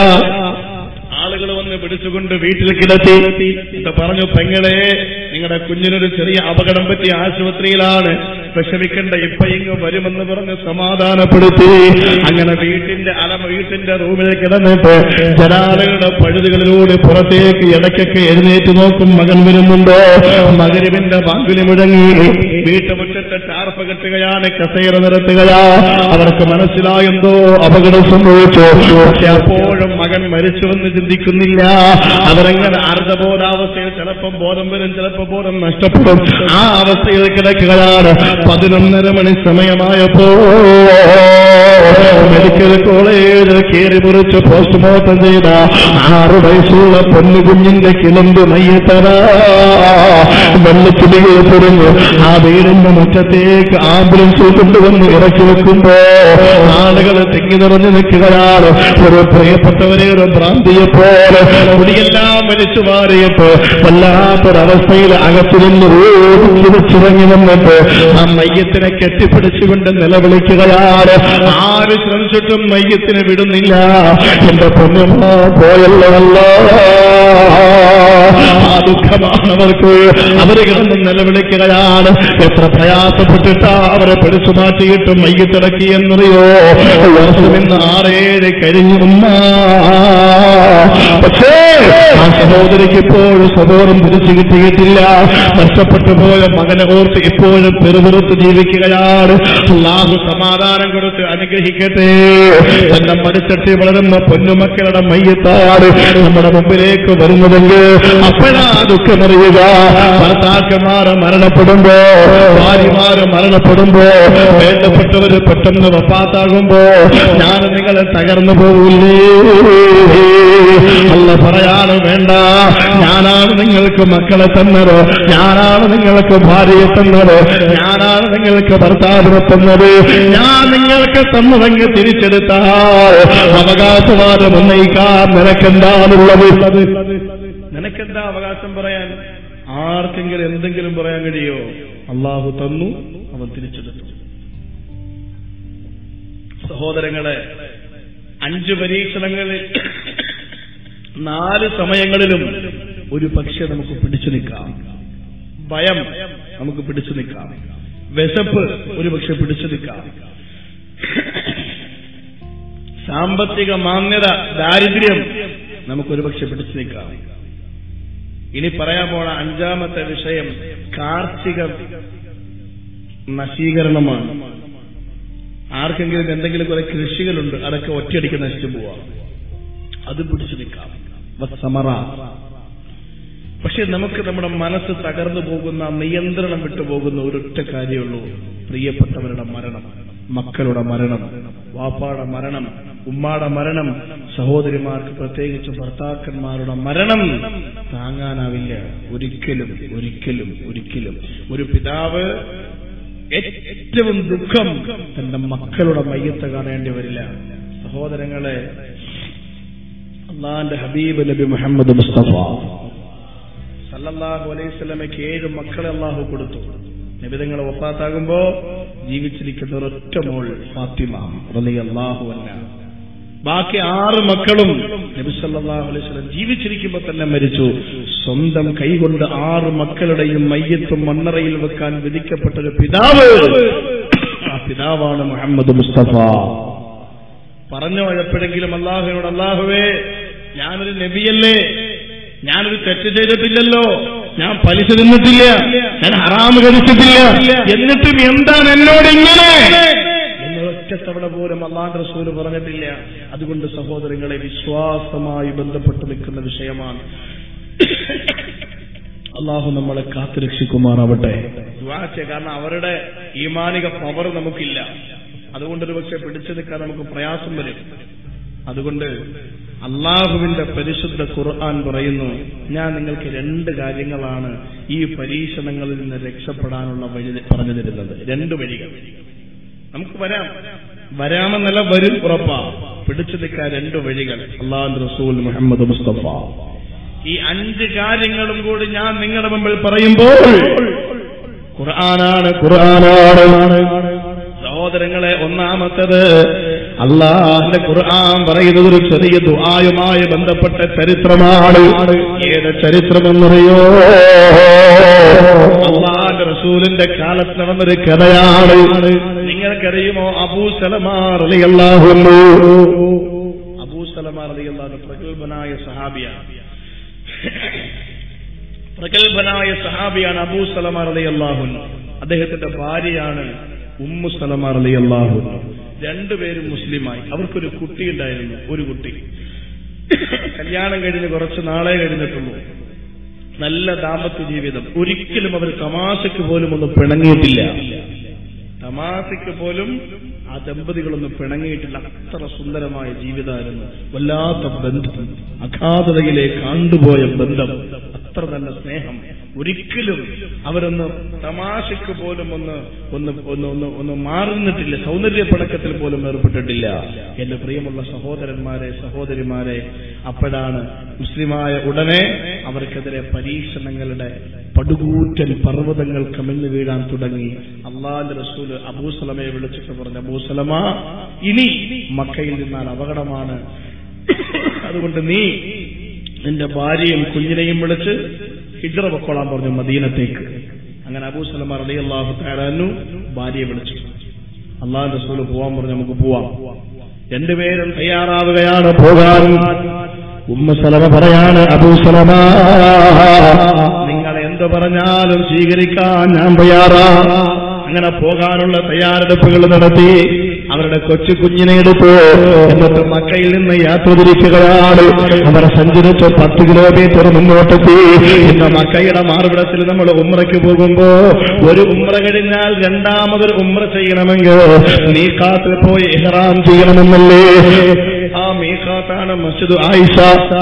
ആളുകൾ വന്ന് പിടിച്ചുകൊണ്ട് വീട്ടിൽ കിടത്തി ഇത് പറഞ്ഞു പെങ്ങളെ നിങ്ങളുടെ കുഞ്ഞിനൊരു ചെറിയ അപകടം പറ്റിയ ആശുപത്രിയിലാണ് വിഷമിക്കണ്ട ഇപ്പൊ ഇങ്ങ് വരുമെന്ന് പറഞ്ഞ് സമാധാനപ്പെടുത്തി അങ്ങനെ വീട്ടിന്റെ അലമ വീട്ടിന്റെ റൂമിൽ കിടന്നിട്ട് ജനാലയുടെ പഴുതുകളിലൂടെ പുറത്തേക്ക് ഇടയ്ക്കൊക്കെ എഴുന്നേറ്റ് നോക്കും മകൻ വരുന്നുണ്ടോ മകരിവിന്റെ വാങ്കുലി മുഴങ്ങി വീട്ടുമുറ്റത്തെ ടാർപ്പ കെട്ടുകയാണ് കസേര നിരത്തുകയാ അവർക്ക് മനസ്സിലായെന്തോ അപകടം സംഭവിച്ചു പക്ഷെ അപ്പോഴും മകൻ മരിച്ചുവെന്ന് ചിന്തിക്കുന്നില്ല അവരെങ്ങനെ അർദ്ധബോധാവസ്ഥയിൽ ചിലപ്പം ബോധം വരും ചിലപ്പോൾ ബോധം നഷ്ടപ്പെടും ആ അവസ്ഥയിൽ കിടക്കുകയാണ് പതിനൊന്നര മണി സമയമായപ്പോ മെഡിക്കൽ കോളേജ് കീറി മുറിച്ച് പോസ്റ്റ്മോർട്ടം ചെയ്ത ആറു വയസ്സുള്ള പൊന്നുകുഞ്ഞിന്റെ കിളമ്പ് മയ്യത്തറ വെള്ളച്ചുലികൾ തുറന്ന് ആ വീടിന്റെ മുറ്റത്തേക്ക് ആംബുലൻസ് കൊണ്ടുവന്ന് ഇറക്കി വെക്കുമ്പോ ആളുകൾ തിങ്ങി നിറഞ്ഞു നിൽക്കുകയാണ് ഒരു പ്രിയപ്പെട്ടവരെ ഒരു ഭ്രാന്തിയെ പോലെ മുടിയെല്ലാം വലിച്ചു മാറിയിട്ട് വല്ലാത്തൊരവസ്ഥയിൽ അകത്തു നിന്ന് ഓടി വെച്ചിറങ്ങി വന്നിട്ട് ആ മയ്യത്തിനെ കെട്ടിപ്പിടിച്ചുകൊണ്ട് നിലവിളിക്കുകയാണ് ആര് ശ്രമിച്ചിട്ടും മയ്യത്തിനെ വിടുന്നില്ല എന്റെ പൊന്നുമോ പോയല്ലോ ആ ദുഃഖമാണ് അവർക്ക് അവര് കിടന്ന് നിലവിളിക്കുകയാണ് എത്ര പ്രയാസപ്പെട്ടിട്ടാ അവരെ പിടിച്ചു മാറ്റിയിട്ടും മയ്യത്തിറക്കി എന്നറിയോ വർഷമെന്ന് ആറേഴ് കഴിഞ്ഞു ഉമ്മ പക്ഷേ ആ സഹോദരിക്ക് ഇപ്പോഴും സഹോദരം തിരിച്ചു കിട്ടിയിട്ടില്ല നഷ്ടപ്പെട്ടു പോയ മകനെ ഓർത്ത് ഇപ്പോഴും പെറുപുറത്ത് ജീവിക്കുകയാണ് അള്ളാഹു സമാധാനം കൊടുത്ത് അനുഗ്രഹിക്കട്ടെ തന്റെ മടിച്ചട്ടി വളരുന്ന പൊന്നുമക്കളുടെ മയ്യത്താണ് നമ്മുടെ മുമ്പിലേക്ക് വരുന്നതെങ്കിൽ അപ്പോഴാ ദുഃഖമറിയുക ഭർത്താക്കന്മാര് മരണപ്പെടുമ്പോ ഭാര്യമാര് മരണപ്പെടുമ്പോ വേണ്ടപ്പെട്ടവര് പെട്ടെന്ന് വപ്പാത്താകുമ്പോ ഞാൻ നിങ്ങളെ തകർന്നു പോകില്ലേ അല്ല പറയാണ് വേണ്ട ഞാനാണ് നിങ്ങൾക്ക് മക്കളെ തന്നത് ഞാനാണ് നിങ്ങൾക്ക് ഭാര്യയെ തന്നത് ഞാനാണ് നിങ്ങൾക്ക് ഭർത്താവിനെ തന്നത് ഞാൻ നിങ്ങൾക്ക് തന്നതെങ്കിൽ തിരിച്ചെടുത്താൽ അവകാശവാദം ഉന്നയിക്കാൻ നിനക്കെന്താണുള്ളത് നിനക്കെന്താ അവകാശം പറയാൻ ആർക്കെങ്കിലും എന്തെങ്കിലും പറയാൻ കഴിയോ അള്ളാഹു തന്നു അവൻ തിരിച്ചെടുത്തു സഹോദരങ്ങളെ അഞ്ച് പരീക്ഷണങ്ങളിൽ നാല് സമയങ്ങളിലും ഒരു പക്ഷെ നമുക്ക് പിടിച്ചു നിൽക്കാം ഭയം നമുക്ക് പിടിച്ചു നിൽക്കാം വിശപ്പ് ഒരു പക്ഷെ പിടിച്ചു നിൽക്കാം സാമ്പത്തിക മാന്യത ദാരിദ്ര്യം നമുക്കൊരു പക്ഷെ പിടിച്ചു നിൽക്കാം ഇനി പറയാൻ പോണ അഞ്ചാമത്തെ വിഷയം കാർഷിക നശീകരണമാണ് ആർക്കെങ്കിലും എന്തെങ്കിലും കുറെ കൃഷികളുണ്ട് അതൊക്കെ ഒറ്റയടിക്ക് നശിച്ചു പോവാം അത് പിടിച്ചു നിൽക്കാം സമറ പക്ഷെ നമുക്ക് നമ്മുടെ മനസ്സ് തകർന്നു പോകുന്ന നിയന്ത്രണം വിട്ടുപോകുന്ന ഒരൊറ്റ കാര്യമുള്ളൂ പ്രിയപ്പെട്ടവരുടെ മരണം മക്കളുടെ മരണം വാപ്പാടെ മരണം ഉമ്മാടെ മരണം സഹോദരിമാർക്ക് പ്രത്യേകിച്ച് ഭർത്താക്കന്മാരുടെ മരണം താങ്ങാനാവില്ല ഒരിക്കലും ഒരിക്കലും ഒരിക്കലും ഒരു പിതാവ് ഏറ്റവും ദുഃഖം തന്റെ മക്കളുടെ മയ്യത്ത് കാണേണ്ടി വരില്ല സഹോദരങ്ങളെ അള്ളാന്റെ ഹബീബ് നബി മുഹമ്മദ് മുസ്തഫ സല്ലല്ലാഹു അലൈഹി സ്വലമയ്ക്ക് ഏഴ് മക്കളെ അള്ളാഹു കൊടുത്തു നബിതങ്ങളെ ഒപ്പാത്താകുമ്പോ ജീവിച്ചിരിക്കുന്ന ഒരൊറ്റ മോൾ ഫാത്തിമ റളിയല്ലാഹു അൻഹ ബാക്കി ആറ് മക്കളും നബി സല്ലല്ലാഹു അലൈഹി വസല്ലം ജീവിച്ചിരിക്കുമ്പോൾ തന്നെ മരിച്ചു സ്വന്തം കൈകൊണ്ട് ആറ് മക്കളുടെയും മയ്യത്തും മണ്ണറയിൽ വെക്കാൻ വിധിക്കപ്പെട്ട ഒരു പിതാവ് ആ പിതാവാണ് മുഹമ്മദ് മുസ്തഫ പറഞ്ഞോ എപ്പോഴെങ്കിലും അള്ളാഹുവിനോട് അള്ളാഹുവേ ഞാനൊരു നബിയല്ലേ ഞാനൊരു തെറ്റ് ചെയ്തിട്ടില്ലല്ലോ ഞാൻ പലിശ തിന്നിട്ടില്ല ഞാൻ ഹറാമ് കഴിച്ചിട്ടില്ല എന്നിട്ടും എന്താണ് എന്നോട് ഇങ്ങനെ എന്നൊറ്റ തവണ പോലും അള്ളാന്റെ റസൂല് പറഞ്ഞിട്ടില്ല അതുകൊണ്ട് സഹോദരങ്ങളെ വിശ്വാസമായി ബന്ധപ്പെട്ട് നിൽക്കുന്ന വിഷയമാണ് അള്ളാഹു നമ്മളെ കാത്തുരക്ഷിക്കുമാറാവട്ടെ ദ്വാച്ച കാരണം അവരുടെ ഈമാനിക പവർ നമുക്കില്ല അതുകൊണ്ടൊരു പക്ഷെ പിടിച്ചു നിൽക്കാൻ നമുക്ക് പ്രയാസം വരും അതുകൊണ്ട് അള്ളാഹുവിന്റെ പരിശുദ്ധ ഖുർആൻ പറയുന്നു ഞാൻ നിങ്ങൾക്ക് രണ്ട് കാര്യങ്ങളാണ് ഈ പരീക്ഷണങ്ങളിൽ നിന്ന് രക്ഷപ്പെടാനുള്ള വഴി പറഞ്ഞു തരുന്നത് രണ്ട് വഴികൾ നമുക്ക് വരാം വരാമെന്നല്ല വരും ഉറപ്പാ പിടിച്ചു നിൽക്കാൻ രണ്ട് വഴികൾ അള്ളാഹു റസൂൽ മുഹമ്മദ് മുസ്തഫ ഈ അഞ്ച് കാര്യങ്ങളും കൂടി ഞാൻ നിങ്ങളുടെ മുമ്പിൽ പറയുമ്പോൾ ഖുർആനാണ് ഖുർആനാണ് സഹോദരങ്ങളെ ഒന്നാമത്തത് അള്ളാഹിന്റെ ഖുർആൻ പറയുന്നത് ഒരു ചെറിയ ദുആയുമായി ബന്ധപ്പെട്ട ചരിത്രമാണ് ഏത് ചരിത്രമെന്നറിയോ അള്ളാഹിന്റെ റസൂലിന്റെ കാലത്ത് നടന്നൊരു കഥയാണ് നിങ്ങൾക്കറിയുമോ അബൂ സലമാർ അലിയല്ലാഹു അബൂ സലമാർ അലിയല്ലാഹു പ്രഗത്ഭനായ സഹാബിയാണ് പ്രഗത്ഭനായ സഹാബിയാണ് അബൂ സലമാർ അലിയല്ലാഹു അദ്ദേഹത്തിന്റെ ഭാര്യയാണ് ഉമ്മു സലമാർ അലിയല്ലാഹു രണ്ടുപേരും മുസ്ലിമായി അവർക്കൊരു കുട്ടി ഉണ്ടായിരുന്നു ഒരു കുട്ടി കല്യാണം കഴിഞ്ഞ് കുറച്ച് നാളെ കഴിഞ്ഞിട്ടുള്ളൂ നല്ല ദാമ്പത്യ ജീവിതം ഒരിക്കലും അവർ തമാശയ്ക്ക് പോലും ഒന്ന് പിണങ്ങിയിട്ടില്ല തമാശയ്ക്ക് പോലും ആ ദമ്പതികളൊന്നും പിണങ്ങിയിട്ടില്ല അത്ര സുന്ദരമായ ജീവിതമായിരുന്നു വല്ലാത്ത ബന്ധം അഗാധതയിലേക്ക് ആണ്ടുപോയ ബന്ധം അത്ര നല്ല സ്നേഹം ഒരിക്കലും അവരൊന്ന് തമാശയ്ക്ക് പോലും ഒന്ന് ഒന്ന് ഒന്ന് ഒന്ന് ഒന്ന് മാറി നിന്നിട്ടില്ല സൗന്ദര്യ പിണക്കത്തിൽ പോലും ഏർപ്പെട്ടിട്ടില്ല എന്റെ പ്രിയമുള്ള സഹോദരന്മാരെ സഹോദരിമാരെ അപ്പോഴാണ് മുസ്ലിമായ ഉടനെ അവർക്കെതിരെ പരീക്ഷണങ്ങളുടെ പടുകൂറ്റൻ പർവ്വതങ്ങൾ കമിഴ്ന്നു വീഴാൻ തുടങ്ങി അള്ളാന്റെ റസൂല് അബൂസലമയെ വിളിച്ചിട്ട് പറഞ്ഞു അബൂസലമ ഇനി മക്കയിൽ നിന്നാൽ അപകടമാണ് അതുകൊണ്ട് നീ നിന്റെ ഭാര്യയും കുഞ്ഞിനെയും വിളിച്ച് ഹിജ്റ പൊക്കോളാൻ പറഞ്ഞു മദീനത്തേക്ക് അങ്ങനെ അബൂസലമ റലി അള്ളാഹു താരാനു ഭാര്യയെ വിളിച്ചു അള്ളാഹു റസൂല് പോവാൻ പറഞ്ഞു നമുക്ക് പോവാം രണ്ടുപേരും തയ്യാറാവുകയാണ് പോകാൻ ഉമ്മ സലമ പറയാണ് അബൂസലമ നിങ്ങൾ എന്ത് പറഞ്ഞാലും സ്വീകരിക്കാൻ ഞാൻ തയ്യാറാ അങ്ങനെ പോകാനുള്ള തയ്യാറെടുപ്പുകൾ നടത്തി അവരുടെ കൊച്ചു കുഞ്ഞിനെ എടുത്തു എന്നിട്ട് മക്കയിൽ നിന്ന് യാത്ര തിരിക്കുകയാണ് അവർ സഞ്ചരിച്ച് പത്ത് കിലോമീറ്റർ മുന്നോട്ടെത്തി ഇന്ന് മക്കയുടെ മാർവിടത്തിൽ നമ്മൾ ഉമ്രയ്ക്ക് പോകുമ്പോ ഒരു ഉമ്ര കഴിഞ്ഞാൽ രണ്ടാമതൊരു ഉമ്ര ചെയ്യണമെങ്കിൽ നീക്കാത്തിൽ പോയി ഇഹ്റാം ചെയ്യണമെന്നല്ലേ ആ മീഖാത്താണ് മസ്ജിദ് ആയിഷ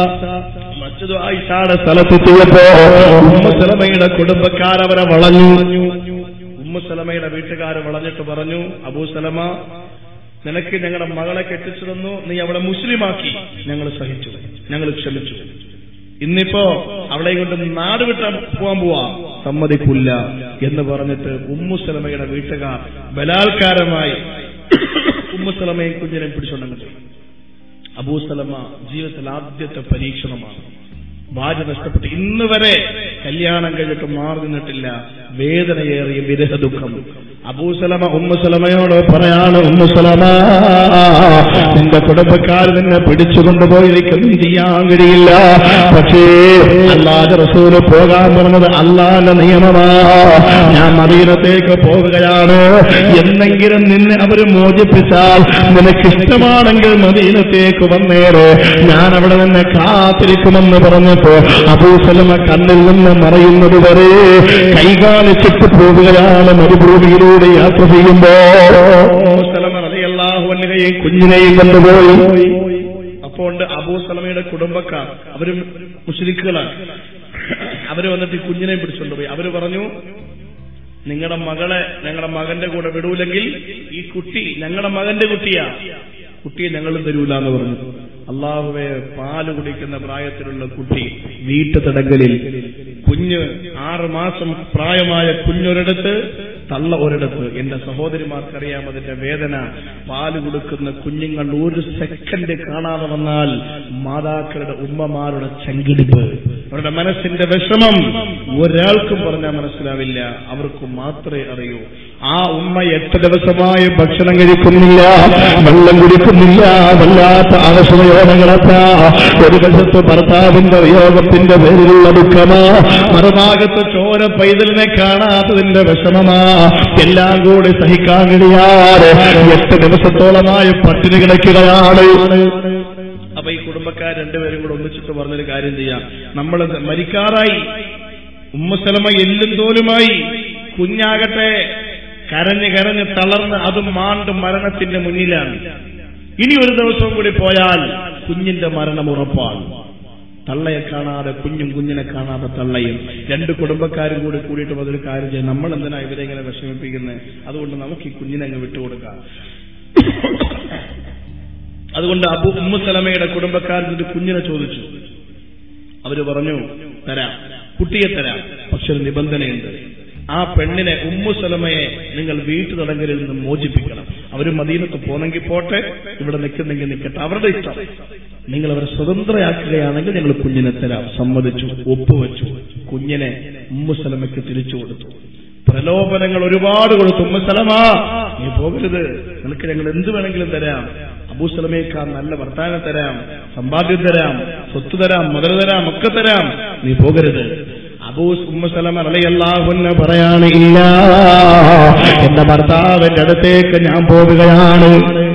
മസ്ജിദ് ആയിഷയുടെ സ്ഥലത്തെത്തിയപ്പോ ഉമ്മ സലമയുടെ കുടുംബക്കാരവരെ വളഞ്ഞു ഉമ്മ സലമയുടെ വീട്ടുകാർ വളഞ്ഞിട്ട് പറഞ്ഞു അബൂ സലമ നിനക്ക് ഞങ്ങളുടെ മകളെ കെട്ടിച്ചു തന്നു നീ അവളെ മുസ്ലിമാക്കി ഞങ്ങൾ സഹിച്ചു ഞങ്ങൾ ക്ഷമിച്ചു ഇന്നിപ്പോ അവളെ കൊണ്ട് നാട് വിട്ട പോവാൻ പോവാ സമ്മതിക്കില്ല എന്ന് പറഞ്ഞിട്ട് ഉമ്മു സലമയുടെ വീട്ടുകാർ ബലാത്കാരമായി ഉമ്മു സലമയും കുഞ്ഞിനെയും പിടിച്ചുകൊണ്ടു അബൂസലമ ജീവിതത്തിൽ ആദ്യത്തെ പരീക്ഷണമാണ് ഭാര്യ നഷ്ടപ്പെട്ട് ഇന്ന് വരെ കല്യാണം കഴിഞ്ഞിട്ട് മാറി നിന്നിട്ടില്ല വേദനയേറിയ വിരഹ ദുഃഖം അബൂസലമ ഉമ്മുസലമയോട് പറയാണ് ഉമ്മുസലമ നിന്റെ കുടുംബക്കാർ നിന്നെ പിടിച്ചുകൊണ്ടുപോയിരിക്കും ചെയ്യാൻ കഴിയില്ല പക്ഷേ അല്ലാതെ റസൂല് പോകാൻ പറഞ്ഞത് അള്ളാന്റെ നിയമമാ ഞാൻ മദീനത്തേക്ക് പോവുകയാണ് എന്നെങ്കിലും നിന്നെ അവര് മോചിപ്പിച്ചാൽ നിനക്കിഷ്ടമാണെങ്കിൽ മദീനത്തേക്ക് വന്നേരെ ഞാൻ അവിടെ നിന്ന് കാത്തിരിക്കുമെന്ന് പറഞ്ഞപ്പോ അബൂസലമ കണ്ണിൽ നിന്ന് മറയുന്നത് വരെ കൈകാലിച്ചിട്ട് പോവുകയാണ് മരുഭൂമിയിലൂടെ യാത്ര ചെയ്യുമ്പോ ഉമ്മുസലമ റളിയല്ലാഹു അൻഹയെയും കുഞ്ഞിനെയും കൊണ്ടുപോയി അപ്പോൾ ഉണ്ട് അബൂസലമയുടെ കുടുംബക്കാർ അവരും മുസ്ലിക്കുകളാണ് അവര് വന്നിട്ട് ഈ കുഞ്ഞിനെ പിടിച്ചുകൊണ്ടുപോയി അവര് പറഞ്ഞു നിങ്ങളുടെ മകളെ ഞങ്ങളുടെ മകന്റെ കൂടെ വിടൂലെങ്കിൽ ഈ കുട്ടി ഞങ്ങളുടെ മകന്റെ കുട്ടിയാ കുട്ടിയെ ഞങ്ങളും തരൂല എന്ന് പറഞ്ഞു അള്ളാഹുവെ പാല് കുടിക്കുന്ന പ്രായത്തിലുള്ള കുട്ടി വീട്ടുതടങ്കലിൽ കുഞ്ഞ് ആറ് മാസം പ്രായമായ കുഞ്ഞൊരിടത്ത് തള്ള ഒരിടത്ത് എന്റെ സഹോദരിമാർക്കറിയാം അതിന്റെ വേദന പാല് കൊടുക്കുന്ന കുഞ്ഞുങ്ങൾ ഒരു സെക്കൻഡ് കാണാതെ വന്നാൽ മാതാക്കളുടെ ഉമ്മമാരുടെ ചങ്കിടിപ്പ് അവരുടെ മനസ്സിന്റെ വിഷമം ഒരാൾക്കും പറഞ്ഞാൽ മനസ്സിലാവില്ല അവർക്ക് മാത്രമേ അറിയൂ ആ ഉമ്മ എട്ട് ദിവസമായി ഭക്ഷണം കഴിക്കുന്നില്ല വെള്ളം കുടിക്കുന്നില്ല വല്ലാത്ത അവശതയോടങ്ങളത്താ ഒരു വശത്ത് ഭർത്താവിന്റെ വിയോഗത്തിന്റെ പേരിലുള്ള ദുഃഖമാ മറുഭാഗത്ത് ചോര പൈതലിനെ കാണാത്തതിന്റെ വിഷമമാ എല്ലാം കൂടി സഹിക്കാൻ കഴിയാതെ എട്ട് ദിവസത്തോളമായി പട്ടിണി കിടക്കുകയാണ് അപ്പൊ ഈ കുടുംബക്കാർ രണ്ടുപേരും കൂടെ ഒന്നിച്ചിട്ട് പറഞ്ഞൊരു കാര്യം ചെയ്യാം നമ്മൾ മരിക്കാറായി ഉമ്മസലമ എല്ലും തോലുമായി കുഞ്ഞാകട്ടെ കരഞ്ഞ് കരഞ്ഞ് തളർന്ന് അതും മാണ്ട് മരണത്തിന്റെ മുന്നിലാണ് ഇനി ഒരു ദിവസവും കൂടി പോയാൽ കുഞ്ഞിന്റെ മരണം ഉറപ്പാണ് തള്ളയെ കാണാതെ കുഞ്ഞും കുഞ്ഞിനെ കാണാതെ തള്ളയും രണ്ട് കുടുംബക്കാരും കൂടി കൂടിയിട്ട് അതൊരു കാര്യം ചെയ്യും നമ്മൾ എന്തിനാ ഇവരെ ഇങ്ങനെ വിഷമിപ്പിക്കുന്നത് അതുകൊണ്ട് നമുക്ക് ഈ കുഞ്ഞിനെ അങ്ങ് വിട്ടുകൊടുക്കാം അതുകൊണ്ട് അബു ഉമ്മുസലമയുടെ കുടുംബക്കാരൻ കുഞ്ഞിനെ ചോദിച്ചു അവര് പറഞ്ഞു തരാം കുട്ടിയെ തരാം പക്ഷെ ഒരു നിബന്ധനയുണ്ട് ആ പെണ്ണിനെ ഉമ്മുസലമയെ നിങ്ങൾ വീട്ടു തടങ്കലിൽ നിന്ന് മോചിപ്പിക്കണം അവര് മദീനത്ത് പോന്നെങ്കിൽ പോട്ടെ ഇവിടെ നിൽക്കുന്നെങ്കിൽ നിൽക്കട്ടെ അവരുടെ ഇഷ്ടം നിങ്ങൾ അവരെ സ്വതന്ത്രയാക്കുകയാണെങ്കിൽ ഞങ്ങൾ കുഞ്ഞിനെ തരാം സമ്മതിച്ചു ഒപ്പുവെച്ചു കുഞ്ഞിനെ ഉമ്മുസലമയ്ക്ക് തിരിച്ചു കൊടുത്തു പ്രലോഭനങ്ങൾ ഒരുപാട് കൊടുത്തു ഉമ്മസലമാ നീ പോകരുത് നിനക്ക് ഞങ്ങൾ എന്ത് വേണമെങ്കിലും തരാം അബൂസലമേക്കാൾ നല്ല വർത്താനം തരാം സമ്പാദ്യം തരാം സ്വത്ത് തരാം മുതൽ തരാം ഒക്കെ തരാം നീ പോകരുത് അബൂസ് ഉമ്മസലമ റളിയല്ലാഹുവിന് പറയാണ് ഇല്ല എന്റെ ഭർത്താവിന്റെ അടുത്തേക്ക് ഞാൻ പോവുകയാണ്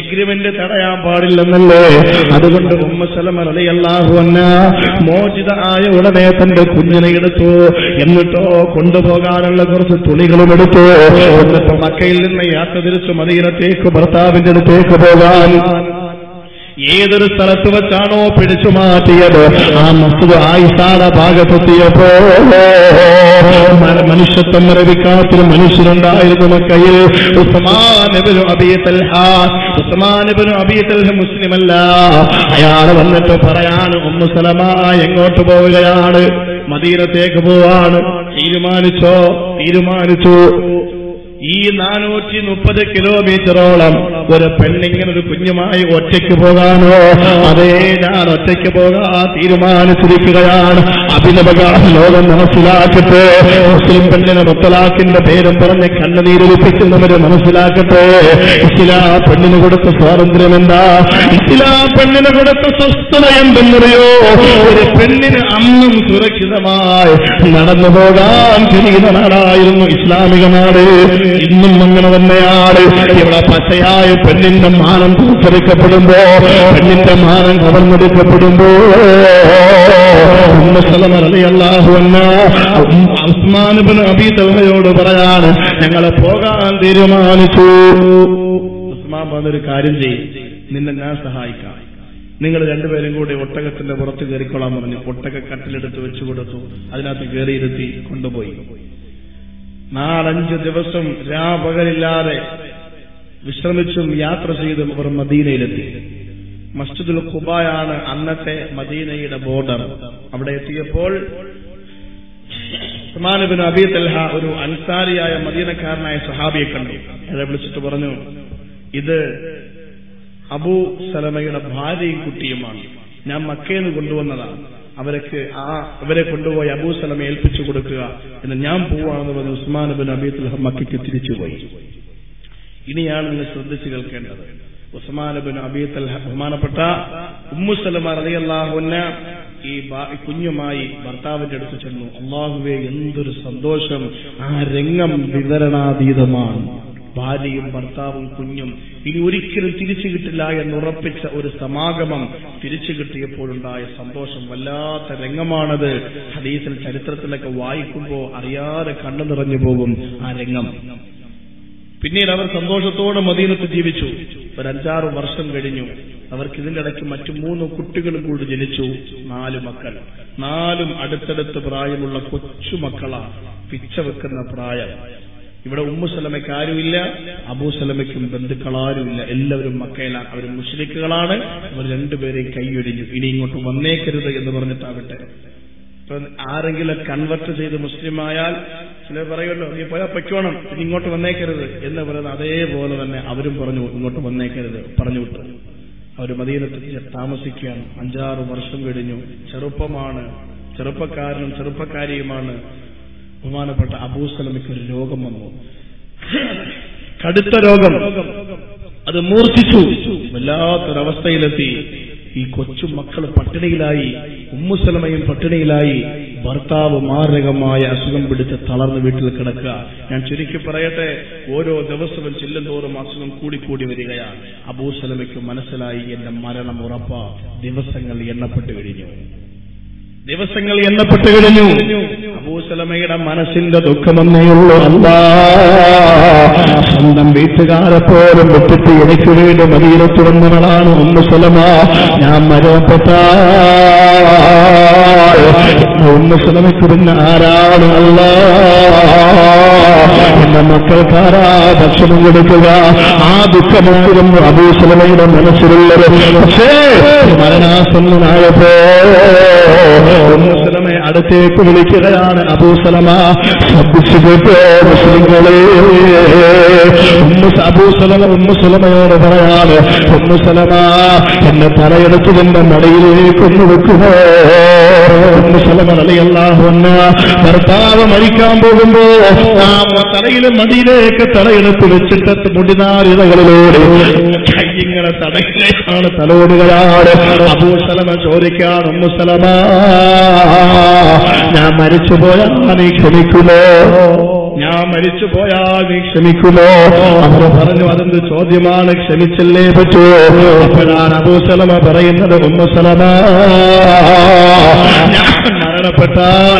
എഗ്രിമെന്റ് തടയാൻ പാടില്ലെന്നല്ലേ അതുകൊണ്ട് ഉമ്മസലമ റളിയല്ലാഹു അൻഹ മോചിത ആയ ഉടനെ തന്റെ കുഞ്ഞിനെ എടുത്തു എന്നിട്ടോ കൊണ്ടുപോകാനുള്ള കുറച്ച് തുണികളും എടുത്തു എന്നിട്ട് മക്കയിൽ നിന്ന് യാത്ര തിരിച്ചു മദീനത്തേക്ക് ഭർത്താവിന്റെ അടുത്തേക്ക് പോകാൻ ഏതൊരു സ്ഥലത്ത് വെച്ചാണോ പിടിച്ചു മാറ്റിയത് ആ മസ്തുത ആയിഷാടെ ഭാഗത്തെത്തിയപ്പോ മ- മനുഷ്യത്വം മരവിക്കാത്തൊരു മനുഷ്യനുണ്ടായിരുന്നു മക്കയിൽ ഉസ്മാനബിനു അബിയത്തൽഹ ഉസ്മാനബിനു അബിയത്തൽഹ മുസ്ലിമല്ല അയാൾ വന്നിട്ട് പറയാണ് ഉമ്മു സലമ എങ്ങോട്ട് പോവുകയാണ് മദീനത്തേക്ക് പോവാണ് തീരുമാനിച്ചോ തീരുമാനിച്ചു ഈ നാനൂറ്റി മുപ്പത് കിലോമീറ്ററോളം ഒരു പെണ്ണിങ്ങനെ ഒരു കുഞ്ഞുമായി ഒറ്റയ്ക്ക് പോകാനോ അതേ ഞാൻ ഒറ്റയ്ക്ക് പോകാൻ തീരുമാനിച്ചിരിക്കുകയാണ് അഭിനവക ലോകം മനസ്സിലാക്കട്ടെ മുസ്ലിം പെണ്ണിനെ മുത്തലാഖിന്റെ പേരും പറഞ്ഞ് കണ്ണുനീരൊലിപ്പിക്കുന്നവര് മനസ്സിലാക്കട്ടെ ഇസ്ലാ പെണ്ണിന് കൊടുത്ത സ്വാതന്ത്ര്യം എന്താ ഇസ്ലാ പെണ്ണിന് കൊടുത്ത സ്വസ്ഥത എന്തെന്നറിയോ ഒരു പെണ്ണിന് അന്നും സുരക്ഷിതമായി നടന്നു പോകാൻ കഴിയുന്ന നാടായിരുന്നു ഇസ്ലാമിക നാട് ഇന്നും അങ്ങനെ തന്നെയാണ് ഇവിടെ പച്ചയായ പെണ്ണിന്റെ മാനം തിരിച്ചെടുക്കപ്പെടുമ്പോ പെണ്ണിന്റെ മാനം കവർന്നെടുക്കപ്പെടുമ്പോ ഉസ്മാനുബിൻ അബി തൽഹയോട് പറയാണ് ഞങ്ങളെ പോകാൻ തീരുമാനിച്ചു ഉസ്മാൻ പറഞ്ഞൊരു കാര്യം ചെയ്യും നിന്നെ ഞാൻ സഹായിക്കാം നിങ്ങൾ രണ്ടുപേരും കൂടി ഒട്ടകത്തിന്റെ പുറത്ത് കയറിക്കൊള്ളാൻ പറഞ്ഞു ഒട്ടക കട്ടിലെടുത്ത് വെച്ചു കൊടുത്തു അതിനകത്ത് കയറിയിരുത്തി കൊണ്ടുപോയി നാലഞ്ച് ദിവസം രാപകലില്ലാതെ വിശ്രമിച്ചും യാത്ര ചെയ്തും അവർ മദീനയിലെത്തി മസ്ജിദുൽ ഖുബായാണ് അന്നത്തെ മദീനയുടെ ബോർഡർ അവിടെ എത്തിയപ്പോൾ ഉസ്മാനുബിൻ അബി തൽഹ ഒരു അൻസാരിയായ മദീനക്കാരനായ സഹാബിയെ കണ്ടു അയാളെ വിളിച്ചിട്ട് പറഞ്ഞു ഇത് അബൂ സലമയുടെ ഭാര്യയും കുട്ടിയുമാണ് ഞാൻ മക്കയിൽ നിന്ന് കൊണ്ടുവന്നതാണ് അവർക്ക് ആ ഇവരെ കൊണ്ടുപോയി അബൂ സലമ ഏൽപ്പിച്ചു കൊടുക്കുക എന്ന് ഞാൻ പോവാണെന്ന് പറഞ്ഞ് ഉസ്മാൻ ബിൻ അബീത്തുൽ മക്കയ്ക്ക് തിരിച്ചുപോയി ഇനിയാണ് നിങ്ങൾ ശ്രദ്ധിച്ചു കേൾക്കേണ്ടത് ഉസ്മാൻ ബിൻ അബീത്തൽ ബഹുമാനപ്പെട്ട ഉമ്മു സലമ റളിയല്ലാഹുന്ന ഈ ബാ- ഈ കുഞ്ഞുമായി ഭർത്താവിന്റെ അടുത്ത് ചെന്നു അള്ളാഹുവെ എന്തൊരു സന്തോഷം ആ രംഗം വിവരണാതീതമാണ് ഭാര്യയും ഭർത്താവും കുഞ്ഞും ഇനി ഒരിക്കലും തിരിച്ചു കിട്ടില്ല എന്നുറപ്പിച്ച ഒരു സമാഗമം തിരിച്ചു കിട്ടിയപ്പോഴുണ്ടായ സന്തോഷം വല്ലാത്ത രംഗമാണത് ഹദീസിൽ ചരിത്രത്തിലൊക്കെ വായിക്കുമ്പോൾ അറിയാതെ കണ്ണു നിറഞ്ഞു പോകും ആ രംഗം പിന്നീട് അവർ സന്തോഷത്തോടെ മദീനത്ത് ജീവിച്ചു ഒരു അഞ്ചാറ് വർഷം കഴിഞ്ഞു അവർക്ക് ഇതിന്റെ ഇടയ്ക്ക് മറ്റു മൂന്ന് കുട്ടികളും കൂടി ജനിച്ചു നാല് മക്കൾ നാലും അടുത്തടുത്ത് പ്രായമുള്ള കൊച്ചുമക്കളാണ് പിച്ച വെക്കുന്ന പ്രായം ഇവിടെ ഉമ്മുസലമയ്ക്ക് ആരുമില്ല അബൂസലമയ്ക്കും ബന്ധുക്കളാരുമില്ല എല്ലാവരും മക്കയിലാണ് അവർ മുസ്ലിക്കുകളാണ് അവർ രണ്ടുപേരെയും കൈയൊഴിഞ്ഞു ഇനി ഇങ്ങോട്ട് വന്നേക്കരുത് എന്ന് പറഞ്ഞിട്ടാവട്ടെ ഇപ്പൊ ആരെങ്കിലും കൺവെർട്ട് ചെയ്ത് മുസ്ലിം ആയാൽ ചിലർ പറയുമല്ലോ നീ പോയാൽ പൊയ്ക്കോണം ഇനി ഇങ്ങോട്ട് വന്നേക്കരുത് എന്ന് പറയുന്നത് അതേപോലെ തന്നെ അവരും പറഞ്ഞു ഇങ്ങോട്ട് വന്നേക്കരുത് പറഞ്ഞു വിട്ടു അവർ മദീനത്ത് താമസിക്കുകയാണ് അഞ്ചാറ് വർഷം കഴിഞ്ഞു ചെറുപ്പമാണ് ചെറുപ്പക്കാരനും ചെറുപ്പക്കാരിയുമാണ് ബഹുമാനപ്പെട്ട അബൂസലമിക്ക് ഒരു രോഗം വന്നു കടുത്ത രോഗം അത് മൂർച്ഛിച്ചു വല്ലാത്തൊരവസ്ഥയിലെത്തി ഈ കൊച്ചു മക്കൾ പട്ടിണിയിലായി ഉമ്മുസലമയും പട്ടിണിയിലായി ഭർത്താവ് മാരകമായ അസുഖം പിടിച്ച് തളർന്ന് വീട്ടിൽ കിടക്കുക ഞാൻ ചുരുക്കി പറയട്ടെ ഓരോ ദിവസവും ചെല്ലുന്തോറും അസുഖം കൂടിക്കൂടി വരികയാണ് അബൂസലമയ്ക്ക് മനസ്സിലായി എന്റെ മരണം ഉറപ്പ ദിവസങ്ങൾ എണ്ണപ്പെട്ടു കഴിഞ്ഞു ദിവസങ്ങൾ എണ്ണപ്പെട്ടു കഴിഞ്ഞു അബൂസലമയുടെ മനസ്സിന്റെ ദുഃഖമെന്നേയുള്ളൂ അല്ലാ സ്വന്തം വീട്ടുകാരെ പോലും വിട്ടിട്ട് എനിക്ക് വേണ്ടി മദീനത്ത് വന്നവളാണ് ഉമ്മുസലമ ഞാൻ മരണപ്പെട്ട ഉമ്മുസലമയ്ക്ക് പിന്നെ ആരാണ് അല്ലാ എന്റെ മക്കൾക്കാരാ ഭക്ഷണം കൊടുക്കുക ആ ദുഃഖമായിരുന്നു അബൂസലമയുടെ മനസ്സിലുള്ളത് പക്ഷേ മരണാസന്നനായപ്പോ മുസ്ലിമെ അടുത്തേക്ക് വിളിക്കുകയാണ് അബൂസലമ ശ്രദ്ധിച്ചു കേട്ടോ മുസ്ലിങ്ങളെ അബൂസലമ ഉമ്മുസലമയോട് പറയാണ് ഉമ്മുസലമ എന്നെ തലയെടുത്ത് എന്റെ മടയിലേക്കൊന്ന് വെക്കുമോ ഉമ്മുസലമ അലിയല്ലാഹുന്ന ഭർത്താവ് മരിക്കാൻ പോകുമ്പോ ആ തലയിൽ മടിയിലേക്ക് തലയെടുത്ത് വെച്ചിട്ട് മുടിനാരിതകളിലൂടെ കൈ ഇങ്ങനെ തടയിലേക്കാണ് തലോടുകയാണ് അബൂസലമ ചോദിക്കാണ് ഉമ്മുസലമ ഞാൻ മരിച്ചുപോയാ നീ ക്ഷമിക്കുമോ ഞാൻ മരിച്ചു പോയാൽ നീ ക്ഷമിക്കുമോ അവർ പറഞ്ഞു അതെന്ത് ചോദ്യമാണ് ക്ഷമിച്ചല്ലേ പറ്റൂ അപ്പോഴാണ് അബൂസലമ പറയുന്നത് ഉമ്മസലമ ഞാൻ മരണപ്പെട്ടാൽ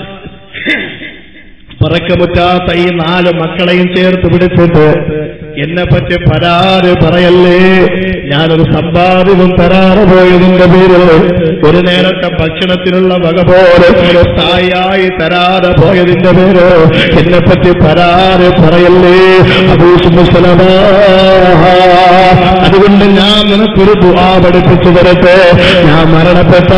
പറക്കമുറ്റാത്ത ഈ നാല് മക്കളെയും ചേർത്ത് പിടിച്ചിട്ട് എന്നെ പറ്റി പരാതി പറയല്ലേ ഞാനൊരു സമ്പാദ്യവും തരാറ് പോയതിന്റെ പേരിൽ ഒരു നേരത്തെ ഭക്ഷണത്തിനുള്ള വക പോലെ സ്ഥായിയായി തരാതെ പോയതിന്റെ പേര് എന്നെ പറ്റി പരാതി പറയല്ലേ അബൂസുമുസലമ അതുകൊണ്ട് ഞാൻ നിനക്കൊരു ദുആ പഠിപ്പിച്ചു തരട്ടെ ഞാൻ മരണപ്പെട്ട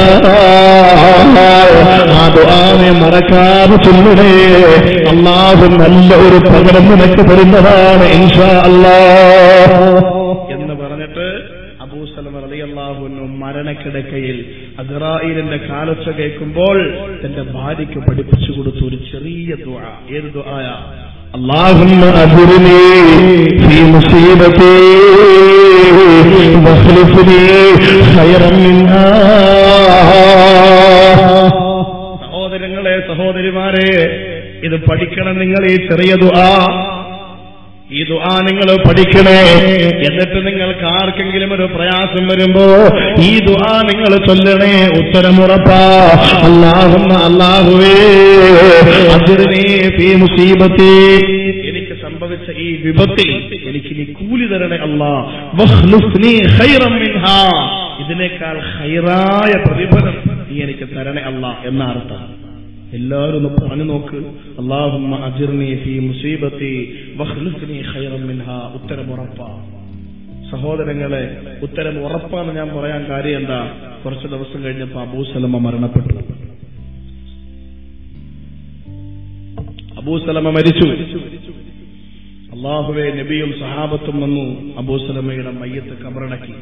ആ ദുആനെ മറക്കാതെ ചൊല്ലണേ അള്ളാഹു നല്ല ഒരു പകരം നിനക്ക് തരുന്നതാണ് ഇൻഷാ അല്ലാ എന്ന് പറഞ്ഞിട്ട് അബൂസലമ റളിയല്ലാഹുവിനു മരണക്കിടക്കയിൽ അസ്രായിലിന്റെ കാലൊച്ച കേൾക്കുമ്പോൾ തന്റെ ഭാര്യയ്ക്ക് പഠിപ്പിച്ചു കൊടുത്തു ഒരു ചെറിയ ദുആ ഏത് ദുആയ اللهم أجرني في مصيبتي واخلفني خيرا منها സഹോദരങ്ങളെ സഹോദരിമാരെ ഇത് പഠിക്കണം നിങ്ങൾ ഈ ചെറിയ ദുആ ഈ ദുആ നിങ്ങൾ പഠിക്കണേ എന്നിട്ട് നിങ്ങൾക്ക് ആർക്കെങ്കിലും ഒരു പ്രയാസം വരുമ്പോ ഈ ദുആ നിങ്ങൾ ചൊല്ലണേ ഉത്തരമുറപ്പാ അല്ലാഹുമ്മ അല്ലാഹുവേ അജ്റിനീ ഫീ മുസീബത്തി എനിക്ക് സംഭവിച്ച ഈ വിപത്തിൽ എനിക്ക് നീ കൂലി തരണേ അല്ലാ വഖ്ലുഫ്നി ഖൈറൻ മിൻഹാ ഇതിനേക്കാൾ ഖൈറായ പ്രതിഫലം നീ എനിക്ക് തരണേ അല്ലാ എന്ന അർത്ഥം എല്ലാവരും ഒന്ന് പറഞ്ഞു നോക്ക് അള്ളാഹുമ്മ അജിർനി ഫീ മുസീബത്തി വഖ്ലുഫ്നി ഖൈറൻ മിൻഹാ ഉത്തരം ഉറപ്പാ സഹോദരങ്ങളെ ഉത്തരം ഉറപ്പാന്ന് ഞാൻ പറയാൻ കാര്യം എന്താ കുറച്ച് ദിവസം കഴിഞ്ഞപ്പോ അബൂസലമ മരണപ്പെട്ടു അബൂസലമ മരിച്ചു അള്ളാഹുവെ നബിയും സഹാബത്തും വന്നു അബൂസലമയുടെ മയ്യത്ത് കബറടക്കി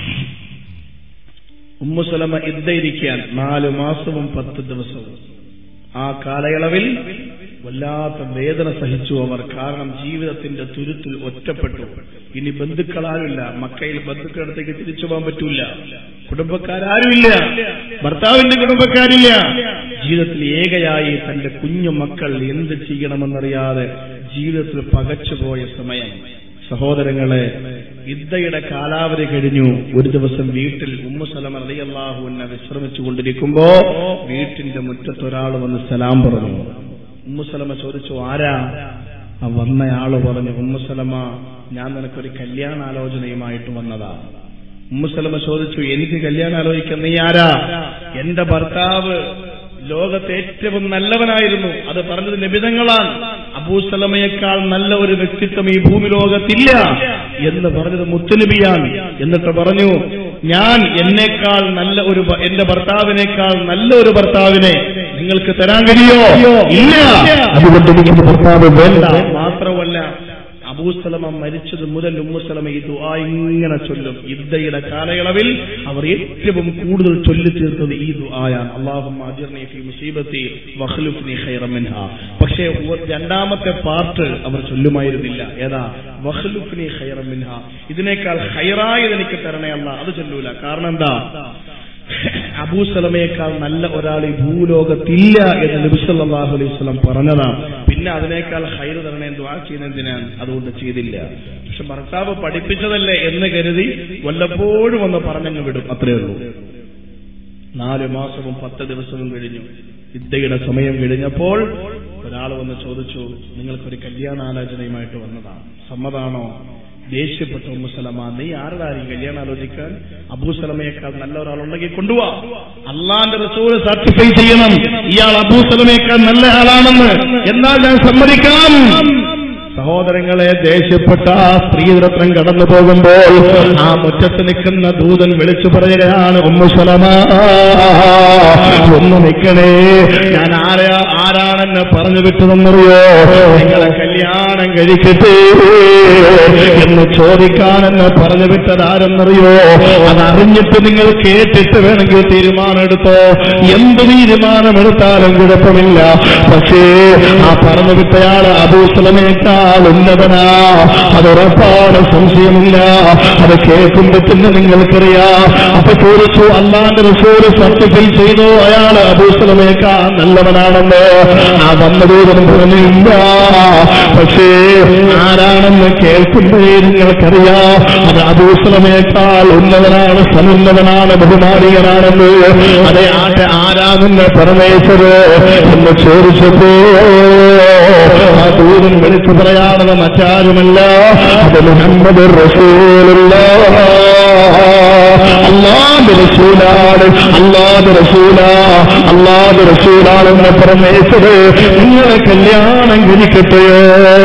ഉമ്മുസലമ ഇദ്ദയിരിക്കാൻ നാല് മാസവും പത്ത് ദിവസവും ആ കാലയളവിൽ വല്ലാത്ത വേദന സഹിച്ചു അവർ കാരണം ജീവിതത്തിന്റെ തുരുത്തിൽ ഒറ്റപ്പെട്ടു ഇനി ബന്ധുക്കളാരുമില്ല മക്കയിൽ ബന്ധുക്കളടുത്തേക്ക് തിരിച്ചു പോകാൻ പറ്റൂല കുടുംബക്കാരാരുമില്ല ഭർത്താവിന്റെ കുടുംബക്കാരില്ല ജീവിതത്തിൽ ഏകയായി തന്റെ കുഞ്ഞു മക്കൾ എന്ത് ചെയ്യണമെന്നറിയാതെ ജീവിതത്തിൽ പകച്ചുപോയ സമയം സഹോദരങ്ങളെ ഇദ്ദയുടെ കാലാവധി കഴിഞ്ഞു ഒരു ദിവസം വീട്ടിൽ ഉമ്മുസലമ റളിയല്ലാഹുവിനെ വിശ്രമിച്ചു കൊണ്ടിരിക്കുമ്പോ വീട്ടിന്റെ മുറ്റത്തൊരാൾ വന്ന് സലാം പറഞ്ഞു ഉമ്മുസലമ ചോദിച്ചു ആരാ ആ വന്നയാള് പറഞ്ഞു ഉമ്മുസലമ ഞാൻ നിനക്കൊരു കല്യാണാലോചനയുമായിട്ട് വന്നതാ ഉമ്മുസലമ ചോദിച്ചു എനിക്ക് കല്യാണം ആലോചിക്കാൻ നീ ആരാ എന്റെ ഭർത്താവ് ലോകത്തെ ഏറ്റവും നല്ലവനായിരുന്നു അത് പറഞ്ഞത് നിബിധങ്ങളാണ് അബൂസലമയേക്കാൾ നല്ല ഒരു വ്യക്തിത്വം ഈ ഭൂമി ലോകത്തില്ല എന്ന് പറഞ്ഞത് മുത്തുനബിയാണ് എന്നിട്ട് പറഞ്ഞു ഞാൻ എന്നേക്കാൾ നല്ല ഒരു ഭ- എന്റെ ഭർത്താവിനേക്കാൾ നല്ല ഒരു ഭർത്താവിനെ നിങ്ങൾക്ക് തരാൻ കഴിയോ ഇല്ല അതുകൊണ്ട് എനിക്ക് ഭർത്താവ് വേണ്ട മാത്രമല്ല അബൂസലമ മരിച്ചത് മുതൽ ഉമ്മുസലമ ഈ ദുആ ഇങ്ങനെ ചൊല്ലും ഇദ്ദയുടെ കാലയളവിൽ അവർ ഏറ്റവും കൂടുതൽ ചൊല്ലി തീർത്തത് ഈ ദുആയാണ് അല്ലാഹുമ്മ അജിർനി ഫീ മുസീബത്തി വഖ്ലുഫ്നി ഖൈറൻ മിൻഹാ പക്ഷേ ഉവ- രണ്ടാമത്തെ പാർട്ട് അവർ ചൊല്ലുമായിരുന്നില്ല ഏതാ വഖ്ലുഫ്നി ഖൈറൻ മിൻഹാ ഇതിനേക്കാൾ ഖൈറായത് എനിക്ക് തരണേ അല്ല അത് ചൊല്ലൂല കാരണം എന്താ അബൂസലമയേക്കാൾ നല്ല ഒരാൾ ഈ ഭൂലോകത്തില്ല എന്ന് നബിസല്ലാഹു അലൈഹി സ്വലം പറഞ്ഞതാണ് പിന്നെ അതിനേക്കാൾ ഹൈറ് തരണേ ദ്വാ ചെയ്യുന്നതിനാണ് അതുകൊണ്ട് ചെയ്തില്ല പക്ഷെ ഭർത്താവ് പഠിപ്പിച്ചതല്ലേ എന്ന് കരുതി വല്ലപ്പോഴും ഒന്ന് പറഞ്ഞങ്ങ് വിടും അത്രേ ഉള്ളൂ നാല് മാസവും പത്ത് ദിവസവും കഴിഞ്ഞു ഇദ്ദയുടെ സമയം കഴിഞ്ഞപ്പോൾ ഒരാൾ വന്ന് ചോദിച്ചു നിങ്ങൾക്കൊരു കല്യാണാലോചനയുമായിട്ട് വന്നതാണ് സമ്മതാണോ ദേഷ്യപ്പെട്ട ഉമ്മുസലമ നീ ആരുടെ ഈ കല്യാണം ആലോചിക്കാൻ അബൂസലമയേക്കാൾ നല്ല ഒരാളുണ്ടെങ്കിൽ കൊണ്ടുപോവാ അള്ളാന്റെ റസൂല് സർട്ടിഫൈ ചെയ്യണം ഇയാൾ അബൂസലമയേക്കാൾ നല്ല ആളാണെന്ന് എന്നാൽ ഞാൻ സമ്മതിക്കാം സഹോദരങ്ങളെ ദേഷ്യപ്പെട്ട ആ സ്ത്രീരത്നം കടന്നു പോകുമ്പോൾ ആ മുറ്റത്ത് നിൽക്കുന്ന ദൂതൻ വിളിച്ചു പറയുകയാണ് ഉമ്മുസലമ ഒന്ന് നിൽക്കണേ ഞാൻ ആരാ ആരാണെന്ന് പറഞ്ഞു വിട്ടതെന്നറിയോ നിങ്ങളെ കല്യാണം കഴിക്കട്ടെ എന്ന് ചോദിക്കാനെന്ന് പറഞ്ഞു വിട്ടത് ആരെന്നറിയോ അതറിഞ്ഞിട്ട് നിങ്ങൾ കേട്ടിട്ട് വേണമെങ്കിൽ തീരുമാനമെടുത്തോ എന്ത് തീരുമാനമെടുത്താലും കുഴപ്പമില്ല പക്ഷേ ആ പറഞ്ഞു വിട്ടയാൾ അബൂസലമേക്കാൾ നബിയേക്കാൾ ഉന്നതനാ അതുറപ്പാണ് സംശയമില്ല അത് കേൾക്കുമ്പോ തന്നെ നിങ്ങൾക്കറിയാം അപ്പൊ ചോദിച്ചു അള്ളാന്റെ റസൂല് സർട്ടിഫൈ ചെയ്തു അയാൾ അബൂസലമേക്കാൾ നല്ലവനാണെന്ന് ആ വന്നതൂതൻ പറഞ്ഞില്ല പക്ഷേ ആരാണെന്ന് കേൾക്കുമ്പോഴേ നിങ്ങൾക്കറിയാം അത് അബൂസലമേക്കാൾ ഉന്നതനാണ് സമുന്നതനാണ് ബഹുമാനീയനാണെന്ന് അതേ ആട്ടെ ആരാണെന്ന് പറഞ്ഞേച്ചത് എന്ന് ചോദിച്ചപ്പോ ആ ദൂതൻ വിളിച്ചു പറയാണത് മറ്റാരുമല്ല അത് മുഹമ്മദ് റസൂലുള്ള അള്ളാഹ് റസൂലാണ് അള്ളാഹ് റസൂല അള്ളാഹ് റസൂലാണെന്ന് പറഞ്ഞേച്ചത് നിങ്ങളെ കല്യാണം കഴിക്കട്ടെയോ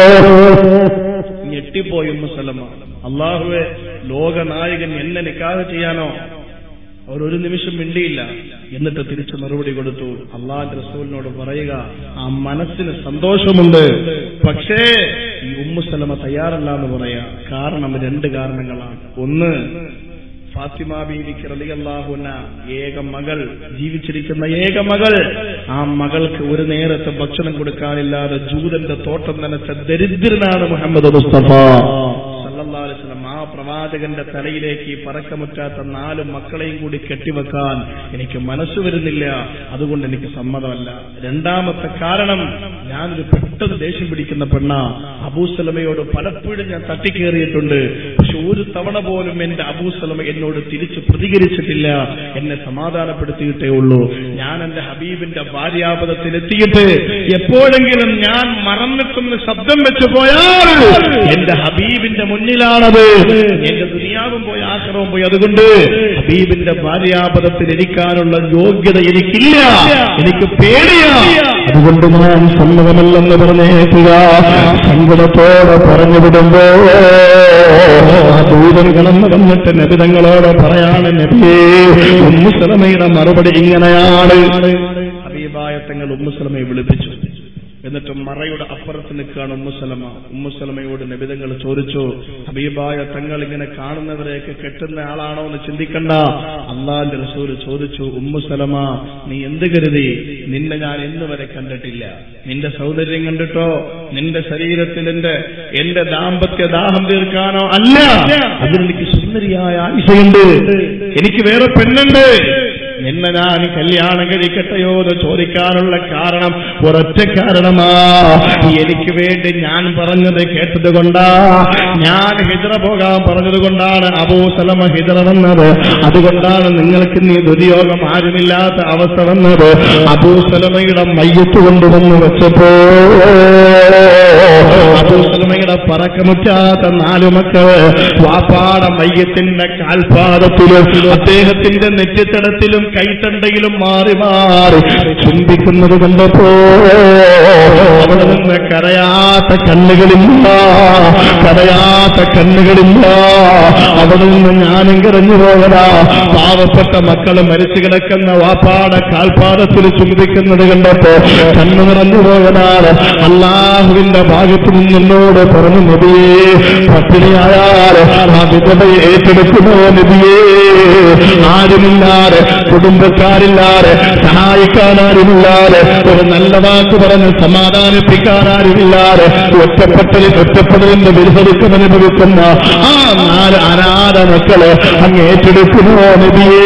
ഞെട്ടിപ്പോയി മുസലമ അള്ളാഹുവെ ലോകനായകൻ എന്നെ നിക്കാഹ് ചെയ്യാനോ അവർ ഒരു നിമിഷം മിണ്ടിയില്ല എന്നിട്ട് തിരിച്ചു മറുപടി കൊടുത്തു അള്ളാഹ് റസൂലിനോട് പറയുക ആ മനസ്സിന് സന്തോഷമുണ്ട് പക്ഷേ ഈ ഉമ്മുസലമ തയ്യാറല്ല എന്ന് പറയാ കാരണം രണ്ട് കാരണങ്ങളാണ് ഒന്ന് ഫാത്തിമ ബീവിക്ക് റളിയല്ലാഹുന്ന ഏക മകൾ ജീവിച്ചിരിക്കുന്ന ഏക മകൾ ആ മകൾക്ക് ഒരു നേരത്തെ ഭക്ഷണം കൊടുക്കാനില്ലാതെ ജൂതന്റെ തോട്ടം നനച്ച ദരിദ്രനാണ് മുഹമ്മദ് മുസ്തഫ സല്ലല്ലാഹു അലൈഹി വസല്ലം ആ പ്രവാചകന്റെ തലയിലേക്ക് ഈ പറക്കമുറ്റാത്ത നാല് മക്കളെയും കൂടി കെട്ടിവെക്കാൻ എനിക്ക് മനസ്സ് വരുന്നില്ല അതുകൊണ്ട് എനിക്ക് സമ്മതമല്ല രണ്ടാമത്തെ കാരണം ഞാനൊരു പെട്ടെന്ന് ദേഷ്യം പിടിക്കുന്ന പെണ്ണ അബൂസലമയോട് പലപ്പോഴും ഞാൻ തട്ടിക്കേറിയിട്ടുണ്ട് പക്ഷെ ഒരു തവണ പോലും എന്റെ അബൂസലമ എന്നോട് തിരിച്ച് പ്രതികരിച്ചിട്ടില്ല എന്നെ സമാധാനപ്പെടുത്തിയിട്ടേ ഉള്ളൂ ഞാൻ എന്റെ ഹബീബിന്റെ ഭാര്യാപദത്തിൽ എത്തിയിട്ട് എപ്പോഴെങ്കിലും ഞാൻ മറന്നിട്ടൊന്ന് ശബ്ദം വെച്ചു പോയാൽ എന്റെ ഹബീബിന്റെ മുന്നിലാണത് എന്റെ ദുനിയാവും പോയി ആശ്രമം പോയി അതുകൊണ്ട് ഹബീബിന്റെ ഭാര്യാപദത്തിൽ ഇരിക്കാനുള്ള യോഗ്യത എനിക്കില്ല എനിക്ക് പേടിയാ അതുകൊണ്ട് ഞാൻ സമ്മതമല്ലെന്ന് പറഞ്ഞേക്കുക സങ്കടത്തോടെ പറഞ്ഞു വിടുമ്പോ ആ ദൂതൻ കടന്നു വന്നിട്ട് നബിതങ്ങളോട് പറയാണ് നബിയേ ഉമ്മുസലമയുടെ മറുപടി ഇങ്ങനെയാണ് ഹബീബായ തങ്ങൾ ഉമ്മുസലമയെ വിളിപ്പിച്ചു എന്നിട്ട് മറയുടെ അപ്പുറത്ത് നിൽക്കുകയാണ് ഉമ്മുസലമ ഉമ്മുസലമയോട് നബിതങ്ങൾ ചോദിച്ചു ഹബീബായ തങ്ങൾ ഇങ്ങനെ കാണുന്നവരെയൊക്കെ കെട്ടുന്ന ആളാണോ എന്ന് ചിന്തിക്കണ്ട അള്ളാന്റെ റസൂല് ചോദിച്ചു ഉമ്മുസലമ നീ എന്ത് കരുതി നിന്നെ ഞാൻ ഇന്ന് വരെ കണ്ടിട്ടില്ല നിന്റെ സൗന്ദര്യം കണ്ടിട്ടോ നിന്റെ ശരീരത്തിൽ എന്റെ എന്റെ ദാമ്പത്യ ദാഹം തീർക്കാനോ അല്ല അതിനെനിക്ക് സുന്ദരിയായ ആയിഷയുണ്ട് എനിക്ക് വേറെ പെണ്ണുണ്ട് നിന്നെ ഞാൻ കല്യാണം കഴിക്കട്ടെയോ എന്ന് ചോദിക്കാനുള്ള കാരണം ഒരൊറ്റ കാരണമാ എനിക്ക് വേണ്ടി ഞാൻ പറഞ്ഞത് കേട്ടത് കൊണ്ടാ ഞാൻ ഹിജറ പോകാൻ പറഞ്ഞത് കൊണ്ടാണ് അബൂസലമ ഹിജറ വന്നത് അതുകൊണ്ടാണ് നിങ്ങൾക്ക് നീ ദുര്യോഗം ആരുമില്ലാത്ത അവസ്ഥ വന്നത് അബൂസലമയുടെ മയ്യത്ത് കൊണ്ടുവന്ന് വെച്ചപ്പോ അബൂസലമയുടെ പറക്കമുറ്റാത്ത നാലു മക്കള് വാപ്പാട മയ്യത്തിന്റെ കാൽപാദത്തിലും അദ്ദേഹത്തിന്റെ നെറ്റിത്തടത്തിലും കൈത്തണ്ടയിലും മാറി മാറി ചുംബിക്കുന്നത് കണ്ടപ്പോ അവിടെ നിന്ന് കരയാത്ത കണ്ണുകളില്ല കരയാത്ത കണ്ണുകളില്ല അവിടെ നിന്ന് ഞാനും കരഞ്ഞു പോകടാ പാവപ്പെട്ട മക്കള് മരിച്ചു കിടക്കുന്ന വാപ്പാട കാൽപാദത്തിൽ ചുംബിക്കുന്നത് കണ്ടപ്പോ കണ്ണു നിറഞ്ഞു പോകടാണ് അള്ളാഹുവിന്റെ ഭാഗത്തു നിന്നോട് പറഞ്ഞു നബിയേ പട്ടിണിയായാൽ ആ വിധവയെ ഏറ്റെടുക്കുമോ നബിയേ ആരുമില്ലാതെ കുടുംബക്കാരില്ലാതെ സഹായിക്കാനാരുമില്ലാതെ ഒരു നല്ല വാക്ക് പറഞ്ഞ് സമാധാനിപ്പിക്കാനാരുമില്ലാതെ ഒറ്റപ്പെട്ടതിൽ ഒറ്റപ്പെടലിന്റെ വിരുദ്ധം അനുഭവിക്കുന്ന ആ നാല് അനാഥ മക്കള് അങ്ങ് ഏറ്റെടുക്കുമോ നബിയേ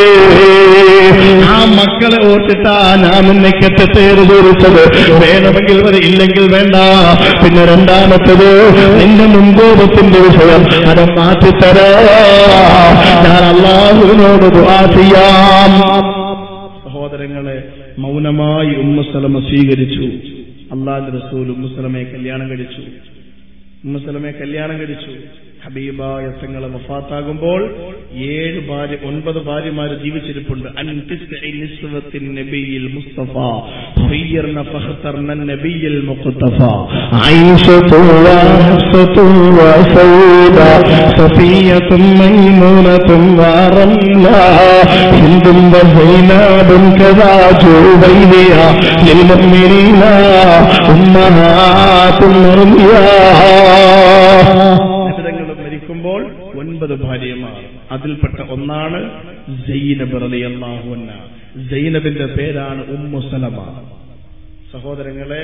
ആ മക്കളെ ഓർത്തിട്ടാ ഞാൻ നിന്നെ കെട്ടത്തേര് ചോദിച്ചത് വേണമെങ്കിൽ വരെ ഇല്ലെങ്കിൽ വേണ്ട പിന്നെ രണ്ടാമത്തത് നിന്റെ മുൻകോപത്തിന്റെ വിഷയം അത് മാറ്റിത്തരാ ഞാൻ അള്ളാഹുവിനോട് ദുആ ചെയ്യാം സഹോദരങ്ങളെ മൗനമായി ഉമ്മസലമ സ്വീകരിച്ചു അള്ളാഹ് റസൂൽ ഉമ്മസലമയെ കല്യാണം കഴിച്ചു ഉമ്മസലമയെ കല്യാണം കഴിച്ചു ഹബീബായ തങ്ങളെ വഫാത്താകുമ്പോൾ ഏഴ് ഭാര്യ ഒൻപത് ഭാര്യമാര് ജീവിച്ചിരിപ്പുണ്ട് അൻ തിസ്ഇ നിസ്വത്തിൻ നബിയിൽ മുസ്തഫ ഖയ്യർന ഫഖ്തർന നബിയിൽ മുഖ്തഫ عيشة وحفصة وسودة صفية ميمونة ورملة هند وزينب كذا جوبينيا للمؤمنين أمهات الأنبياء നബിതങ്ങൾ മരിക്കുമ്പോൾ ഒൻപത് ഭാര്യമാർ അതിൽപ്പെട്ട ഒന്നാണ് ജൈനബ് റളിയല്ലാഹു അൻഹ ജൈനബിന്റെ പേരാണ് ഉമ്മു സലമ സഹോദരങ്ങളെ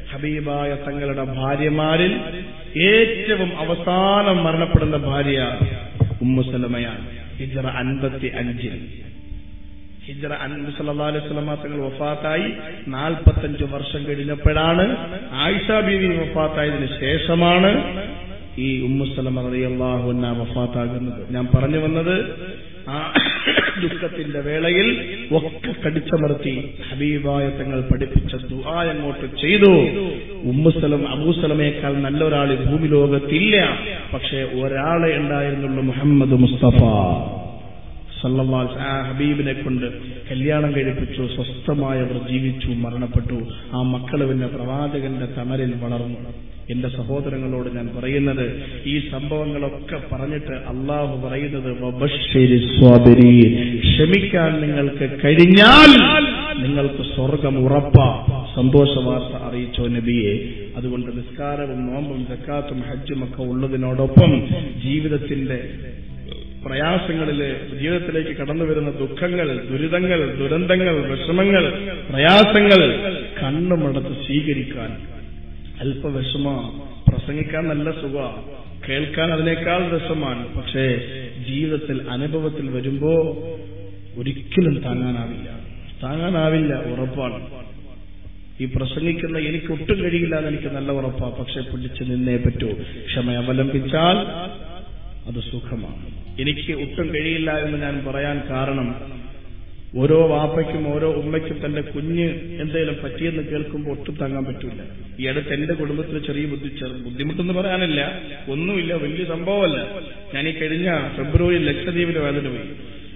ഹബീബായ തങ്ങളുടെ ഭാര്യമാരിൽ ഏറ്റവും അവസാനം മരണപ്പെടുന്ന ഭാര്യ ഉമ്മുസലമയാണ് ഹിജറ അൻപത്തി അഞ്ചിൽ ഹിജറ അൻപത് സല്ലാ അലൈഹി സ്വലമ തങ്ങൾ വഫാത്തായി നാൽപ്പത്തഞ്ച് വർഷം കഴിഞ്ഞപ്പോഴാണ് ആയിഷ ബീവി വഫാത്തായതിനു ശേഷമാണ് ഈ ഉമ്മുസലമ റളിയല്ലാഹുന്ന വഫാത്താകുന്നത് ഞാൻ പറഞ്ഞു വന്നത് ആ ദുഃഖത്തിന്റെ വേളയിൽ ഒക്കെ കടിച്ചമർത്തി ഹബീബായ തങ്ങൾ പഠിപ്പിച്ച ദുആ അങ്ങോട്ട് ചെയ്തു ഉമ്മുസലം അബൂസലമയേക്കാൾ നല്ല ഒരാൾ ഈ ഭൂമി ലോകത്തില്ല പക്ഷേ ഒരാളെ ഉണ്ടായിരുന്നുള്ളൂ മുഹമ്മദ് മുസ്തഫ സല്ലല്ലാഹു അലൈഹി വസല്ലം. ആ ഹബീബിനെ കൊണ്ട് കല്യാണം കഴിപ്പിച്ചു സ്വസ്ഥമായി അവർ ജീവിച്ചു മരണപ്പെട്ടു ആ മക്കൾ പിന്നെ പ്രവാചകന്റെ തമരിൽ വളർന്നു എന്റെ സഹോദരങ്ങളോട് ഞാൻ പറയുന്നത് ഈ സംഭവങ്ങളൊക്കെ പറഞ്ഞിട്ട് അള്ളാഹു പറയുന്നത് വബശ്ശിരി സ്വാബിരീൻ. ക്ഷമിക്കാൻ നിങ്ങൾക്ക് കഴിഞ്ഞാൽ നിങ്ങൾക്ക് സ്വർഗം ഉറപ്പാ സന്തോഷ വാർത്ത അറിയിച്ചോ നബിയെ അതുകൊണ്ട് നിസ്കാരവും നോമ്പും ജക്കാത്തും ഹജ്ജും ഒക്കെ ഉള്ളതിനോടൊപ്പം ജീവിതത്തിന്റെ പ്രയാസങ്ങളില് ജീവിതത്തിലേക്ക് കടന്നു വരുന്ന ദുഃഖങ്ങൾ ദുരിതങ്ങൾ ദുരന്തങ്ങൾ വിഷമങ്ങൾ പ്രയാസങ്ങൾ കണ്ണുമടത്ത് സ്വീകരിക്കാൻ അല്പ വിഷമ പ്രസംഗിക്കാൻ നല്ല സുഖ കേൾക്കാൻ അതിനേക്കാൾ രസമാണ് പക്ഷേ ജീവിതത്തിൽ അനുഭവത്തിൽ വരുമ്പോ ഒരിക്കലും താങ്ങാനാവില്ല താങ്ങാനാവില്ല ഉറപ്പാണ് ഈ പ്രസംഗിക്കുന്ന എനിക്ക് ഒട്ടും കഴിയില്ല എന്ന് എനിക്ക് നല്ല ഉറപ്പാ പക്ഷെ പിടിച്ചു നിന്നേ പറ്റൂ ക്ഷമ അവലംബിച്ചാൽ അത് സുഖമാണ് എനിക്ക് ഒട്ടും കഴിയില്ല എന്ന് ഞാൻ പറയാൻ കാരണം ഓരോ വാപ്പയ്ക്കും ഓരോ ഉമ്മയ്ക്കും തന്റെ കുഞ്ഞ് എന്തെങ്കിലും പറ്റിയെന്ന് കേൾക്കുമ്പോൾ ഒട്ടും താങ്ങാൻ പറ്റില്ല ഈ അടുത്ത് എന്റെ കുടുംബത്തിൽ ചെറിയ ബുദ്ധി ചെറു- ബുദ്ധിമുട്ടെന്ന് പറയാനില്ല ഒന്നുമില്ല വലിയ സംഭവമല്ല ഞാൻ ഈ കഴിഞ്ഞ ഫെബ്രുവരി ലക്ഷദ്വീപിൽ വേദന പോയി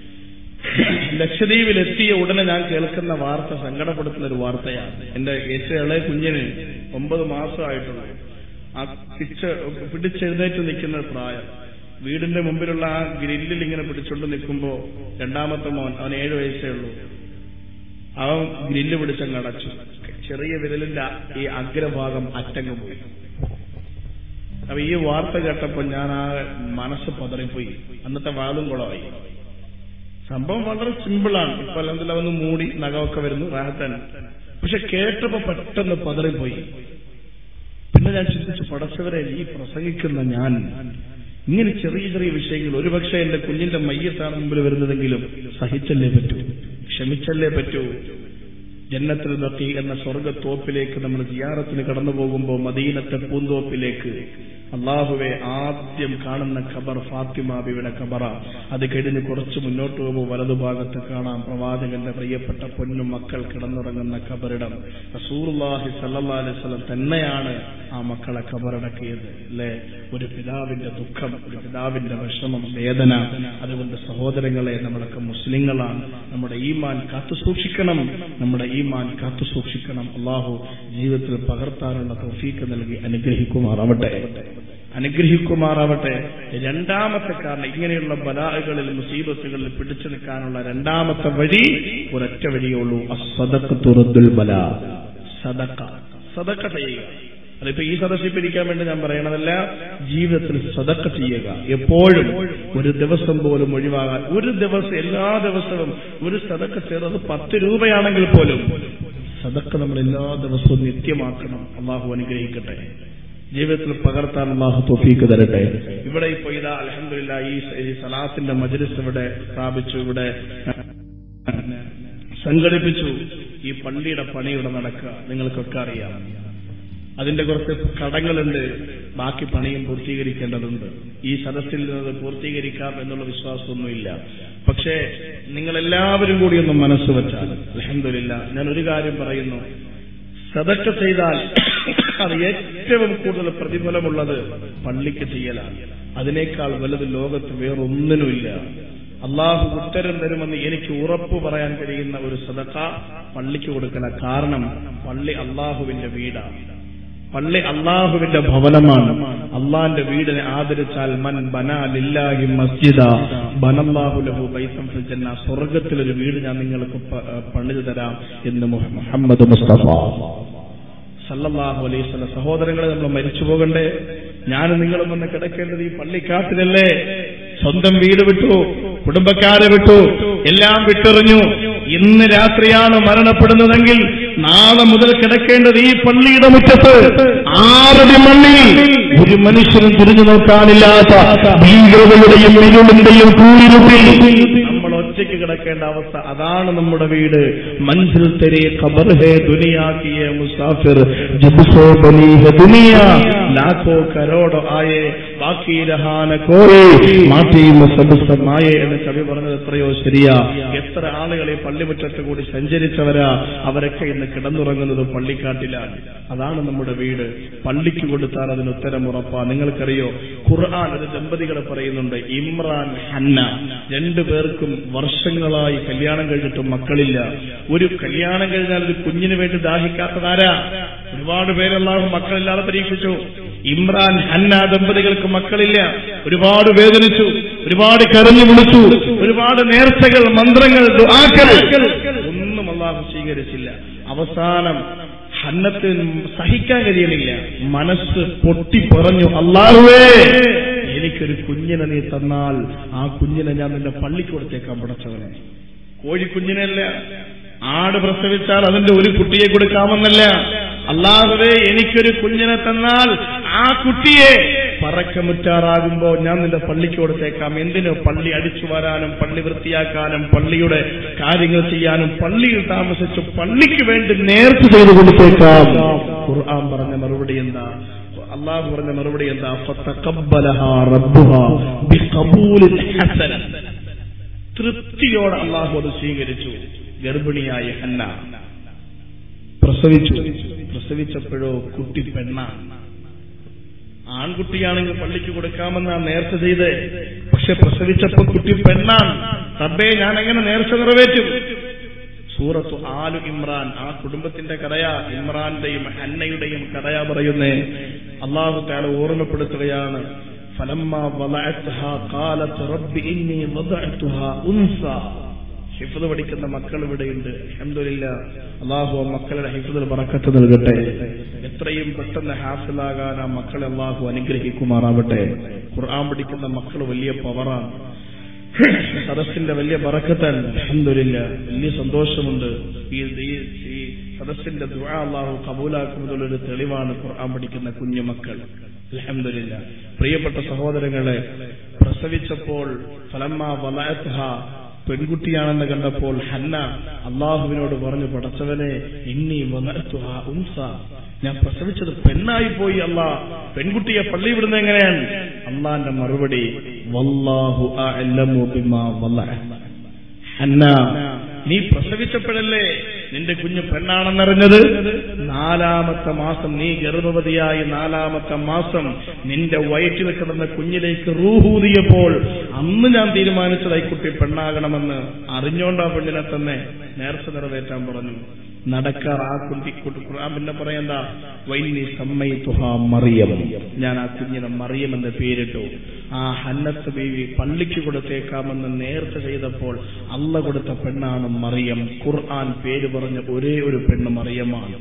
ലക്ഷദ്വീപിലെത്തിയ ഉടനെ ഞാൻ കേൾക്കുന്ന വാർത്ത സങ്കടപ്പെടുത്തുന്ന ഒരു വാർത്തയാണ് എന്റെ ഏറ്റവും ഇളയ കുഞ്ഞിന് ഒമ്പത് മാസമായിട്ടുള്ളൂ ആ പിച്ച് പിടിച്ചെഴുന്നേറ്റ് നിൽക്കുന്ന ഒരു പ്രായം വീടിന്റെ മുമ്പിലുള്ള ആ ഗ്രില്ലിൽ ഇങ്ങനെ പിടിച്ചോണ്ട് നിൽക്കുമ്പോ രണ്ടാമത്തെ മോൻ അവൻ ഏഴു വയസ്സേ ഉള്ളൂ അവൻ ഗ്രില്ല് പിടിച്ചങ്ങ് അടച്ചു ചെറിയ വിരലിന്റെ ഈ അഗ്രഭാഗം അറ്റങ്ങ് പോയി അപ്പൊ ഈ വാർത്ത കേട്ടപ്പോ ഞാൻ ആ മനസ്സ് പതറിപ്പോയി അന്നത്തെ വാതും കുളമായി സംഭവം വളരെ സിമ്പിളാണ് ഇപ്പൊ അല്ലെങ്കിൽ അവന്ന് മൂടി നഖമൊക്കെ വരുന്നു റാഹത്തന്നെ പക്ഷെ കേട്ടപ്പോ പെട്ടെന്ന് പതറിപ്പോയി പിന്നെ ഞാൻ ചിന്തിച്ചു പടച്ചവരെ ഈ പ്രസംഗിക്കുന്ന ഞാൻ ഇങ്ങനെ ചെറിയ ചെറിയ വിഷയങ്ങൾ ഒരുപക്ഷെ എന്റെ കുഞ്ഞിന്റെ മയ്യത്താണ് മുമ്പിൽ വരുന്നതെങ്കിലും സഹിച്ചല്ലേ പറ്റൂ ക്ഷമിച്ചല്ലേ പറ്റൂ ജന്നത്തിൽ ബക്കി എന്ന സ്വർഗത്തോപ്പിലേക്ക് നമ്മൾ സിയാറത്തിന് കടന്നു പോകുമ്പോൾ മദീനത്തെ പൂന്തോപ്പിലേക്ക് അള്ളാഹുവെ ആദ്യം കാണുന്ന ഖബർ ഫാത്തിമ ബിയുടെ ഖബറ അത് കഴിഞ്ഞ് കുറച്ച് മുന്നോട്ട് പോകുമ്പോൾ വലതുഭാഗത്ത് കാണാം പ്രവാചകന്റെ പ്രിയപ്പെട്ട പൊന്നും മക്കൾ കിടന്നുറങ്ങുന്ന ഖബറിടം റസൂർലാഹി സല്ലല്ലാഹു അലൈഹി വസല്ലം തന്നെയാണ് ആ മക്കളെ ഖബറടക്കിയത് അല്ലെ ഒരു പിതാവിന്റെ ദുഃഖം ഒരു പിതാവിന്റെ വിഷമം വേദന അതുകൊണ്ട് സഹോദരങ്ങളെ നമ്മളൊക്കെ മുസ്ലിങ്ങളാണ് നമ്മുടെ ഈമാൻ കാത്തു സൂക്ഷിക്കണം നമ്മുടെ ഈമാൻ കാത്തു സൂക്ഷിക്കണം അള്ളാഹു ജീവിതത്തിൽ പകർത്താനുള്ള തൗഫീക്ക് നൽകി അനുഗ്രഹിക്കുമാറാവട്ടെ അനുഗ്രഹിക്കുമാറാവട്ടെ രണ്ടാമത്തെ കാരണം ഇങ്ങനെയുള്ള ബലാഹകളിൽ മുസീബത്തുകളിൽ പിടിച്ചു നിൽക്കാനുള്ള രണ്ടാമത്തെ വഴി ഒരൊറ്റ വഴിയേ ഉള്ളൂ അസദക്ക് തുറദ്ദുൽ ബല സദക്ക സദക്ക ചെയ്യുക അതിപ്പോ ഈ സദസ്സിൽ പിരിക്കാൻ വേണ്ടി ഞാൻ പറയണതല്ല ജീവിതത്തിൽ സദക്ക ചെയ്യുക എപ്പോഴും ഒരു ദിവസം പോലും ഒഴിവാകാൻ ഒരു ദിവസം എല്ലാ ദിവസവും ഒരു സദക്ക ചേർന്നത് പത്ത് രൂപയാണെങ്കിൽ പോലും സദക്ക നമ്മൾ എല്ലാ ദിവസവും നിത്യമാക്കണം അള്ളാഹു അനുഗ്രഹിക്കട്ടെ ജീവിതത്തിൽ പകർത്താൻ അള്ളാഹു തൊഫീക്ക് തരട്ടെ ഇവിടെ ഇപ്പൊ ഇതാ അലഹമില്ല ഈ ഈ സലാത്തിന്റെ മജ്ലിസ് ഇവിടെ സ്ഥാപിച്ചു ഇവിടെ സംഘടിപ്പിച്ചു ഈ പള്ളിയുടെ പണി ഇവിടെ നടക്കുക നിങ്ങൾക്കൊക്കെ അറിയാം അതിന്റെ കുറച്ച് കടങ്ങളുണ്ട് ബാക്കി പണിയും പൂർത്തീകരിക്കേണ്ടതുണ്ട് ഈ സദസ്സിൽ നിന്നത് പൂർത്തീകരിക്കാം എന്നുള്ള വിശ്വാസമൊന്നുമില്ല പക്ഷേ നിങ്ങൾ എല്ലാവരും കൂടി ഒന്ന് മനസ്സ് വെച്ചാൽ അലഹമില്ല ഞാൻ ഒരു കാര്യം പറയുന്നു സദക്ക ചെയ്താൽ അത് ഏറ്റവും കൂടുതൽ പ്രതിഫലമുള്ളത് പള്ളിക്ക് ചെയ്യലാണ് അതിനേക്കാൾ വലുത് ലോകത്ത് വേറൊന്നിനുമില്ല അള്ളാഹു ഉത്തരം തരുമെന്ന് എനിക്ക് ഉറപ്പ് പറയാൻ കഴിയുന്ന ഒരു സദക്ക പള്ളിക്ക് കൊടുക്കല കാരണം പള്ളി അള്ളാഹുവിന്റെ വീടാണ് പള്ളി അള്ളാഹുവിന്റെ ഭവനമാണ് അള്ളാന്റെ വീടിനെ ആദരിച്ചാൽ മൻ ബനാ ലില്ലാഹി മസ്ജിദ ബനല്ലാഹു ലഹു ബൈത്തം ഫിൽ ജന്ന സ്വർഗ്ഗത്തിലൊരു വീട് ഞാൻ നിങ്ങൾക്ക് പ- പണിതു തരാം എന്ന് മുഹ- മുഹമ്മദ് മുസ്തഫ സല്ലല്ലാഹു അലൈഹി വസല്ലം സഹോദരങ്ങളെ നമ്മൾ മരിച്ചു പോകണ്ടേ ഞാനും നിങ്ങളും വന്ന് കിടക്കേണ്ടത് ഈ പള്ളിക്കാട്ടിലല്ലേ സ്വന്തം വീട് വിട്ടു കുടുംബക്കാരെ വിട്ടു എല്ലാം വിട്ടെറിഞ്ഞു ഇന്ന് രാത്രിയാണ് മരണപ്പെടുന്നതെങ്കിൽ നാളെ മുതൽ കിടക്കേണ്ടത് ഈ പള്ളിയുടെ മുറ്റത്ത് ആറടി മണ്ണിൽ ഒരു മനുഷ്യനും തിരിഞ്ഞു നോക്കാനില്ലാത്ത ഭീകരതയുടെയും ഇരുളിന്റെയും കൂരിരുട്ടിൽ നമ്മൾ ഒറ്റയ്ക്ക് കിടക്കേണ്ട അവസ്ഥ അതാണ് നമ്മുടെ വീട് മൻസിൽ തെരെ ഖബർ ഹേ ദുനിയാക്കിയ മുസാഫിർ ജബ് സോ ബനി ഹെ ദുനിയ ലാഖോ കരോടോ ആയേ ബാക്കി രഹാന കോയെ മാറ്റി സബ് സമായേ എന്ന് കവി പറഞ്ഞത് എത്രയോ ശരിയാ എത്ര ആളുകൾ ഈ പള്ളിമുറ്റത്ത് കൂടി സഞ്ചരിച്ചവരാ അവരൊക്കെ ഇന്ന് കിടന്നുറങ്ങുന്നത് പള്ളിക്കാട്ടിലാണ് അതാണ് നമ്മുടെ വീട് പള്ളിക്ക് കൊടുത്താൽ അതിന് ഉത്തരം ഉറപ്പാ നിങ്ങൾക്കറിയോ ഖുർആൻ ഒരു ദമ്പതികൾ പറയുന്നുണ്ട് ഇമ്രാൻ ഹന്ന രണ്ടു പേർക്കും വർഷങ്ങളായി കല്യാണം കഴിഞ്ഞിട്ടും മക്കളില്ല ഒരു കല്യാണം കഴിഞ്ഞാൽ ഒരു കുഞ്ഞിന് വേണ്ടി ദാഹിക്കാത്തതാരാ ഒരുപാട് പേരെല്ലാവരും മക്കളില്ലാതെ പരീക്ഷിച്ചു ഇമ്രാൻ ഹന്ന ദമ്പതികൾക്ക് മക്കളില്ല ഒരുപാട് വേദനിച്ചു ഒരുപാട് കരഞ്ഞു വിളിച്ചു ഒരുപാട് നേർച്ചകൾ മന്ത്രങ്ങൾ ദുആക്കൾ ഒന്നും അള്ളാഹു സ്വീകരിച്ചില്ല അവസാനം ഹന്നത്തിന് സഹിക്കാൻ കഴിയണില്ല മനസ്സ് പൊട്ടി പറഞ്ഞു അള്ളാഹുവേ എനിക്കൊരു കുഞ്ഞിനെ നീ തന്നാൽ ആ കുഞ്ഞിനെ ഞാൻ നിന്റെ പള്ളിക്ക് കൊടുത്തേക്കാൻ പടച്ചവനെ കോഴിക്കുഞ്ഞിനല്ല ആട് പ്രസവിച്ചാൽ അതിന്റെ ഒരു കുട്ടിയെ കൊടുക്കാമെന്നല്ല അള്ളാഹുവേ എനിക്കൊരു കുഞ്ഞിനെ തന്നാൽ ആ കുട്ടിയെ പറക്കമുറ്റാറാകുമ്പോ ഞാൻ നിന്റെ പള്ളിക്ക് കൊടുത്തേക്കാം എന്തിനു പള്ളി അടിച്ചു വരാനും പള്ളി വൃത്തിയാക്കാനും പള്ളിയുടെ കാര്യങ്ങൾ ചെയ്യാനും പള്ളിയിൽ താമസിച്ചു പള്ളിക്ക് വേണ്ടി നേർച്ച ചെയ്തു കൊടുത്തേക്കാം ഖുർആൻ പറഞ്ഞ മറുപടി എന്താ അള്ളാഹു പറഞ്ഞ മറുപടി എന്താ ഫതഖബ്ബലഹാ റബ്ബുഹാ ബിഖബൂലിൻ ഹസൻ തൃപ്തിയോടെ അള്ളാഹു അത് സ്വീകരിച്ചു ഗർഭിണിയായ ഹന്ന പ്രസവിച്ചു പ്രസവിച്ചപ്പോഴോ കുട്ടി പെണ്ണാണ് ആൺകുട്ടിയാണെങ്കിൽ പള്ളിക്ക് കൊടുക്കാമെന്നാ നേർച്ച ചെയ്ത് പക്ഷെ പ്രസവിച്ചപ്പോ കുട്ടി പെണ്ണാണ് റബ്ബേ ഞാൻ എങ്ങനെ നേർച്ച നിറവേറ്റും സൂറത്തു ആലു ഇമ്രാൻ ആ കുടുംബത്തിന്റെ കഥയാ ഇമ്രാന്റെയും ഹന്നയുടെയും കഥയാ പറയുന്നേ അള്ളാഹു താല ഓർമ്മപ്പെടുത്തുകയാണ് ഫലമ്മ വളഅത്ഹാ ഖാലത്ത് റബ്ബി ഇന്നി വദഅതുഹാ ഉൻസ ഹിഫ്ദ് പഠിക്കുന്ന മക്കൾ ഇവിടെയുണ്ട് അൽഹംദുലില്ലാ അള്ളാഹു ആ മക്കളുടെ ഹിഫ്ദിൽ ബറക്കത്ത് നൽകട്ടെ എത്രയും പെട്ടെന്ന് ഹാഫിലാകാൻ ആ മക്കളെ അള്ളാഹു അനുഗ്രഹിക്കുമാറാവട്ടെ ഖുർആൻ പഠിക്കുന്ന മക്കൾ വലിയ പവറാണ് സദസ്സിന്റെ വലിയ ബറക്കത്താൻ അൽഹംദുലില്ല വലിയ സന്തോഷമുണ്ട് ഈ ഈ- ഈ സദസ്സിന്റെ ദുആ അള്ളാഹു കബൂലാക്കുന്നതിലൊരു തെളിവാണ് ഖുർആൻ പഠിക്കുന്ന കുഞ്ഞുമക്കൾ അൽഹംദുലില്ല പ്രിയപ്പെട്ട സഹോദരങ്ങളെ പ്രസവിച്ചപ്പോൾ ഫലമ്മ വലഅത്ഹ പെൺകുട്ടിയാണെന്ന് കണ്ടപ്പോൾ ഹന്ന അള്ളാഹുവിനോട് പറഞ്ഞു പടച്ചവനെ ഇന്നി വലഅത്ഹ ഉൻസ ഞാൻ പ്രസവിച്ചത് പെണ്ണായി പോയി അല്ല പെൺകുട്ടിയെ പള്ളി വിടുന്നത് എങ്ങനെയാണ് അള്ളാന്റെ മറുപടി വല്ലാഹു അഅലമു ബിമാ വലഅ ഹന്ന നീ പ്രസവിച്ചപ്പോഴല്ലേ നിന്റെ കുഞ്ഞ് പെണ്ണാണെന്നറിഞ്ഞത് നാലാമത്തെ മാസം നീ ഗർഭവതിയായി നാലാമത്തെ മാസം നിന്റെ വയറ്റിൽ കിടന്ന കുഞ്ഞിലേക്ക് റൂഹൂതിയപ്പോൾ അന്ന് ഞാൻ തീരുമാനിച്ചതായി കുട്ടി പെണ്ണാകണമെന്ന് അറിഞ്ഞോണ്ടാ പെണ്ണിനെ തന്നെ നേർച്ച നിറവേറ്റാൻ പറഞ്ഞു നടക്കാർ ആ കുട്ടി കുട്ടി ഖുർആൻ പിന്നെ പറയണ്ട വൈന്നി സമ്മയിത്തുഹ മറിയം ഞാൻ ആ കുഞ്ഞിനെ മറിയം എന്ന് പേരിട്ടു ആ ഹന്നത്ത് ബീവി പള്ളിക്ക് കൊടുത്തേക്കാമെന്ന് നേർച്ച ചെയ്തപ്പോൾ അല്ല കൊടുത്ത പെണ്ണാണ് മറിയം ഖുർആൻ പേര് പറഞ്ഞ ഒരേ ഒരു പെണ്ണ് മറിയമാണ്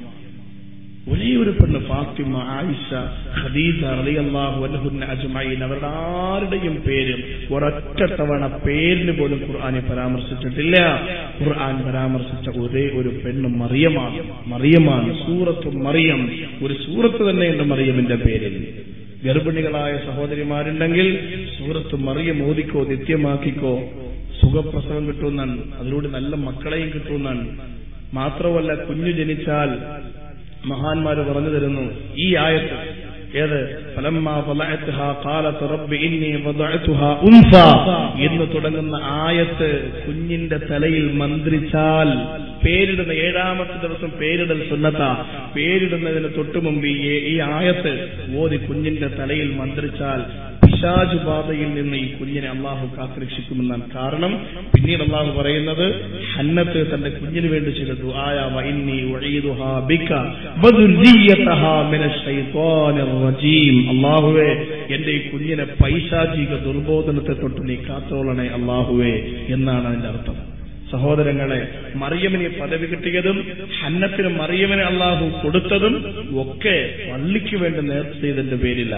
ഒരേ ഒരു പെണ്ണ് ഫാത്തിമ ആയിഷ ഖദീജ റളിയല്ലാഹു അൻഹുന്ന അജ്മഈൻ അവരുടെ ആരുടെയും പേര് ഒരൊറ്റ തവണ പേരിന് പോലും ഖുർആനെ പരാമർശിച്ചിട്ടില്ല ഖുർആൻ പരാമർശിച്ച ഒരേ ഒരു പെണ്ണ് മറിയമാണ് മറിയമാണ് സൂറത്ത് മറിയം ഒരു സൂറത്ത് തന്നെയുണ്ട് മറിയമിന്റെ പേരിൽ ഗർഭിണികളായ സഹോദരിമാരുണ്ടെങ്കിൽ സൂറത്ത് മറിയം ഓദിക്കോ നിത്യമാക്കിക്കോ സുഖപ്രസവം കിട്ടുമെന്നാണ് അതിലൂടെ നല്ല മക്കളെയും കിട്ടുമെന്നാണ് മാത്രമല്ല കുഞ്ഞു ജനിച്ചാൽ മഹാന്മാര് പറഞ്ഞു തരുന്നു ഈ ആയത്ത് ഏത് ഫലമ്മാ വലഅത്ഹാ ഖാലത്ത് റബ്ബി ഇന്നി വദഅതുഹാ ഉൻസ എന്ന് തുടങ്ങുന്ന ആയത്ത് കുഞ്ഞിന്റെ തലയിൽ മന്ത്രിച്ചാൽ പേരിടുന്ന ഏഴാമത്തെ ദിവസം പേരിടൽ സുന്നത്ത പേരിടുന്നതിന് തൊട്ടു മുമ്പ് ഈ ഈ ആയത്ത് ഓതി കുഞ്ഞിന്റെ തലയിൽ മന്ത്രിച്ചാൽ പിശാജ് ബാധയിൽ നിന്ന് ഈ കുഞ്ഞിനെ അള്ളാഹു കാത്തുരക്ഷിക്കുമെന്നാണ് കാരണം പിന്നീട് അള്ളാഹു പറയുന്നത് ഹന്നത്ത് തന്റെ കുഞ്ഞിന് വേണ്ടി ചെയ്ത ദുആയ വഇന്നി ഉഈദുഹാ ബിക വദുർരിയതഹാ മിനശ് ശൈത്വാനിർ റജീം അള്ളാഹുവേ എന്റെ ഈ കുഞ്ഞിനെ പൈശാചിക ദുർബോധനത്തെ തൊട്ട് നീ കാത്തോളണേ അള്ളാഹുവേ എന്നാണ് അതിന്റെ അർത്ഥം സഹോദരങ്ങളെ മറിയമിന് ഈ പദവി കിട്ടിയതും ഹന്നത്തിന് മറിയമിനെ അള്ളാഹു കൊടുത്തതും ഒക്കെ പള്ളിക്ക് വേണ്ടി നേർച്ച ചെയ്തതിന്റെ പേരില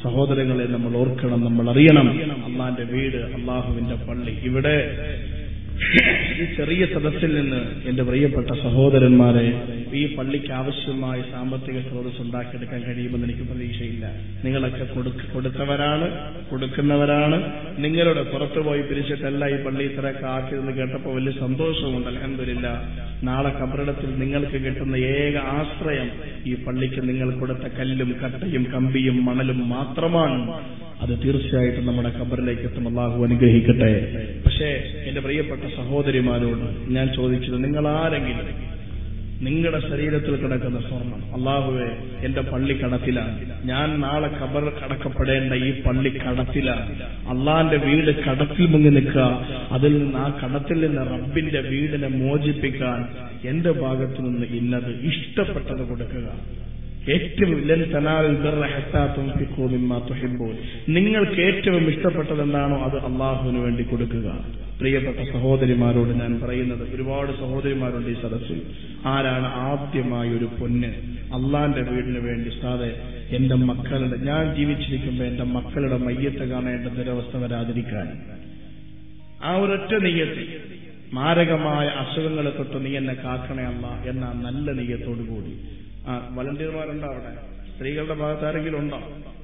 സഹോദരങ്ങളെ നമ്മൾ ഓർക്കണം നമ്മൾ അറിയണം അള്ളാന്റെ വീട് അള്ളാഹുവിന്റെ പള്ളി ഇവിടെ ഈ ചെറിയ സദസ്സിൽ നിന്ന് എന്റെ പ്രിയപ്പെട്ട സഹോദരന്മാരെ ഈ പള്ളിക്ക് ആവശ്യമായ സാമ്പത്തിക സ്രോതസ് ഉണ്ടാക്കിയെടുക്കാൻ കഴിയുമെന്ന് എനിക്ക് പ്രതീക്ഷയില്ല നിങ്ങളൊക്കെ കൊടുക്ക- കൊടുത്തവരാണ് കൊടുക്കുന്നവരാണ് നിങ്ങളുടെ പുറത്തു പോയി പിരിച്ചിട്ടല്ല ഈ പള്ളി ഇത്രയൊക്കെ ആക്കിയതെന്ന് കേട്ടപ്പോൾ വലിയ സന്തോഷമുണ്ട് അലഹമില്ല നാളെ കബറിടത്തിൽ നിങ്ങൾക്ക് കിട്ടുന്ന ഏക ആശ്രയം ഈ പള്ളിക്ക് നിങ്ങൾ കൊടുത്ത കല്ലും കട്ടയും കമ്പിയും മണലും മാത്രമാണ് അത് തീർച്ചയായിട്ടും നമ്മുടെ ഖബറിലേക്ക് എത്തും അള്ളാഹു അനുഗ്രഹിക്കട്ടെ പക്ഷേ എന്റെ പ്രിയപ്പെട്ട സഹോദരിമാരോട് ഞാൻ ചോദിച്ചത് നിങ്ങൾ ആരെങ്കിലും നിങ്ങളുടെ ശരീരത്തിൽ കിടക്കുന്ന സ്വർണം അള്ളാഹുവെ എന്റെ പള്ളി കടത്തിലാണ് ഞാൻ നാളെ ഖബർ കടക്കപ്പെടേണ്ട ഈ പള്ളി കടത്തിലാണ് അള്ളാന്റെ വീട് കടത്തിൽ മുങ്ങി നിൽക്കുക അതിൽ നിന്ന് ആ കടത്തിൽ നിന്ന് റബ്ബിന്റെ വീടിനെ മോചിപ്പിക്കാൻ എന്റെ ഭാഗത്തു നിന്ന് ഇന്നത് ഇഷ്ടപ്പെട്ടത് കൊടുക്കുക ഏറ്റവും ലൻ തനാലുൽ ബിർറ ഹത്താ തുൻഫിഖൂ മിമ്മാ തുഹിബ്ബൂൻ നിങ്ങൾക്ക് ഏറ്റവും ഇഷ്ടപ്പെട്ടത് എന്താണോ അത് അള്ളാഹുവിന് വേണ്ടി കൊടുക്കുക പ്രിയപ്പെട്ട സഹോദരിമാരോട് ഞാൻ പറയുന്നത് ഒരുപാട് സഹോദരിമാരുണ്ട് ഈ സദസ്സിൽ ആരാണ് ആദ്യമായി ഒരു പൊന്ന് അള്ളാന്റെ വീടിന് വേണ്ടി സാതെ എന്റെ മക്കളുടെ ഞാൻ ജീവിച്ചിരിക്കുമ്പോൾ എന്റെ മക്കളുടെ മയ്യത്ത് കാണേണ്ട ദുരവസ്ഥ വരാതിരിക്കാൻ ആ ഒരൊറ്റ നെയ്യത്തിൽ മാരകമായ അസുഖങ്ങളെ തൊട്ട് നീ എന്നെ കാക്കണേ അല്ല എന്ന ആ നല്ല നെയ്യത്തോടു കൂടി ആ വളണ്ടിയർമാരുണ്ടോ അവിടെ സ്ത്രീകളുടെ ഭാഗത്ത് ആരെങ്കിലും ഉണ്ടോ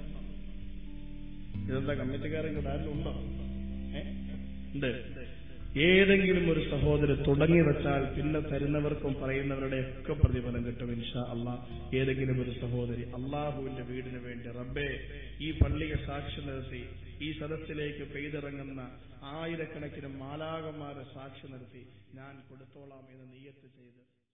ഇതെന്താ കമ്മിറ്റിക്കാരെങ്കിലും ആരെങ്കിലും ഉണ്ടോ ഏ? ഉണ്ട് ഏതെങ്കിലും ഒരു സഹോദരൻ തുടങ്ങി വെച്ചാൽ പിന്നെ തരുന്നവർക്കും പറയുന്നവരുടെ ഒക്കെ പ്രതിഫലം കിട്ടും ഇൻഷാ അള്ളാ ഏതെങ്കിലും ഒരു സഹോദരി അള്ളാഹുവിന്റെ വീടിന് വേണ്ടി റബ്ബേ ഈ പള്ളിയെ സാക്ഷി നിർത്തി ഈ സദസ്സിലേക്ക് പെയ്തിറങ്ങുന്ന ആയിരക്കണക്കിന് മാലാകന്മാരെ സാക്ഷി നിർത്തി ഞാൻ കൊടുത്തോളാം എന്ന് നീയത്ത് ചെയ്ത്